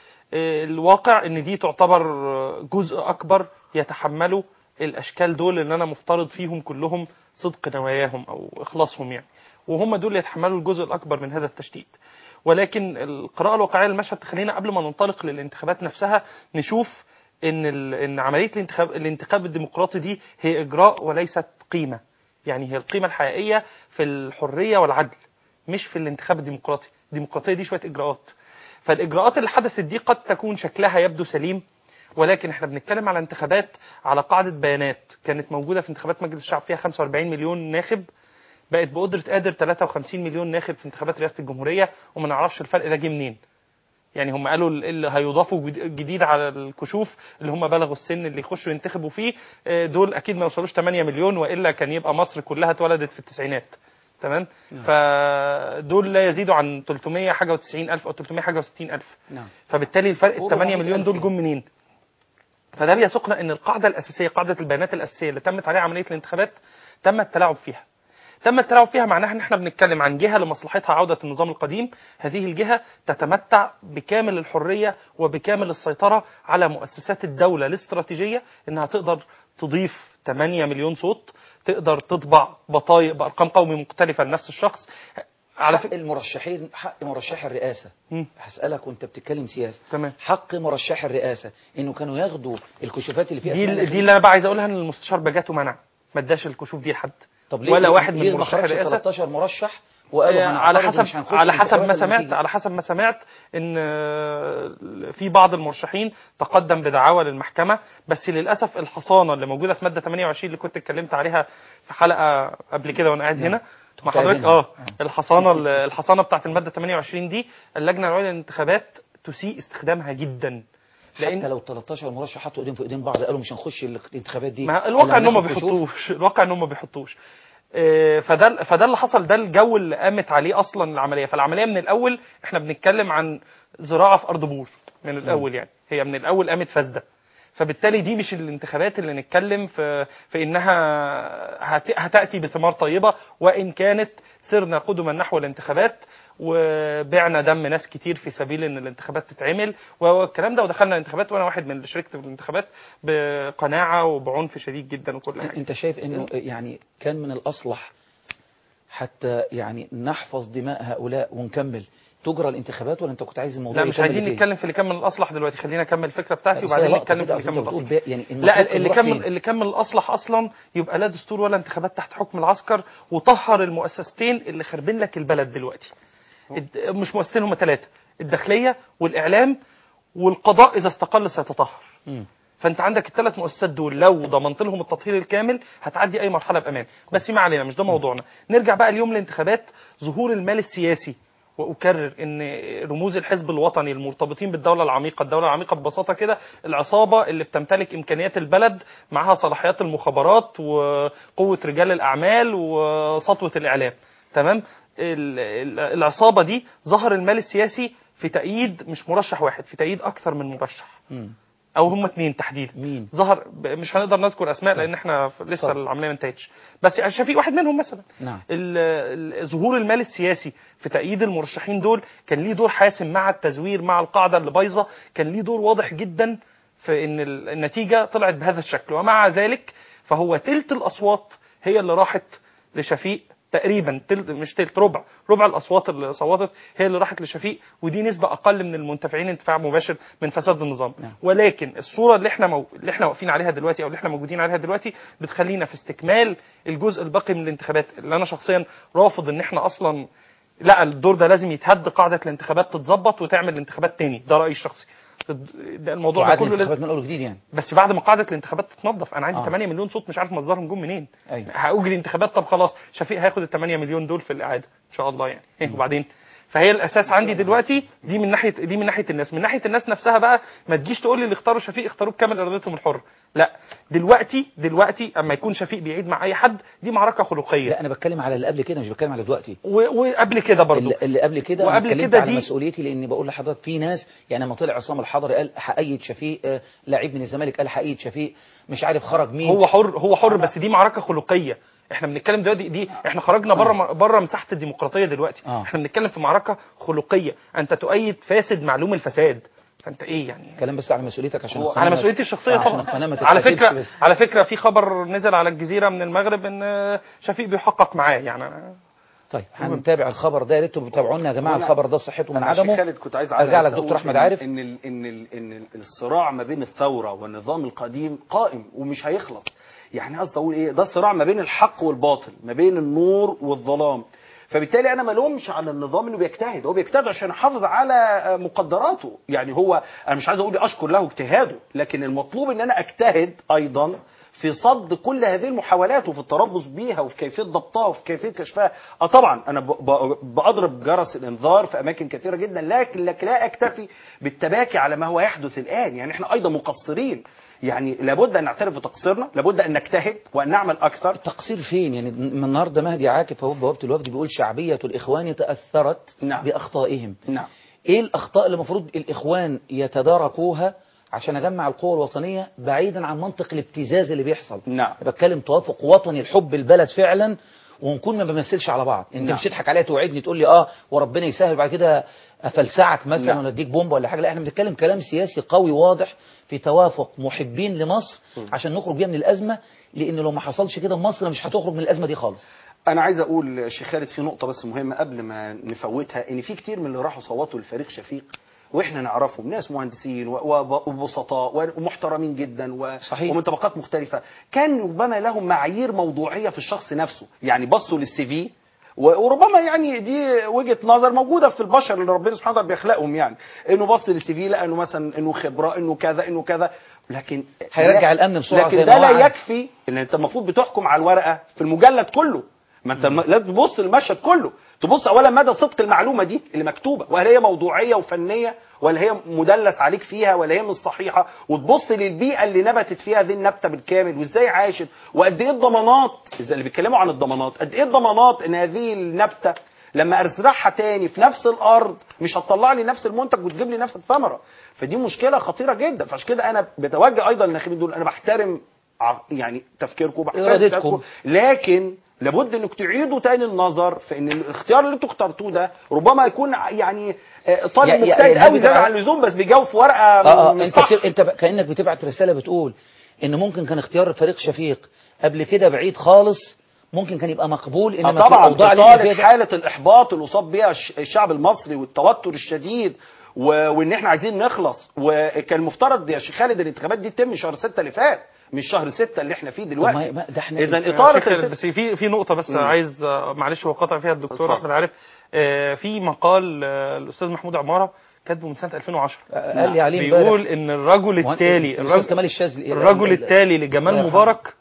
الواقع ان دي تعتبر جزء اكبر يتحمله الاشكال دول اللي انا مفترض فيهم كلهم صدق نواياهم او اخلاصهم يعني وهم دول اللي يتحملوا الجزء الاكبر من هذا التشتيت ولكن القراءه الواقعيه للمشهد تخلينا قبل ما ننطلق للانتخابات نفسها نشوف ان ال... ان عمليه الانتخاب الانتخاب الديمقراطي دي هي اجراء وليست قيمه يعني هي القيمه الحقيقيه في الحريه والعدل مش في الانتخاب الديمقراطي الديمقراطيه دي شويه اجراءات فالاجراءات اللي حدثت دي قد تكون شكلها يبدو سليم ولكن احنا بنتكلم على انتخابات على قاعده بيانات كانت موجوده في انتخابات مجلس الشعب فيها 45 مليون ناخب بقت بقدره قادر 53 مليون ناخب في انتخابات رئاسه الجمهوريه وما نعرفش الفرق ده جه منين يعني هم قالوا اللي هيضافوا جد- جديد على الكشوف اللي هم بلغوا السن اللي يخشوا ينتخبوا فيه آه، دول اكيد ما يوصلوش 8 مليون والا كان يبقى مصر كلها اتولدت في التسعينات تمام فدول لا يزيدوا عن 300 حاجه و90 الف او 300 حاجه و60 الف نعم فبالتالي الفرق ال قولوا 8 100 مليون ألف دول يعني. جم منين؟ فده بيسوقنا ان القاعده الاساسيه قاعده البيانات الاساسيه اللي تمت عليها عمليه الانتخابات تم التلاعب فيها. تم التلاعب فيها معناها ان احنا بنتكلم عن جهه لمصلحتها عوده النظام القديم، هذه الجهه تتمتع بكامل الحريه وبكامل السيطره على مؤسسات الدوله الاستراتيجيه انها تقدر تضيف 8 مليون صوت، تقدر تطبع بطايق بارقام قومي مختلفه لنفس الشخص. على حق فكره المرشحين حق مرشح الرئاسه مم. هسألك وانت بتتكلم سياسة تمام حق مرشح الرئاسة انه كانوا ياخدوا الكشوفات اللي فيها دي أسماء دي اللي انا بقى عايز اقولها ان المستشار بجاته منع ما اداش الكشوف دي لحد طب ليه ولا ليه- واحد من ليه ما مرشحي خرجش الرئاسه 13 مرشح وقالوا آه، هنعترض على ومش حسب هنخش على حسب ما الانتخابات سمعت والنتيجة. على حسب ما سمعت ان آه، في بعض المرشحين تقدم بدعاوى للمحكمه بس للاسف الحصانه اللي موجوده في ماده 28 اللي كنت اتكلمت عليها في حلقه قبل كده وانا قاعد نعم. هنا مع كنت قاعد حضرتك هنا. اه الحصانه الحصانه بتاعت الماده 28 دي اللجنه العليا للانتخابات تسيء استخدامها جدا حتى لو 13 مرشح حطوا ايديهم في ايدين بعض قالوا مش هنخش الانتخابات دي ما الواقع إلا ان هم ما هناخد كشوف. بيحطوش الواقع ان هم ما بيحطوش آه، فده فده اللي حصل ده الجو اللي قامت عليه اصلا العمليه فالعمليه من الاول احنا بنتكلم عن زراعه في ارض بور من الاول يعني هي من الاول قامت فاسده فبالتالي دي مش الانتخابات اللي نتكلم في في انها هت- هتاتي بثمار طيبه وان كانت سرنا قدما نحو الانتخابات وبعنا دم ناس كتير في سبيل ان الانتخابات تتعمل والكلام ده ودخلنا الانتخابات وانا واحد من اللي شاركت في الانتخابات بقناعه وبعنف شديد جدا وكل حاجه انت شايف انه يعني كان من الاصلح حتى يعني نحفظ دماء هؤلاء ونكمل تجرى الانتخابات ولا انت كنت عايز الموضوع لا مش يكمل عايزين فين؟ نتكلم في اللي كان من الاصلح دلوقتي خلينا نكمل الفكره بتاعتي بس هي وبعدين لقطة نتكلم في كده، اللي أصل كان من انت بتقول الاصلح بقى- يعني المفروض لا كان اللي نروح كان فين؟ اللي كان من الاصلح اصلا يبقى لا دستور ولا انتخابات تحت حكم العسكر وطهر المؤسستين اللي خربين لك البلد دلوقتي الد- مش مؤسستين هم ثلاثه الداخليه والاعلام والقضاء اذا استقل سيتطهر مم. فانت عندك الثلاث مؤسسات دول لو ضمنت لهم التطهير الكامل هتعدي اي مرحله بامان بس ما علينا مش ده موضوعنا نرجع بقى اليوم للانتخابات ظهور المال السياسي واكرر ان رموز الحزب الوطني المرتبطين بالدوله العميقه، الدوله العميقه ببساطه كده العصابه اللي بتمتلك امكانيات البلد معاها صلاحيات المخابرات وقوه رجال الاعمال وسطوه الاعلام. تمام؟ ال- ال- العصابه دي ظهر المال السياسي في تأييد مش مرشح واحد، في تأييد اكثر من مرشح. مم. او هم اثنين تحديدا مين ظهر ب- مش هنقدر نذكر اسماء لان احنا ف- لسه طب. العمليه ما انتهتش بس شفيق واحد منهم مثلا نعم ال- ال- ظهور المال السياسي في تأييد المرشحين دول كان ليه دور حاسم مع التزوير مع القاعدة اللي بايظة كان ليه دور واضح جدا في ان ال- النتيجة طلعت بهذا الشكل ومع ذلك فهو تلت الأصوات هي اللي راحت لشفيق تقريبا تلت مش تلت ربع ربع الاصوات اللي صوتت هي اللي راحت لشفيق ودي نسبه اقل من المنتفعين انتفاع مباشر من فساد النظام نعم. ولكن الصوره اللي احنا مو... اللي احنا واقفين عليها دلوقتي او اللي احنا موجودين عليها دلوقتي بتخلينا في استكمال الجزء الباقي من الانتخابات اللي انا شخصيا رافض ان احنا اصلا لا الدور ده لازم يتهد قاعده الانتخابات تتظبط وتعمل انتخابات تاني ده رايي الشخصي ده الموضوع ده وعاد كله لازم الانتخابات من اول وجديد يعني بس بعد ما قاعده الانتخابات تتنظف انا عندي آه. 8 مليون صوت مش عارف مصدرهم جم منين ايوه هاجري انتخابات طب خلاص شفيق هياخد ال 8 مليون دول في الاعاده ان شاء الله يعني إيه وبعدين فهي الاساس عندي دلوقتي دي من ناحيه دي من ناحيه الناس من ناحيه الناس نفسها بقى ما تجيش تقول لي اللي اختاروا شفيق اختاروه بكامل ارادتهم الحره لا دلوقتي دلوقتي اما يكون شفيق بيعيد مع اي حد دي معركه خلقيه لا انا بتكلم على اللي قبل كده مش بتكلم على دلوقتي و- وقبل كده برضو اللي, اللي قبل كده أنا وقبل اتكلمت كده على دي- مسؤوليتي لاني بقول لحضرتك في ناس يعني لما طلع عصام الحضري قال هأيد شفيق آه، لعيب من الزمالك قال هأيد شفيق مش عارف خرج مين هو حر هو حر بس دي معركه خلقيه احنا بنتكلم دلوقتي دي احنا خرجنا بره بره مساحه الديمقراطيه دلوقتي آه. احنا بنتكلم في معركه خلقيه انت تؤيد فاسد معلوم الفساد فانت ايه يعني كلام بس على مسؤوليتك عشان هو القناة على ما- مسؤوليتي الشخصيه عشان طبعا القناة ما على تتحسبش فكره بس. على فكره في خبر نزل على الجزيره من المغرب ان شفيق بيحقق معاه يعني أنا طيب هنتابع الخبر ده يا ريتوا تتابعونا يا جماعه وأنا- الخبر ده صحته من أنا عشان عدمه خالد كنت عايز ارجع لك أقول دكتور احمد إن- عارف ان ال ان ال ان ال- الصراع ما بين الثوره والنظام القديم قائم ومش هيخلص يعني قصدي اقول ايه ده صراع ما بين الحق والباطل ما بين النور والظلام فبالتالي انا ما لومش على النظام انه بيجتهد هو بيجتهد عشان يحافظ على آه، مقدراته يعني هو انا مش عايز اقول اشكر له اجتهاده لكن المطلوب ان انا اجتهد ايضا في صد كل هذه المحاولات وفي التربص بيها وفي كيفيه ضبطها وفي كيفيه كشفها اه طبعا انا ب- ب- بضرب جرس الانذار في اماكن كثيره جدا لكن لك لا اكتفي بالتباكي على ما هو يحدث الان يعني احنا ايضا مقصرين يعني لابد ان نعترف بتقصيرنا لابد ان نجتهد وان نعمل اكثر التقصير فين يعني من النهارده مهدي عاكف اهو بوابه الوفد بيقول شعبيه الاخوان تاثرت نعم. باخطائهم نعم ايه الاخطاء اللي المفروض الاخوان يتداركوها عشان اجمع القوى الوطنيه بعيدا عن منطق الابتزاز اللي بيحصل نعم. بتكلم توافق وطني الحب البلد فعلا ونكون ما بنمثلش على بعض انت نعم. مش تضحك عليا توعدني تقول لي اه وربنا يسهل بعد كده افلسعك مثلا نعم. ولا اديك بومبا ولا حاجه لا احنا بنتكلم كلام سياسي قوي واضح في توافق محبين لمصر عشان نخرج بيها من الازمه لان لو ما حصلش كده مصر مش هتخرج من الازمه دي خالص انا عايز اقول شيخ خالد في نقطه بس مهمه قبل ما نفوتها ان في كتير من اللي راحوا صوتوا لفريق شفيق واحنا نعرفهم ناس مهندسين و- وب- وبسطاء ومحترمين جدا و... صحيح. ومن طبقات مختلفه كان ربما لهم معايير موضوعيه في الشخص نفسه يعني بصوا للسي في و- وربما يعني دي وجهه نظر موجوده في البشر اللي ربنا سبحانه وتعالى بيخلقهم يعني انه بص للسي في لقى انه مثلا انه خبره انه كذا انه كذا لكن هيرجع لا- الأمن بسرعة لكن زي ده ما لا وعد. يكفي ان انت المفروض بتحكم على الورقه في المجلد كله ما انت م- لازم تبص للمشهد كله تبص اولا مدى صدق المعلومه دي اللي مكتوبه وهل هي موضوعيه وفنيه ولا هي مدلس عليك فيها ولا هي مش صحيحه وتبص للبيئه اللي نبتت فيها هذه النبته بالكامل وازاي عاشت وقد ايه الضمانات إذا اللي بيتكلموا عن الضمانات قد ايه الضمانات ان هذه النبته لما ازرعها تاني في نفس الارض مش هتطلع لي نفس المنتج وتجيب لي نفس الثمره فدي مشكله خطيره جدا فعشان كده انا بتوجه ايضا للناخبين دول انا بحترم ع- يعني تفكيركم بحترم إرادتكم. تفكيركم، لكن لابد انك تعيدوا تاني النظر في ان الاختيار اللي انتوا اخترتوه ده ربما يكون ع- يعني آه، طالب يا- يا- مجتهد يا قوي زياده بتاع- عن اللزوم بس بيجاوب في ورقه اه اه مش انت صح بت- انت ب- كانك بتبعت رساله بتقول ان ممكن كان اختيار فريق شفيق قبل كده بعيد خالص ممكن كان يبقى مقبول آه انما في طبعا الاوضاع اللي احنا فيها إطالة ده- حالة الإحباط اللي أصاب بها الش- الشعب المصري والتوتر الشديد و... وإن إحنا عايزين نخلص وكان المفترض يا شيخ خالد الانتخابات دي تتم شهر 6 اللي فات مش شهر 6 اللي إحنا فيه طب دلوقتي ما- ما- ده احنا إذا شيخ إطالة خالد، الست- بس في في نقطة بس مم. عايز آه، معلش هو قطع فيها الدكتور اتفضل. أحمد عارف آه، في مقال آه، الأستاذ محمود عمارة كاتبه من سنة 2010 قال لي عليه امبارح. بيقول إن الرجل مهن- التالي الاستاذ الرجل, كمال الشاذلي الرجل ال- ال- التالي لجمال الله يرحمه. مبارك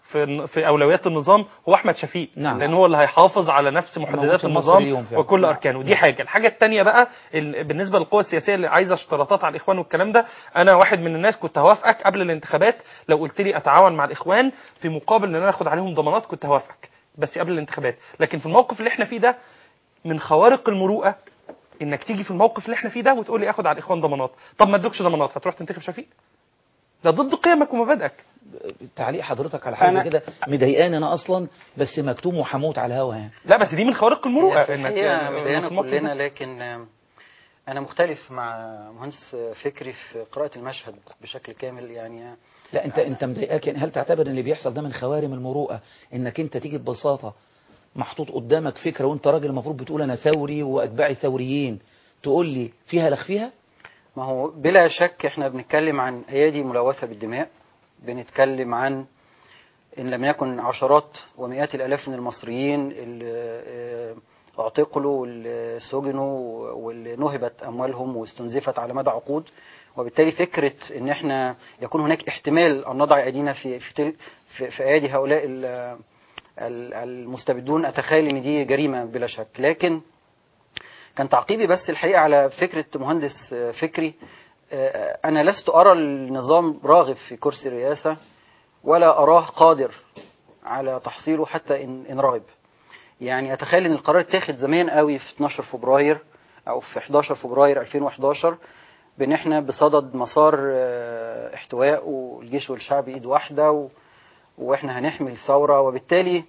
في في اولويات النظام هو احمد شفيق نعم. لان هو اللي هيحافظ على نفس موجود محددات في المصري اليوم النظام فعلا. وكل نعم. اركانه دي حاجه الحاجه الثانيه بقى ال- بالنسبه للقوى السياسيه اللي عايزه اشتراطات على الاخوان والكلام ده انا واحد من الناس كنت هوافقك قبل الانتخابات لو قلت لي اتعاون مع الاخوان في مقابل ان انا اخد عليهم ضمانات كنت هوافقك بس قبل الانتخابات لكن في الموقف اللي احنا فيه ده من خوارق المروءه انك تيجي في الموقف اللي احنا فيه ده وتقول لي اخد على الاخوان ضمانات طب ما ادوكش ضمانات هتروح تنتخب شفيق ده ضد قيمك ومبادئك تعليق حضرتك على حاجه أنا- كده مضايقاني انا اصلا بس مكتوم وحموت على الهوا يعني لا بس دي من خوارق المروءه في انك الحقيقة إنك مضايقنا في الموقف كلنا ده. لكن آم، أنا مختلف مع مهندس فكري في قراءة المشهد بشكل كامل يعني لا انت انت مضايقاك يعني هل تعتبر ان اللي بيحصل ده من خوارم المروءه انك انت تيجي ببساطه محطوط قدامك فكره وانت راجل المفروض بتقول انا ثوري واتباعي ثوريين تقول لي فيها لخ فيها ما هو بلا شك احنا بنتكلم عن أيادي ملوثة بالدماء بنتكلم عن إن لم يكن عشرات ومئات الآلاف من المصريين اللي آه، اعتقلوا واللي سجنوا واللي نهبت أموالهم واستنزفت على مدى عقود وبالتالي فكرة إن احنا يكون هناك احتمال أن نضع أيدينا في في, تل- في, في أيادي هؤلاء ال- ال- المستبدون أتخيل إن دي جريمة بلا شك لكن كان تعقيبي بس الحقيقة على فكرة مهندس آه، فكري آه، أنا لست أرى النظام راغب في كرسي الرئاسة ولا أراه قادر على تحصيله حتى إن, إن رغب يعني أتخيل إن القرار اتاخد زمان قوي في 12 فبراير أو في 11 فبراير 2011 بإن إحنا بصدد مسار آه، احتواء والجيش والشعب إيد واحدة و... وإحنا هنحمي الثورة وبالتالي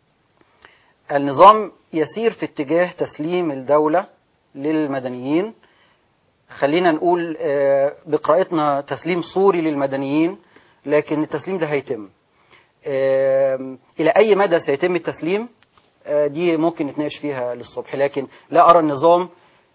النظام يسير في اتجاه تسليم الدولة للمدنيين خلينا نقول آه، بقراءتنا تسليم صوري للمدنيين لكن التسليم ده هيتم آم، إلى أي مدى سيتم التسليم آه، دي ممكن نتناقش فيها للصبح لكن لا أرى النظام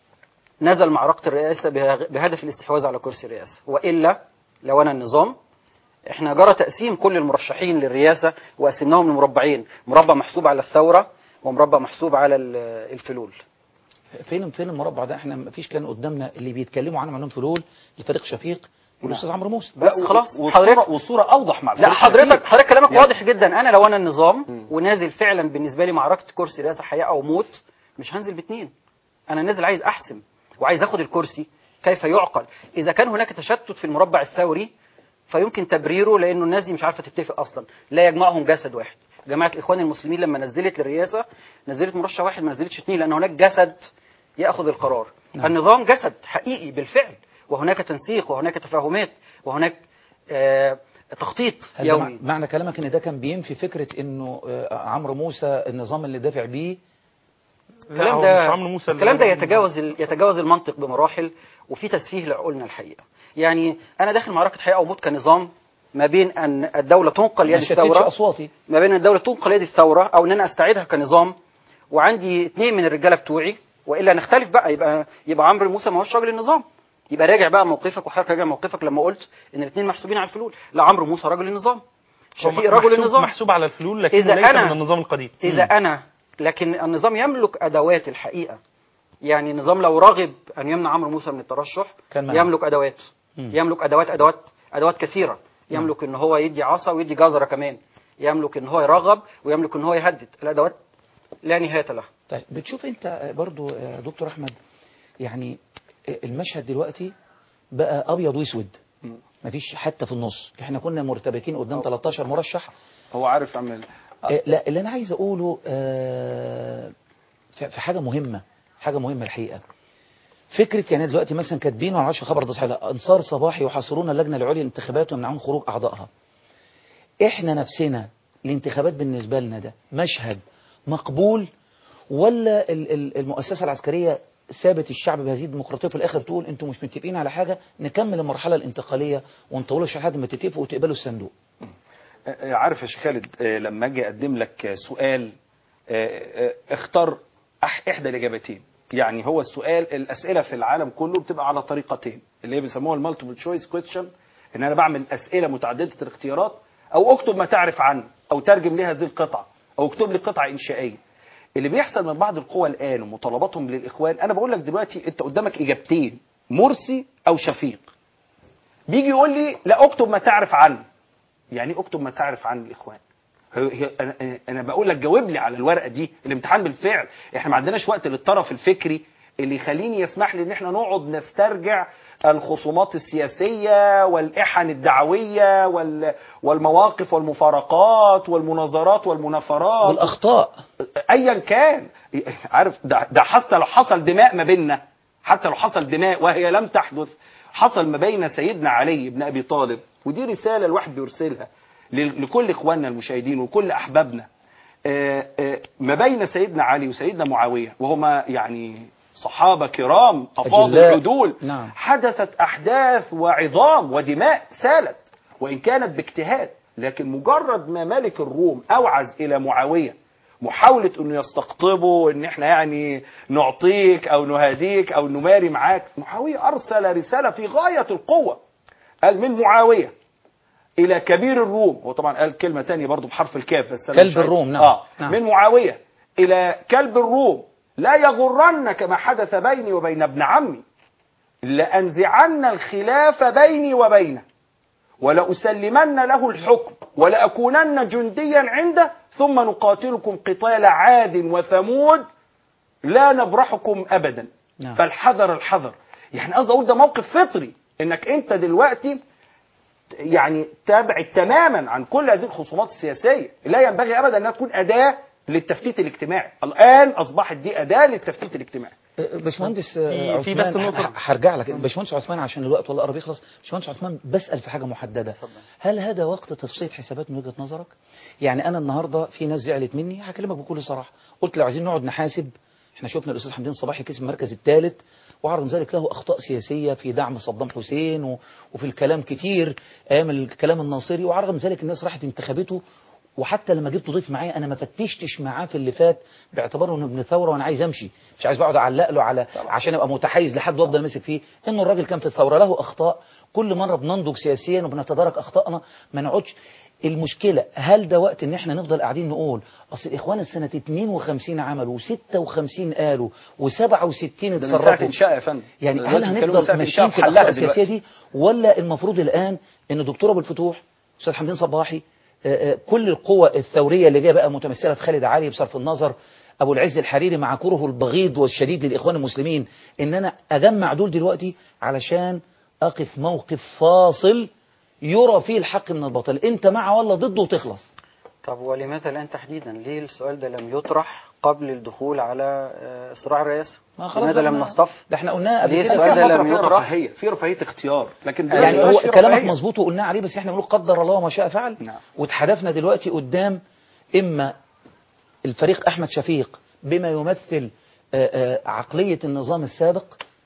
نزل معركة الرئاسة به- بهدف الاستحواذ على كرسي الرئاسة وإلا لو أنا النظام احنا جرى تقسيم كل المرشحين للرئاسة وقسمناهم لمربعين مربع محسوب على الثورة ومربع محسوب على ال- الفلول فين فين المربع ده احنا ما فيش كان قدامنا اللي بيتكلموا عنهم عنهم فلول لفريق شفيق والاستاذ عمرو موسى بس خلاص والصورة, حضرتك والصورة أوضح مع لا الفريق حضرتك الشفيق. حضرتك كلامك يعني- واضح جدا انا لو انا النظام ونازل فعلا بالنسبه لي معركه كرسي رئاسه حياه او موت مش هنزل باتنين انا نازل عايز احسم وعايز اخد الكرسي كيف يعقل اذا كان هناك تشتت في المربع الثوري فيمكن تبريره لانه الناس دي مش عارفه تتفق اصلا لا يجمعهم جسد واحد جماعه الاخوان المسلمين لما نزلت للرئاسه نزلت مرشح واحد ما نزلتش اثنين لان هناك جسد ياخذ القرار نعم. النظام جسد حقيقي بالفعل وهناك تنسيق وهناك تفاهمات وهناك آه تخطيط هل ده مع- يومي معنى كلامك ان ده كان بينفي فكره انه آه، عمرو موسى النظام اللي دافع بيه الكلام هو ده مش عمرو موسى اللي الكلام ده بدأ يتجاوز ال- يتجاوز المنطق بمراحل وفي تسفيه لعقولنا الحقيقه يعني انا داخل معركه حياه او موت كنظام ما بين ان الدوله تنقل ما يد شتتش الثوره اصواتي ما بين الدوله تنقل يد الثوره او ان انا استعيدها كنظام وعندي اثنين من الرجاله بتوعي والا نختلف بقى يبقى يبقى عمرو موسى ما هوش راجل النظام يبقى راجع بقى موقفك وحضرتك راجع موقفك لما قلت ان الاثنين محسوبين على الفلول لا عمرو موسى راجل النظام هو شفيق رجل محسوب- النظام محسوب على الفلول لكن إذا ليس أنا- من النظام القديم إذا أنا لكن النظام يملك أدوات الحقيقة يعني النظام لو رغب أن يمنع عمرو موسى من الترشح كان منع. يملك أدوات مم. يملك أدوات أدوات أدوات كثيرة يملك إن هو يدي عصا ويدي جزرة كمان يملك إن هو يرغب ويملك إن هو يهدد الأدوات لا نهاية لها طيب بتشوف انت برضو يا دكتور احمد يعني المشهد دلوقتي بقى ابيض واسود مفيش حتى في النص احنا كنا مرتبكين قدام 13 مرشح هو عارف يعمل آه، لا اللي انا عايز اقوله آه، في في حاجه مهمه حاجه مهمه الحقيقه فكره يعني دلوقتي مثلا كاتبين وما اعرفش خبر ده صحيح لا، انصار صباحي يحاصرون اللجنه العليا للانتخابات ويمنعون خروج اعضائها احنا نفسنا الانتخابات بالنسبه لنا ده مشهد مقبول ولا ال- ال- المؤسسه العسكريه سابت الشعب بهذه الديمقراطيه في الاخر تقول انتوا مش متفقين على حاجه نكمل المرحله الانتقاليه ونطولش لحد ما تتفقوا وتقبلوا الصندوق آه، عارف يا شيخ خالد آه، لما اجي اقدم لك آه، سؤال آه، آه، اختار أح- احدى الاجابتين يعني هو السؤال الاسئله في العالم كله بتبقى على طريقتين اللي هي بيسموها المالتيبل تشويس كويستشن ان انا بعمل اسئله متعدده الاختيارات او اكتب ما تعرف عنه او ترجم لي هذه القطعه او اكتب لي قطعه انشائيه اللي بيحصل من بعض القوى الان ومطالباتهم للاخوان انا بقول لك دلوقتي انت قدامك اجابتين مرسي او شفيق بيجي يقول لي لا اكتب ما تعرف عنه يعني ايه اكتب ما تعرف عن الاخوان هي هي انا انا بقول لك جاوب لي على الورقه دي الامتحان بالفعل احنا ما عندناش وقت للطرف الفكري اللي يخليني يسمح لي ان احنا نقعد نسترجع الخصومات السياسيه والاحن الدعويه وال والمواقف والمفارقات والمناظرات والمنافرات والاخطاء ايا كان عارف ده, ده حتى لو حصل دماء ما بيننا حتى لو حصل دماء وهي لم تحدث حصل ما بين سيدنا علي بن ابي طالب ودي رساله الواحد بيرسلها ل- لكل اخواننا المشاهدين وكل احبابنا آه، آه، ما بين سيدنا علي وسيدنا معاويه وهما يعني صحابه كرام افاضل أجلاء. عدول نعم. حدثت احداث وعظام ودماء سالت وان كانت باجتهاد لكن مجرد ما ملك الروم اوعز الى معاويه محاولة انه يستقطبه ان احنا يعني نعطيك او نهاديك او نماري معاك معاوية ارسل رسالة في غاية القوة قال من معاوية الى كبير الروم هو طبعا قال كلمة تانية برضو بحرف الكاف بس أنا كلب مش عايز- الروم، نعم. آه. نعم. من معاوية الى كلب الروم لا يغرنك ما حدث بيني وبين ابن عمي لأنزعن الخلاف بيني وبينه ولأسلمن له الحكم ولأكونن جنديا عنده ثم نقاتلكم قتال عاد وثمود لا نبرحكم أبدا نعم. فالحذر الحذر يعني قصدي أقول ده موقف فطري إنك أنت دلوقتي يعني تابعد تماما عن كل هذه الخصومات السياسية لا ينبغي أبدا أنها تكون أداة للتفتيت الاجتماعي الآن أصبحت دي أداة للتفتيت الاجتماعي باشمهندس في- آه، في عثمان بس نقطة. ه- هرجع لك باشمهندس عثمان عشان الوقت والله قرب يخلص باشمهندس عثمان بسأل في حاجة محددة هل هذا وقت تصفية حسابات من وجهة نظرك يعني أنا النهاردة في ناس زعلت مني هكلمك بكل صراحة قلت لو عايزين نقعد نحاسب احنا شفنا الأستاذ حمدين صباحي كسب المركز الثالث وعرض ذلك له أخطاء سياسية في دعم صدام حسين و- وفي الكلام كتير أيام الكلام الناصري وعرض ذلك الناس راحت انتخبته وحتى لما جبت ضيف معايا انا ما فتشتش معاه في اللي فات باعتباره انه ابن ثوره وانا عايز امشي مش عايز بقعد اعلق له على عشان ابقى متحيز لحد وافضل ماسك فيه انه الراجل كان في الثوره له اخطاء كل مره بننضج سياسيا وبنتدارك اخطائنا ما نقعدش المشكلة هل ده وقت ان احنا نفضل قاعدين نقول اصل اخوان السنة 52 عملوا و56 قالوا و67 ده من ساعة اتصرفوا إنشاء يا فندم يعني ده هل دلوقتي بيتكلموا من ساعة هنفضل إنشاء ماشيين في وحلها الاخطاء السياسيه دلوقتي. دي ولا المفروض الان ان الدكتور ابو الفتوح استاذ حمدين صباحي آه، آه، كل القوى الثوريه اللي جايه بقى متمثله في خالد علي بصرف النظر ابو العز الحريري مع كره البغيض والشديد للاخوان المسلمين ان انا اجمع دول دلوقتي علشان اقف موقف فاصل يرى فيه الحق من الباطل انت مع ولا ضده وتخلص طب ولماذا الآن تحديدا ليه السؤال ده لم يطرح قبل الدخول على آه، صراع الرئاسة ما خلاص لماذا بقى لم ما- نصطف ده احنا قلناها قبل ليه كده السؤال ده فترة لم فيها يطرح رفاهية في رفاهية اختيار لكن دلوقتي يعني مبقاش هو في كلامك رفاهية. مظبوط وقلنا عليه بس احنا بنقول قدر الله ما شاء فعل نعم. واتحدفنا دلوقتي قدام اما الفريق احمد شفيق بما يمثل آه، آه، عقلية النظام السابق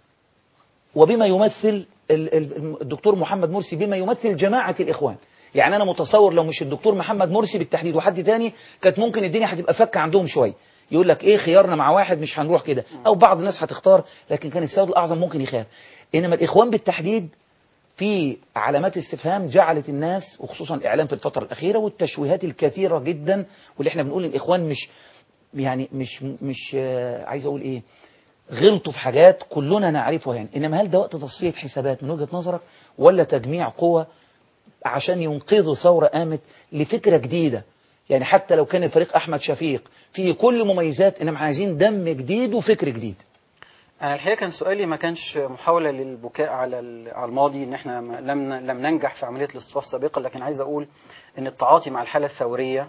وبما يمثل ال- ال- الدكتور محمد مرسي بما يمثل جماعة الإخوان يعني أنا متصور لو مش الدكتور محمد مرسي بالتحديد وحد تاني كانت ممكن الدنيا هتبقى فك عندهم شوية يقول لك ايه خيارنا مع واحد مش هنروح كده او بعض الناس هتختار لكن كان السيد الاعظم ممكن يخاف انما الاخوان بالتحديد في علامات استفهام جعلت الناس وخصوصا الاعلام في الفتره الاخيره والتشويهات الكثيره جدا واللي احنا بنقول الاخوان مش يعني مش مش آه، عايز اقول ايه غلطوا في حاجات كلنا نعرفها يعني انما هل ده وقت تصفيه حسابات من وجهه نظرك ولا تجميع قوى عشان ينقذوا ثوره قامت لفكره جديده يعني حتى لو كان الفريق احمد شفيق فيه كل مميزات انما عايزين دم جديد وفكر جديد أنا الحقيقة كان سؤالي ما كانش محاولة للبكاء على ال- على الماضي إن إحنا ما- لم ن- لم ننجح في عملية الاصطفاف سابقا لكن عايز أقول إن التعاطي مع الحالة الثورية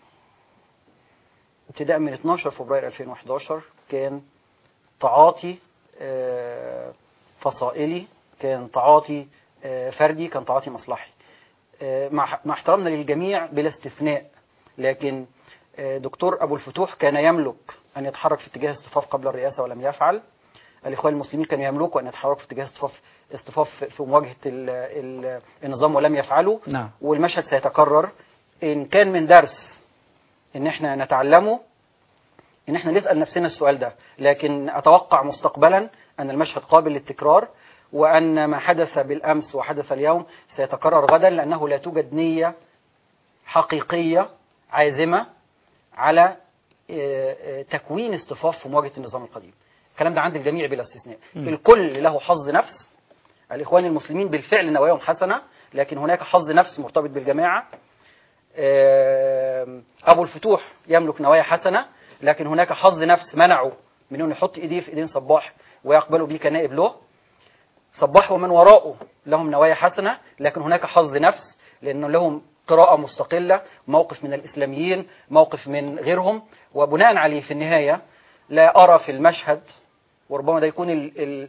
ابتداء من 12 فبراير 2011 كان تعاطي آه، فصائلي كان تعاطي آه، فردي كان تعاطي مصلحي آه، مع مع احترامنا للجميع بلا استثناء لكن آه، دكتور أبو الفتوح كان يملك أن يتحرك في اتجاه اصطفاف قبل الرئاسة ولم يفعل الإخوان المسلمين كانوا يملكوا أن يتحركوا في اتجاه اصطفاف اصطفاف في مواجهة ال ال النظام ولم يفعلوا نعم والمشهد سيتكرر إن كان من درس إن إحنا نتعلمه إن إحنا نسأل نفسنا السؤال ده لكن أتوقع مستقبلا أن المشهد قابل للتكرار وأن ما حدث بالأمس وحدث اليوم سيتكرر غدا لأنه لا توجد نية حقيقية عازمة على آه، آه، تكوين اصطفاف في مواجهة النظام القديم الكلام ده عند الجميع بلا استثناء مم. الكل له حظ نفس الإخوان المسلمين بالفعل نواياهم حسنة لكن هناك حظ نفس مرتبط بالجماعة آم، ابو الفتوح يملك نوايا حسنه لكن هناك حظ نفس منعه من انه يحط ايديه في ايدين صباح ويقبله به كنائب له صباح ومن وراءه لهم نوايا حسنه لكن هناك حظ نفس لانه لهم قراءه مستقله موقف من الاسلاميين موقف من غيرهم وبناء عليه في النهايه لا ارى في المشهد وربما ده يكون ال ال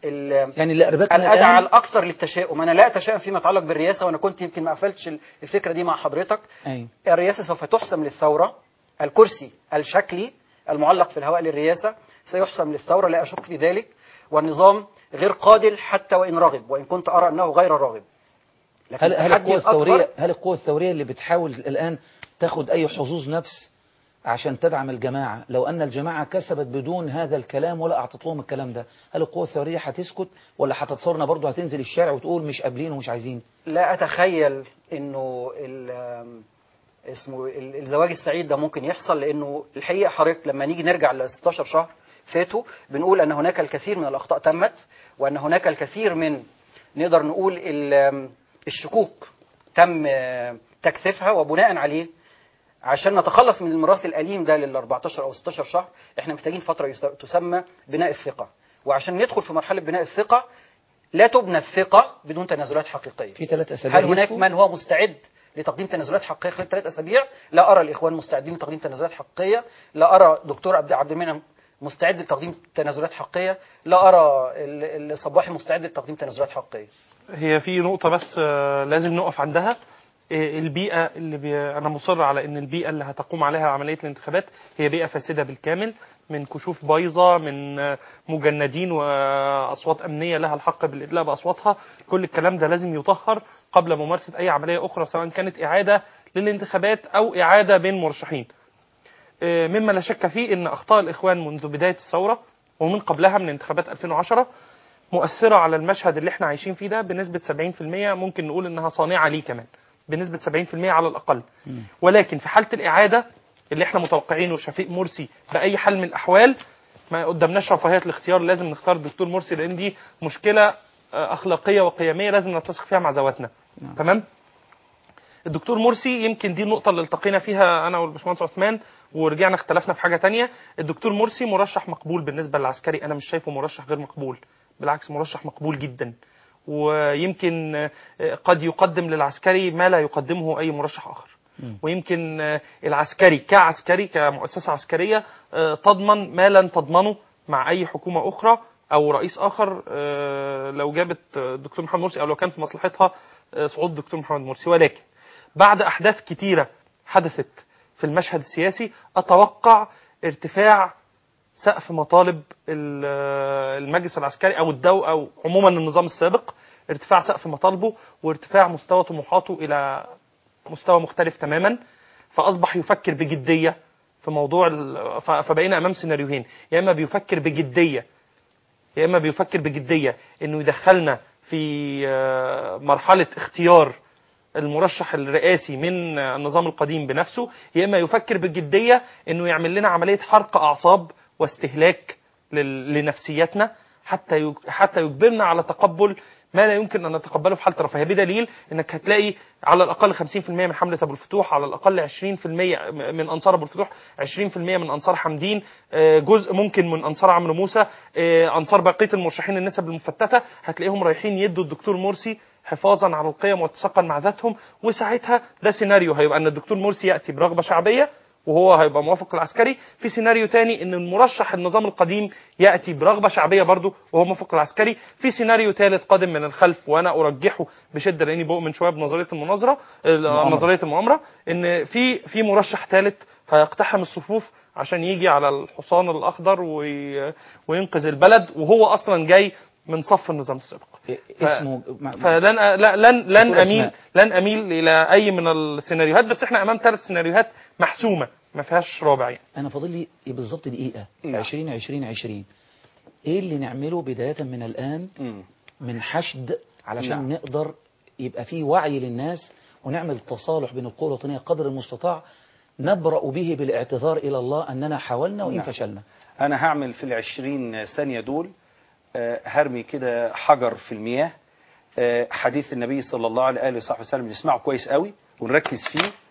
ال يعني اللي أربكنا الادعى الآن الاكثر للتشاؤم انا لا اتشائم فيما يتعلق بالرئاسه وانا كنت يمكن ما قفلتش الفكره دي مع حضرتك أيوة. الرئاسة سوف تحسم للثورة الكرسي الشكلي المعلق في الهواء للرئاسة سيحسم للثورة لا أشك في ذلك والنظام غير قادل حتى وإن رغب وإن كنت أرى أنه غير راغب لكن هل هل التحدي القوى الثورية الأكبر هل القوى الثورية اللي بتحاول الآن تاخد أي حظوظ نفس عشان تدعم الجماعة لو أن الجماعة كسبت بدون هذا الكلام ولا أعطت لهم الكلام ده هل القوى الثورية هتسكت ولا هتتصورنا برضه هتنزل الشارع وتقول مش قابلين ومش عايزين لا أتخيل أنه ال- اسمه ال- الزواج السعيد ده ممكن يحصل لأنه الحقيقة حضرتك لما نيجي نرجع ل 16 شهر فاتوا بنقول أن هناك الكثير من الأخطاء تمت وأن هناك الكثير من نقدر نقول ال- الشكوك تم آه، تكثيفها وبناء عليه عشان نتخلص من الميراث الأليم ده لل 14 أو 16 شهر احنا محتاجين فترة يس- تسمى بناء الثقة وعشان ندخل في مرحلة بناء الثقة لا تبنى الثقة بدون تنازلات حقيقية في ثلاث أسابيع هل هناك يكفوا؟ من هو مستعد لتقديم تنازلات حقيقية خلال ثلاث أسابيع؟ لا أرى الإخوان مستعدين لتقديم تنازلات حقيقية، لا أرى دكتور عبد عبد المنعم مستعد لتقديم تنازلات حقيقية، لا أرى ال- الصباحي مستعد لتقديم تنازلات حقيقية. هي في نقطة بس آه، لازم نقف عندها آه، البيئة اللي بي... أنا مصر على إن البيئة اللي هتقوم عليها عملية الانتخابات هي بيئة فاسدة بالكامل من كشوف بايظة من آه، مجندين وأصوات أمنية لها الحق بالإدلاء بأصواتها كل الكلام ده لازم يطهر قبل ممارسة أي عملية أخرى سواء كانت إعادة للانتخابات أو إعادة بين مرشحين آه، مما لا شك فيه ان اخطاء الاخوان منذ بدايه الثوره ومن قبلها من انتخابات 2010 مؤثره على المشهد اللي احنا عايشين فيه ده بنسبه 70% ممكن نقول انها صانعه ليه كمان بنسبه 70% على الاقل ولكن في حاله الاعاده اللي احنا متوقعينه شفيق مرسي باي حال من الاحوال ما قدامناش رفاهيه الاختيار لازم نختار الدكتور مرسي لان دي مشكله آه، اخلاقيه وقيميه لازم نتسق فيها مع ذواتنا تمام الدكتور مرسي يمكن دي النقطة اللي التقينا فيها أنا والباشمهندس عثمان ورجعنا اختلفنا في حاجة تانية الدكتور مرسي مرشح مقبول بالنسبة للعسكري أنا مش شايفه مرشح غير مقبول بالعكس مرشح مقبول جدا ويمكن آه، قد يقدم للعسكري ما لا يقدمه أي مرشح آخر ويمكن آه، العسكري كعسكري كمؤسسة عسكرية آه، تضمن ما لن تضمنه مع أي حكومة أخرى أو رئيس آخر آه، لو جابت آه، الدكتور محمد مرسي أو لو كان في مصلحتها آه، صعود الدكتور محمد مرسي ولكن بعد أحداث كتيرة حدثت في المشهد السياسي أتوقع ارتفاع سقف مطالب ال- المجلس العسكري أو الدو أو عموما النظام السابق ارتفاع سقف مطالبه وارتفاع مستوى طموحاته إلى مستوى مختلف تماما فأصبح يفكر بجدية في موضوع ال- ف- فبقينا أمام سيناريوهين يا إما بيفكر بجدية يا إما بيفكر بجدية إنه يدخلنا في آه، مرحلة اختيار المرشح الرئاسي من النظام القديم بنفسه يا اما يفكر بجديه انه يعمل لنا عمليه حرق اعصاب واستهلاك لل- لنفسيتنا حتى يج- حتى يجبرنا على تقبل ما لا يمكن ان نتقبله في حاله رفاهيه بدليل انك هتلاقي على الاقل 50% من حمله ابو الفتوح على الاقل 20% من انصار ابو الفتوح 20% من انصار حمدين آه، جزء ممكن من انصار عمرو موسى آه، انصار بقيه المرشحين النسب المفتته هتلاقيهم رايحين يدوا الدكتور مرسي حفاظا على القيم واتساقا مع ذاتهم وساعتها ده سيناريو هيبقى ان الدكتور مرسي ياتي برغبه شعبيه وهو هيبقى موافق للعسكري في سيناريو تاني ان المرشح النظام القديم ياتي برغبه شعبيه برضه وهو موافق للعسكري في سيناريو ثالث قادم من الخلف وانا ارجحه بشده لاني بؤمن شويه بنظريه المناظره المؤامرة. نظريه المؤامره ان في في مرشح ثالث هيقتحم الصفوف عشان يجي على الحصان الاخضر وي- وينقذ البلد وهو اصلا جاي من صف النظام السابق ف- اسمه مع- فلن أ- لا لن لن ذكور اميل أسماء. لن اميل الى اي من السيناريوهات بس احنا امام ثلاث سيناريوهات محسومه ما فيهاش رابع يعني انا فاضل لي بالظبط دقيقه نعم. 20 20 20 ايه اللي نعمله بدايه من الان مم. من حشد علشان نعم. نقدر يبقى في وعي للناس ونعمل تصالح بين القوى الوطنيه قدر المستطاع نبرأ به بالاعتذار إلى الله أننا حاولنا وإن نعم. فشلنا انا هعمل في العشرين ثانية دول آه، هرمي كده حجر في المياه آه، حديث النبي صلى الله عليه وآله وصحبه وسلم نسمعه كويس قوي ونركز فيه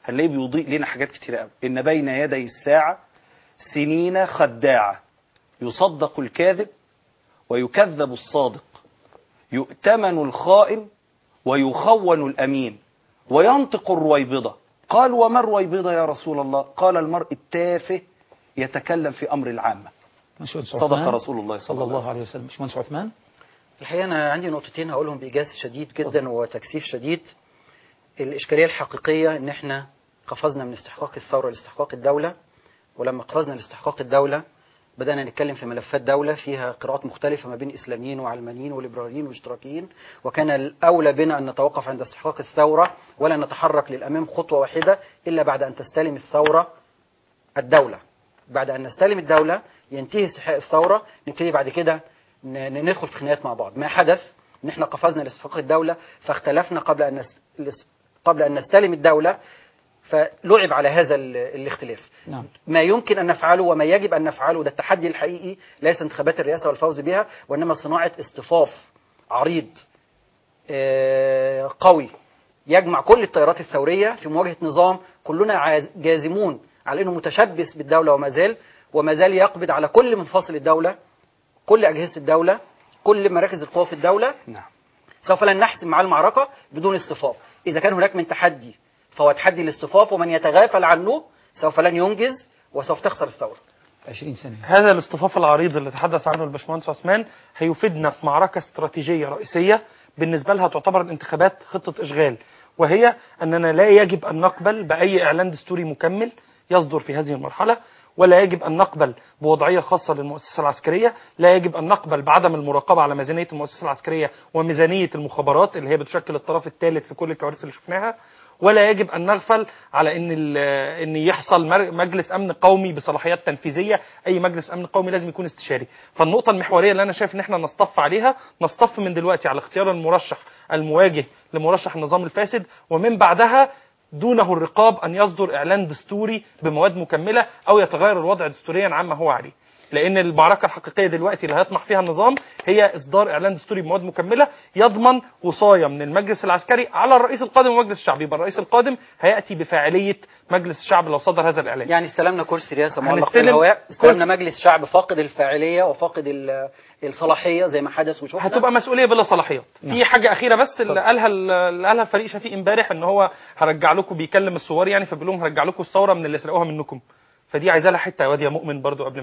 هنلاقيه بيضيء لنا حاجات كتير قوي ان بين يدي الساعه سنين خداعه يصدق الكاذب ويكذب الصادق يؤتمن الخائن ويخون الامين وينطق الرويبضه قال وما الرويبضه يا رسول الله قال المرء التافه يتكلم في امر العامه باشمهندس صدق عثمان رسول الله صلى الله عليه وسلم باشمهندس عثمان الحقيقة أنا عندي نقطتين هقولهم بإيجاز شديد جدا وتكثيف شديد الإشكالية الحقيقية إن إحنا قفزنا من استحقاق الثورة لاستحقاق الدولة ولما قفزنا لاستحقاق الدولة بدأنا نتكلم في ملفات دولة فيها قراءات مختلفة ما بين إسلاميين وعلمانيين وليبراليين واشتراكيين وكان الأولى بنا أن نتوقف عند استحقاق الثورة ولا نتحرك للأمام خطوة واحدة إلا بعد أن تستلم الثورة الدولة بعد أن نستلم الدولة ينتهي استحقاق الثورة نبتدي بعد كده ن- ن- ندخل في خناقات مع بعض ما حدث ان احنا قفزنا لاستحقاق الدولة فاختلفنا قبل ان نس... لس- قبل ان نستلم الدولة فلعب على هذا ال... الاختلاف نعم ما يمكن ان نفعله وما يجب ان نفعله ده التحدي الحقيقي ليس انتخابات الرئاسة والفوز بها وانما صناعة اصطفاف عريض آه، قوي يجمع كل التيارات الثورية في مواجهة نظام كلنا عا- جازمون على انه متشبث بالدولة وما زال وما زال يقبض على كل منفصل الدولة كل أجهزة الدولة كل مراكز القوى في الدولة نعم سوف لن نحسم مع المعركة بدون اصطفاف إذا كان هناك من تحدي فهو تحدي الاصطفاف ومن يتغافل عنه سوف لن ينجز وسوف تخسر الثورة 20 ثانية هذا الاصطفاف العريض اللي تحدث عنه الباشمهندس عثمان هيفيدنا في معركة استراتيجية رئيسية بالنسبة لها تعتبر الانتخابات خطة إشغال وهي أننا لا يجب أن نقبل بأي إعلان دستوري مكمل يصدر في هذه المرحلة ولا يجب أن نقبل بوضعية خاصة للمؤسسة العسكرية لا يجب أن نقبل بعدم المراقبة على ميزانية المؤسسة العسكرية وميزانية المخابرات اللي هي بتشكل الطرف الثالث في كل الكوارث اللي شفناها ولا يجب ان نغفل على ان ال- ان يحصل مر- مجلس امن قومي بصلاحيات تنفيذيه اي مجلس امن قومي لازم يكون استشاري فالنقطه المحوريه اللي انا شايف ان احنا نصطف عليها نصطف من دلوقتي على اختيار المرشح المواجه لمرشح النظام الفاسد ومن بعدها دونه الرقاب ان يصدر اعلان دستوري بمواد مكمله او يتغير الوضع دستوريا عما هو عليه لان المعركه الحقيقيه دلوقتي اللي هيطمح فيها النظام هي اصدار اعلان دستوري بمواد مكمله يضمن وصايه من المجلس العسكري على الرئيس القادم ومجلس الشعب يبقى الرئيس القادم هياتي بفاعليه مجلس الشعب لو صدر هذا الاعلان يعني استلمنا كرسي رئاسة معلق في هنستلم الهواء استلمنا كرسي. مجلس شعب فاقد الفاعلية وفاقد ال- الصلاحية زي ما حدث وشفنا هتبقى مسؤوليه بلا صلاحيات في حاجه اخيره بس اللي قالها اللي قالها فريق شفيق امبارح ان هو هرجع لكم بيكلم الثوار يعني فبيقول لهم هرجع لكم الثوره من اللي سرقوها منكم فدي عايزه لها حته يا واد يا مؤمن برضو قبل ما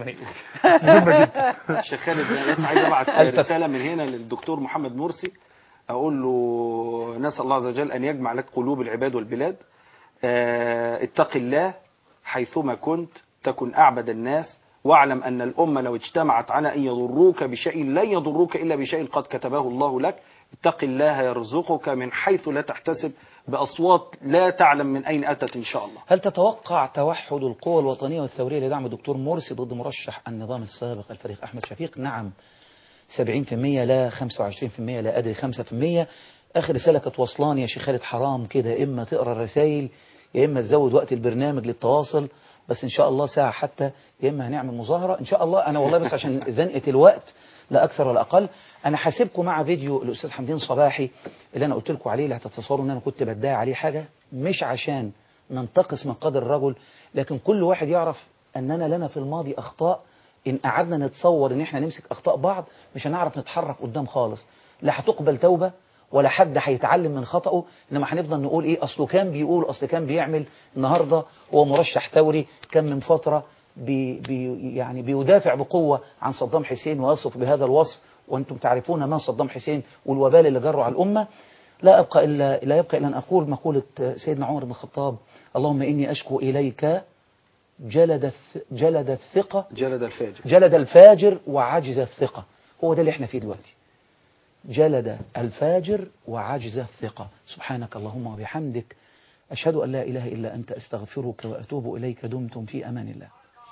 نقفل شيخ خالد انا بس عايز ابعت رساله من هنا للدكتور محمد مرسي اقول له نسال الله عز وجل ان يجمع لك قلوب العباد والبلاد آه، اتق الله حيثما كنت تكن اعبد الناس واعلم ان الامه لو اجتمعت على ان يضروك بشيء لن يضروك الا بشيء قد كتبه الله لك اتق الله يرزقك من حيث لا تحتسب باصوات لا تعلم من اين اتت ان شاء الله هل تتوقع توحد القوى الوطنية والثورية لدعم الدكتور مرسي ضد مرشح النظام السابق الفريق أحمد شفيق نعم 70% لا 25% لا أدري 5% آخر رسالة كانت وصلاني يا شيخ خالد حرام كده إما تقرأ الرسائل يا إما تزود وقت البرنامج للتواصل بس إن شاء الله ساعة حتى يا إما هنعمل مظاهرة إن شاء الله أنا والله بس عشان زنقة الوقت لا أكثر ولا أقل أنا حاسبكم مع فيديو الأستاذ حمدين صباحي اللي أنا قلت لكم عليه اللي هتتصوروا إن أنا كنت بدعي عليه حاجة مش عشان ننتقص من قدر الرجل لكن كل واحد يعرف أننا لنا في الماضي أخطاء إن قعدنا نتصور إن إحنا نمسك أخطاء بعض مش هنعرف نتحرك قدام خالص لا هتقبل توبة ولا حد هيتعلم من خطأه إنما هنفضل نقول إيه أصله كان بيقول أصل كان بيعمل النهاردة هو مرشح ثوري كان من فترة بي بي يعني بيدافع بقوة عن صدام حسين ويصف بهذا الوصف وأنتم تعرفون ما صدام حسين والوبال اللي جره على الأمة لا أبقى إلا لا يبقى إلا أن أقول مقولة سيدنا عمر بن الخطاب اللهم إني أشكو إليك جلد الث- جلد الثقة جلد الفاجر جلد الفاجر وعجز الثقة هو ده اللي احنا فيه دلوقتي جلد الفاجر وعجز الثقة سبحانك اللهم وبحمدك أشهد أن لا إله إلا أنت أستغفرك وأتوب إليك دمتم في أمان الله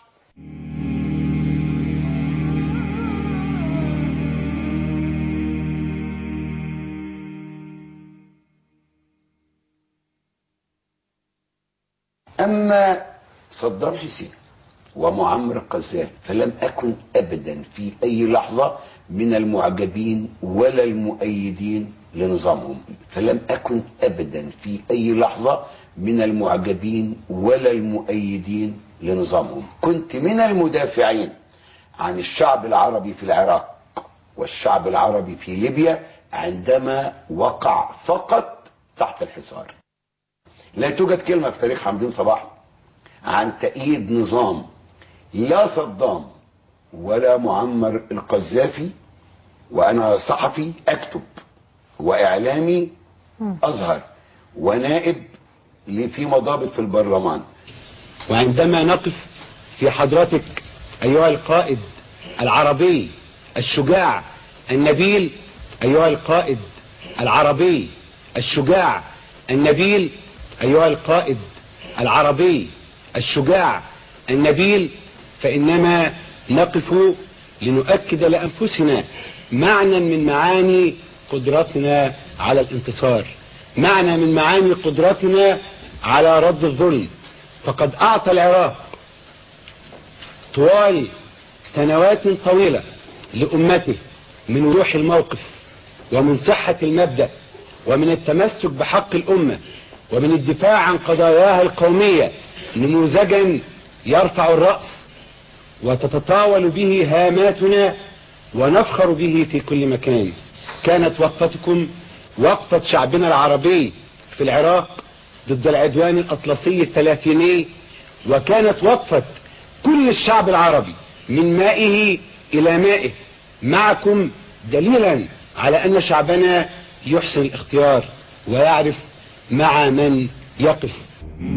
أما صدام حسين ومعمر القذافي فلم أكن أبدا في أي لحظة من المعجبين ولا المؤيدين لنظامهم فلم أكن أبدا في أي لحظة من المعجبين ولا المؤيدين لنظامهم كنت من المدافعين عن الشعب العربي في العراق والشعب العربي في ليبيا عندما وقع فقط تحت الحصار لا توجد كلمة في تاريخ حمدين صباح عن تأييد نظام لا صدام ولا معمر القذافي وأنا صحفي أكتب وإعلامي أظهر ونائب لي في مضابط في البرلمان وعندما نقف في حضرتك أيها القائد العربي الشجاع النبيل أيها القائد العربي الشجاع النبيل أيها القائد العربي الشجاع النبيل فإنما نقف لنؤكد لأنفسنا معنى من معاني قدرتنا على الانتصار معنى من معاني قدرتنا على رد الظلم فقد أعطى العراق طوال سنوات طويلة لأمته من روح الموقف ومن صحة المبدأ ومن التمسك بحق الأمة ومن الدفاع عن قضاياها القومية نموذجا يرفع الرأس وتتطاول به هاماتنا ونفخر به في كل مكان كانت وقفتكم وقفة شعبنا العربي في العراق ضد العدوان الأطلسي الثلاثيني وكانت وقفة كل الشعب العربي من مائه إلى مائه معكم دليلا على أن شعبنا يحسن الاختيار ويعرف مع من يقف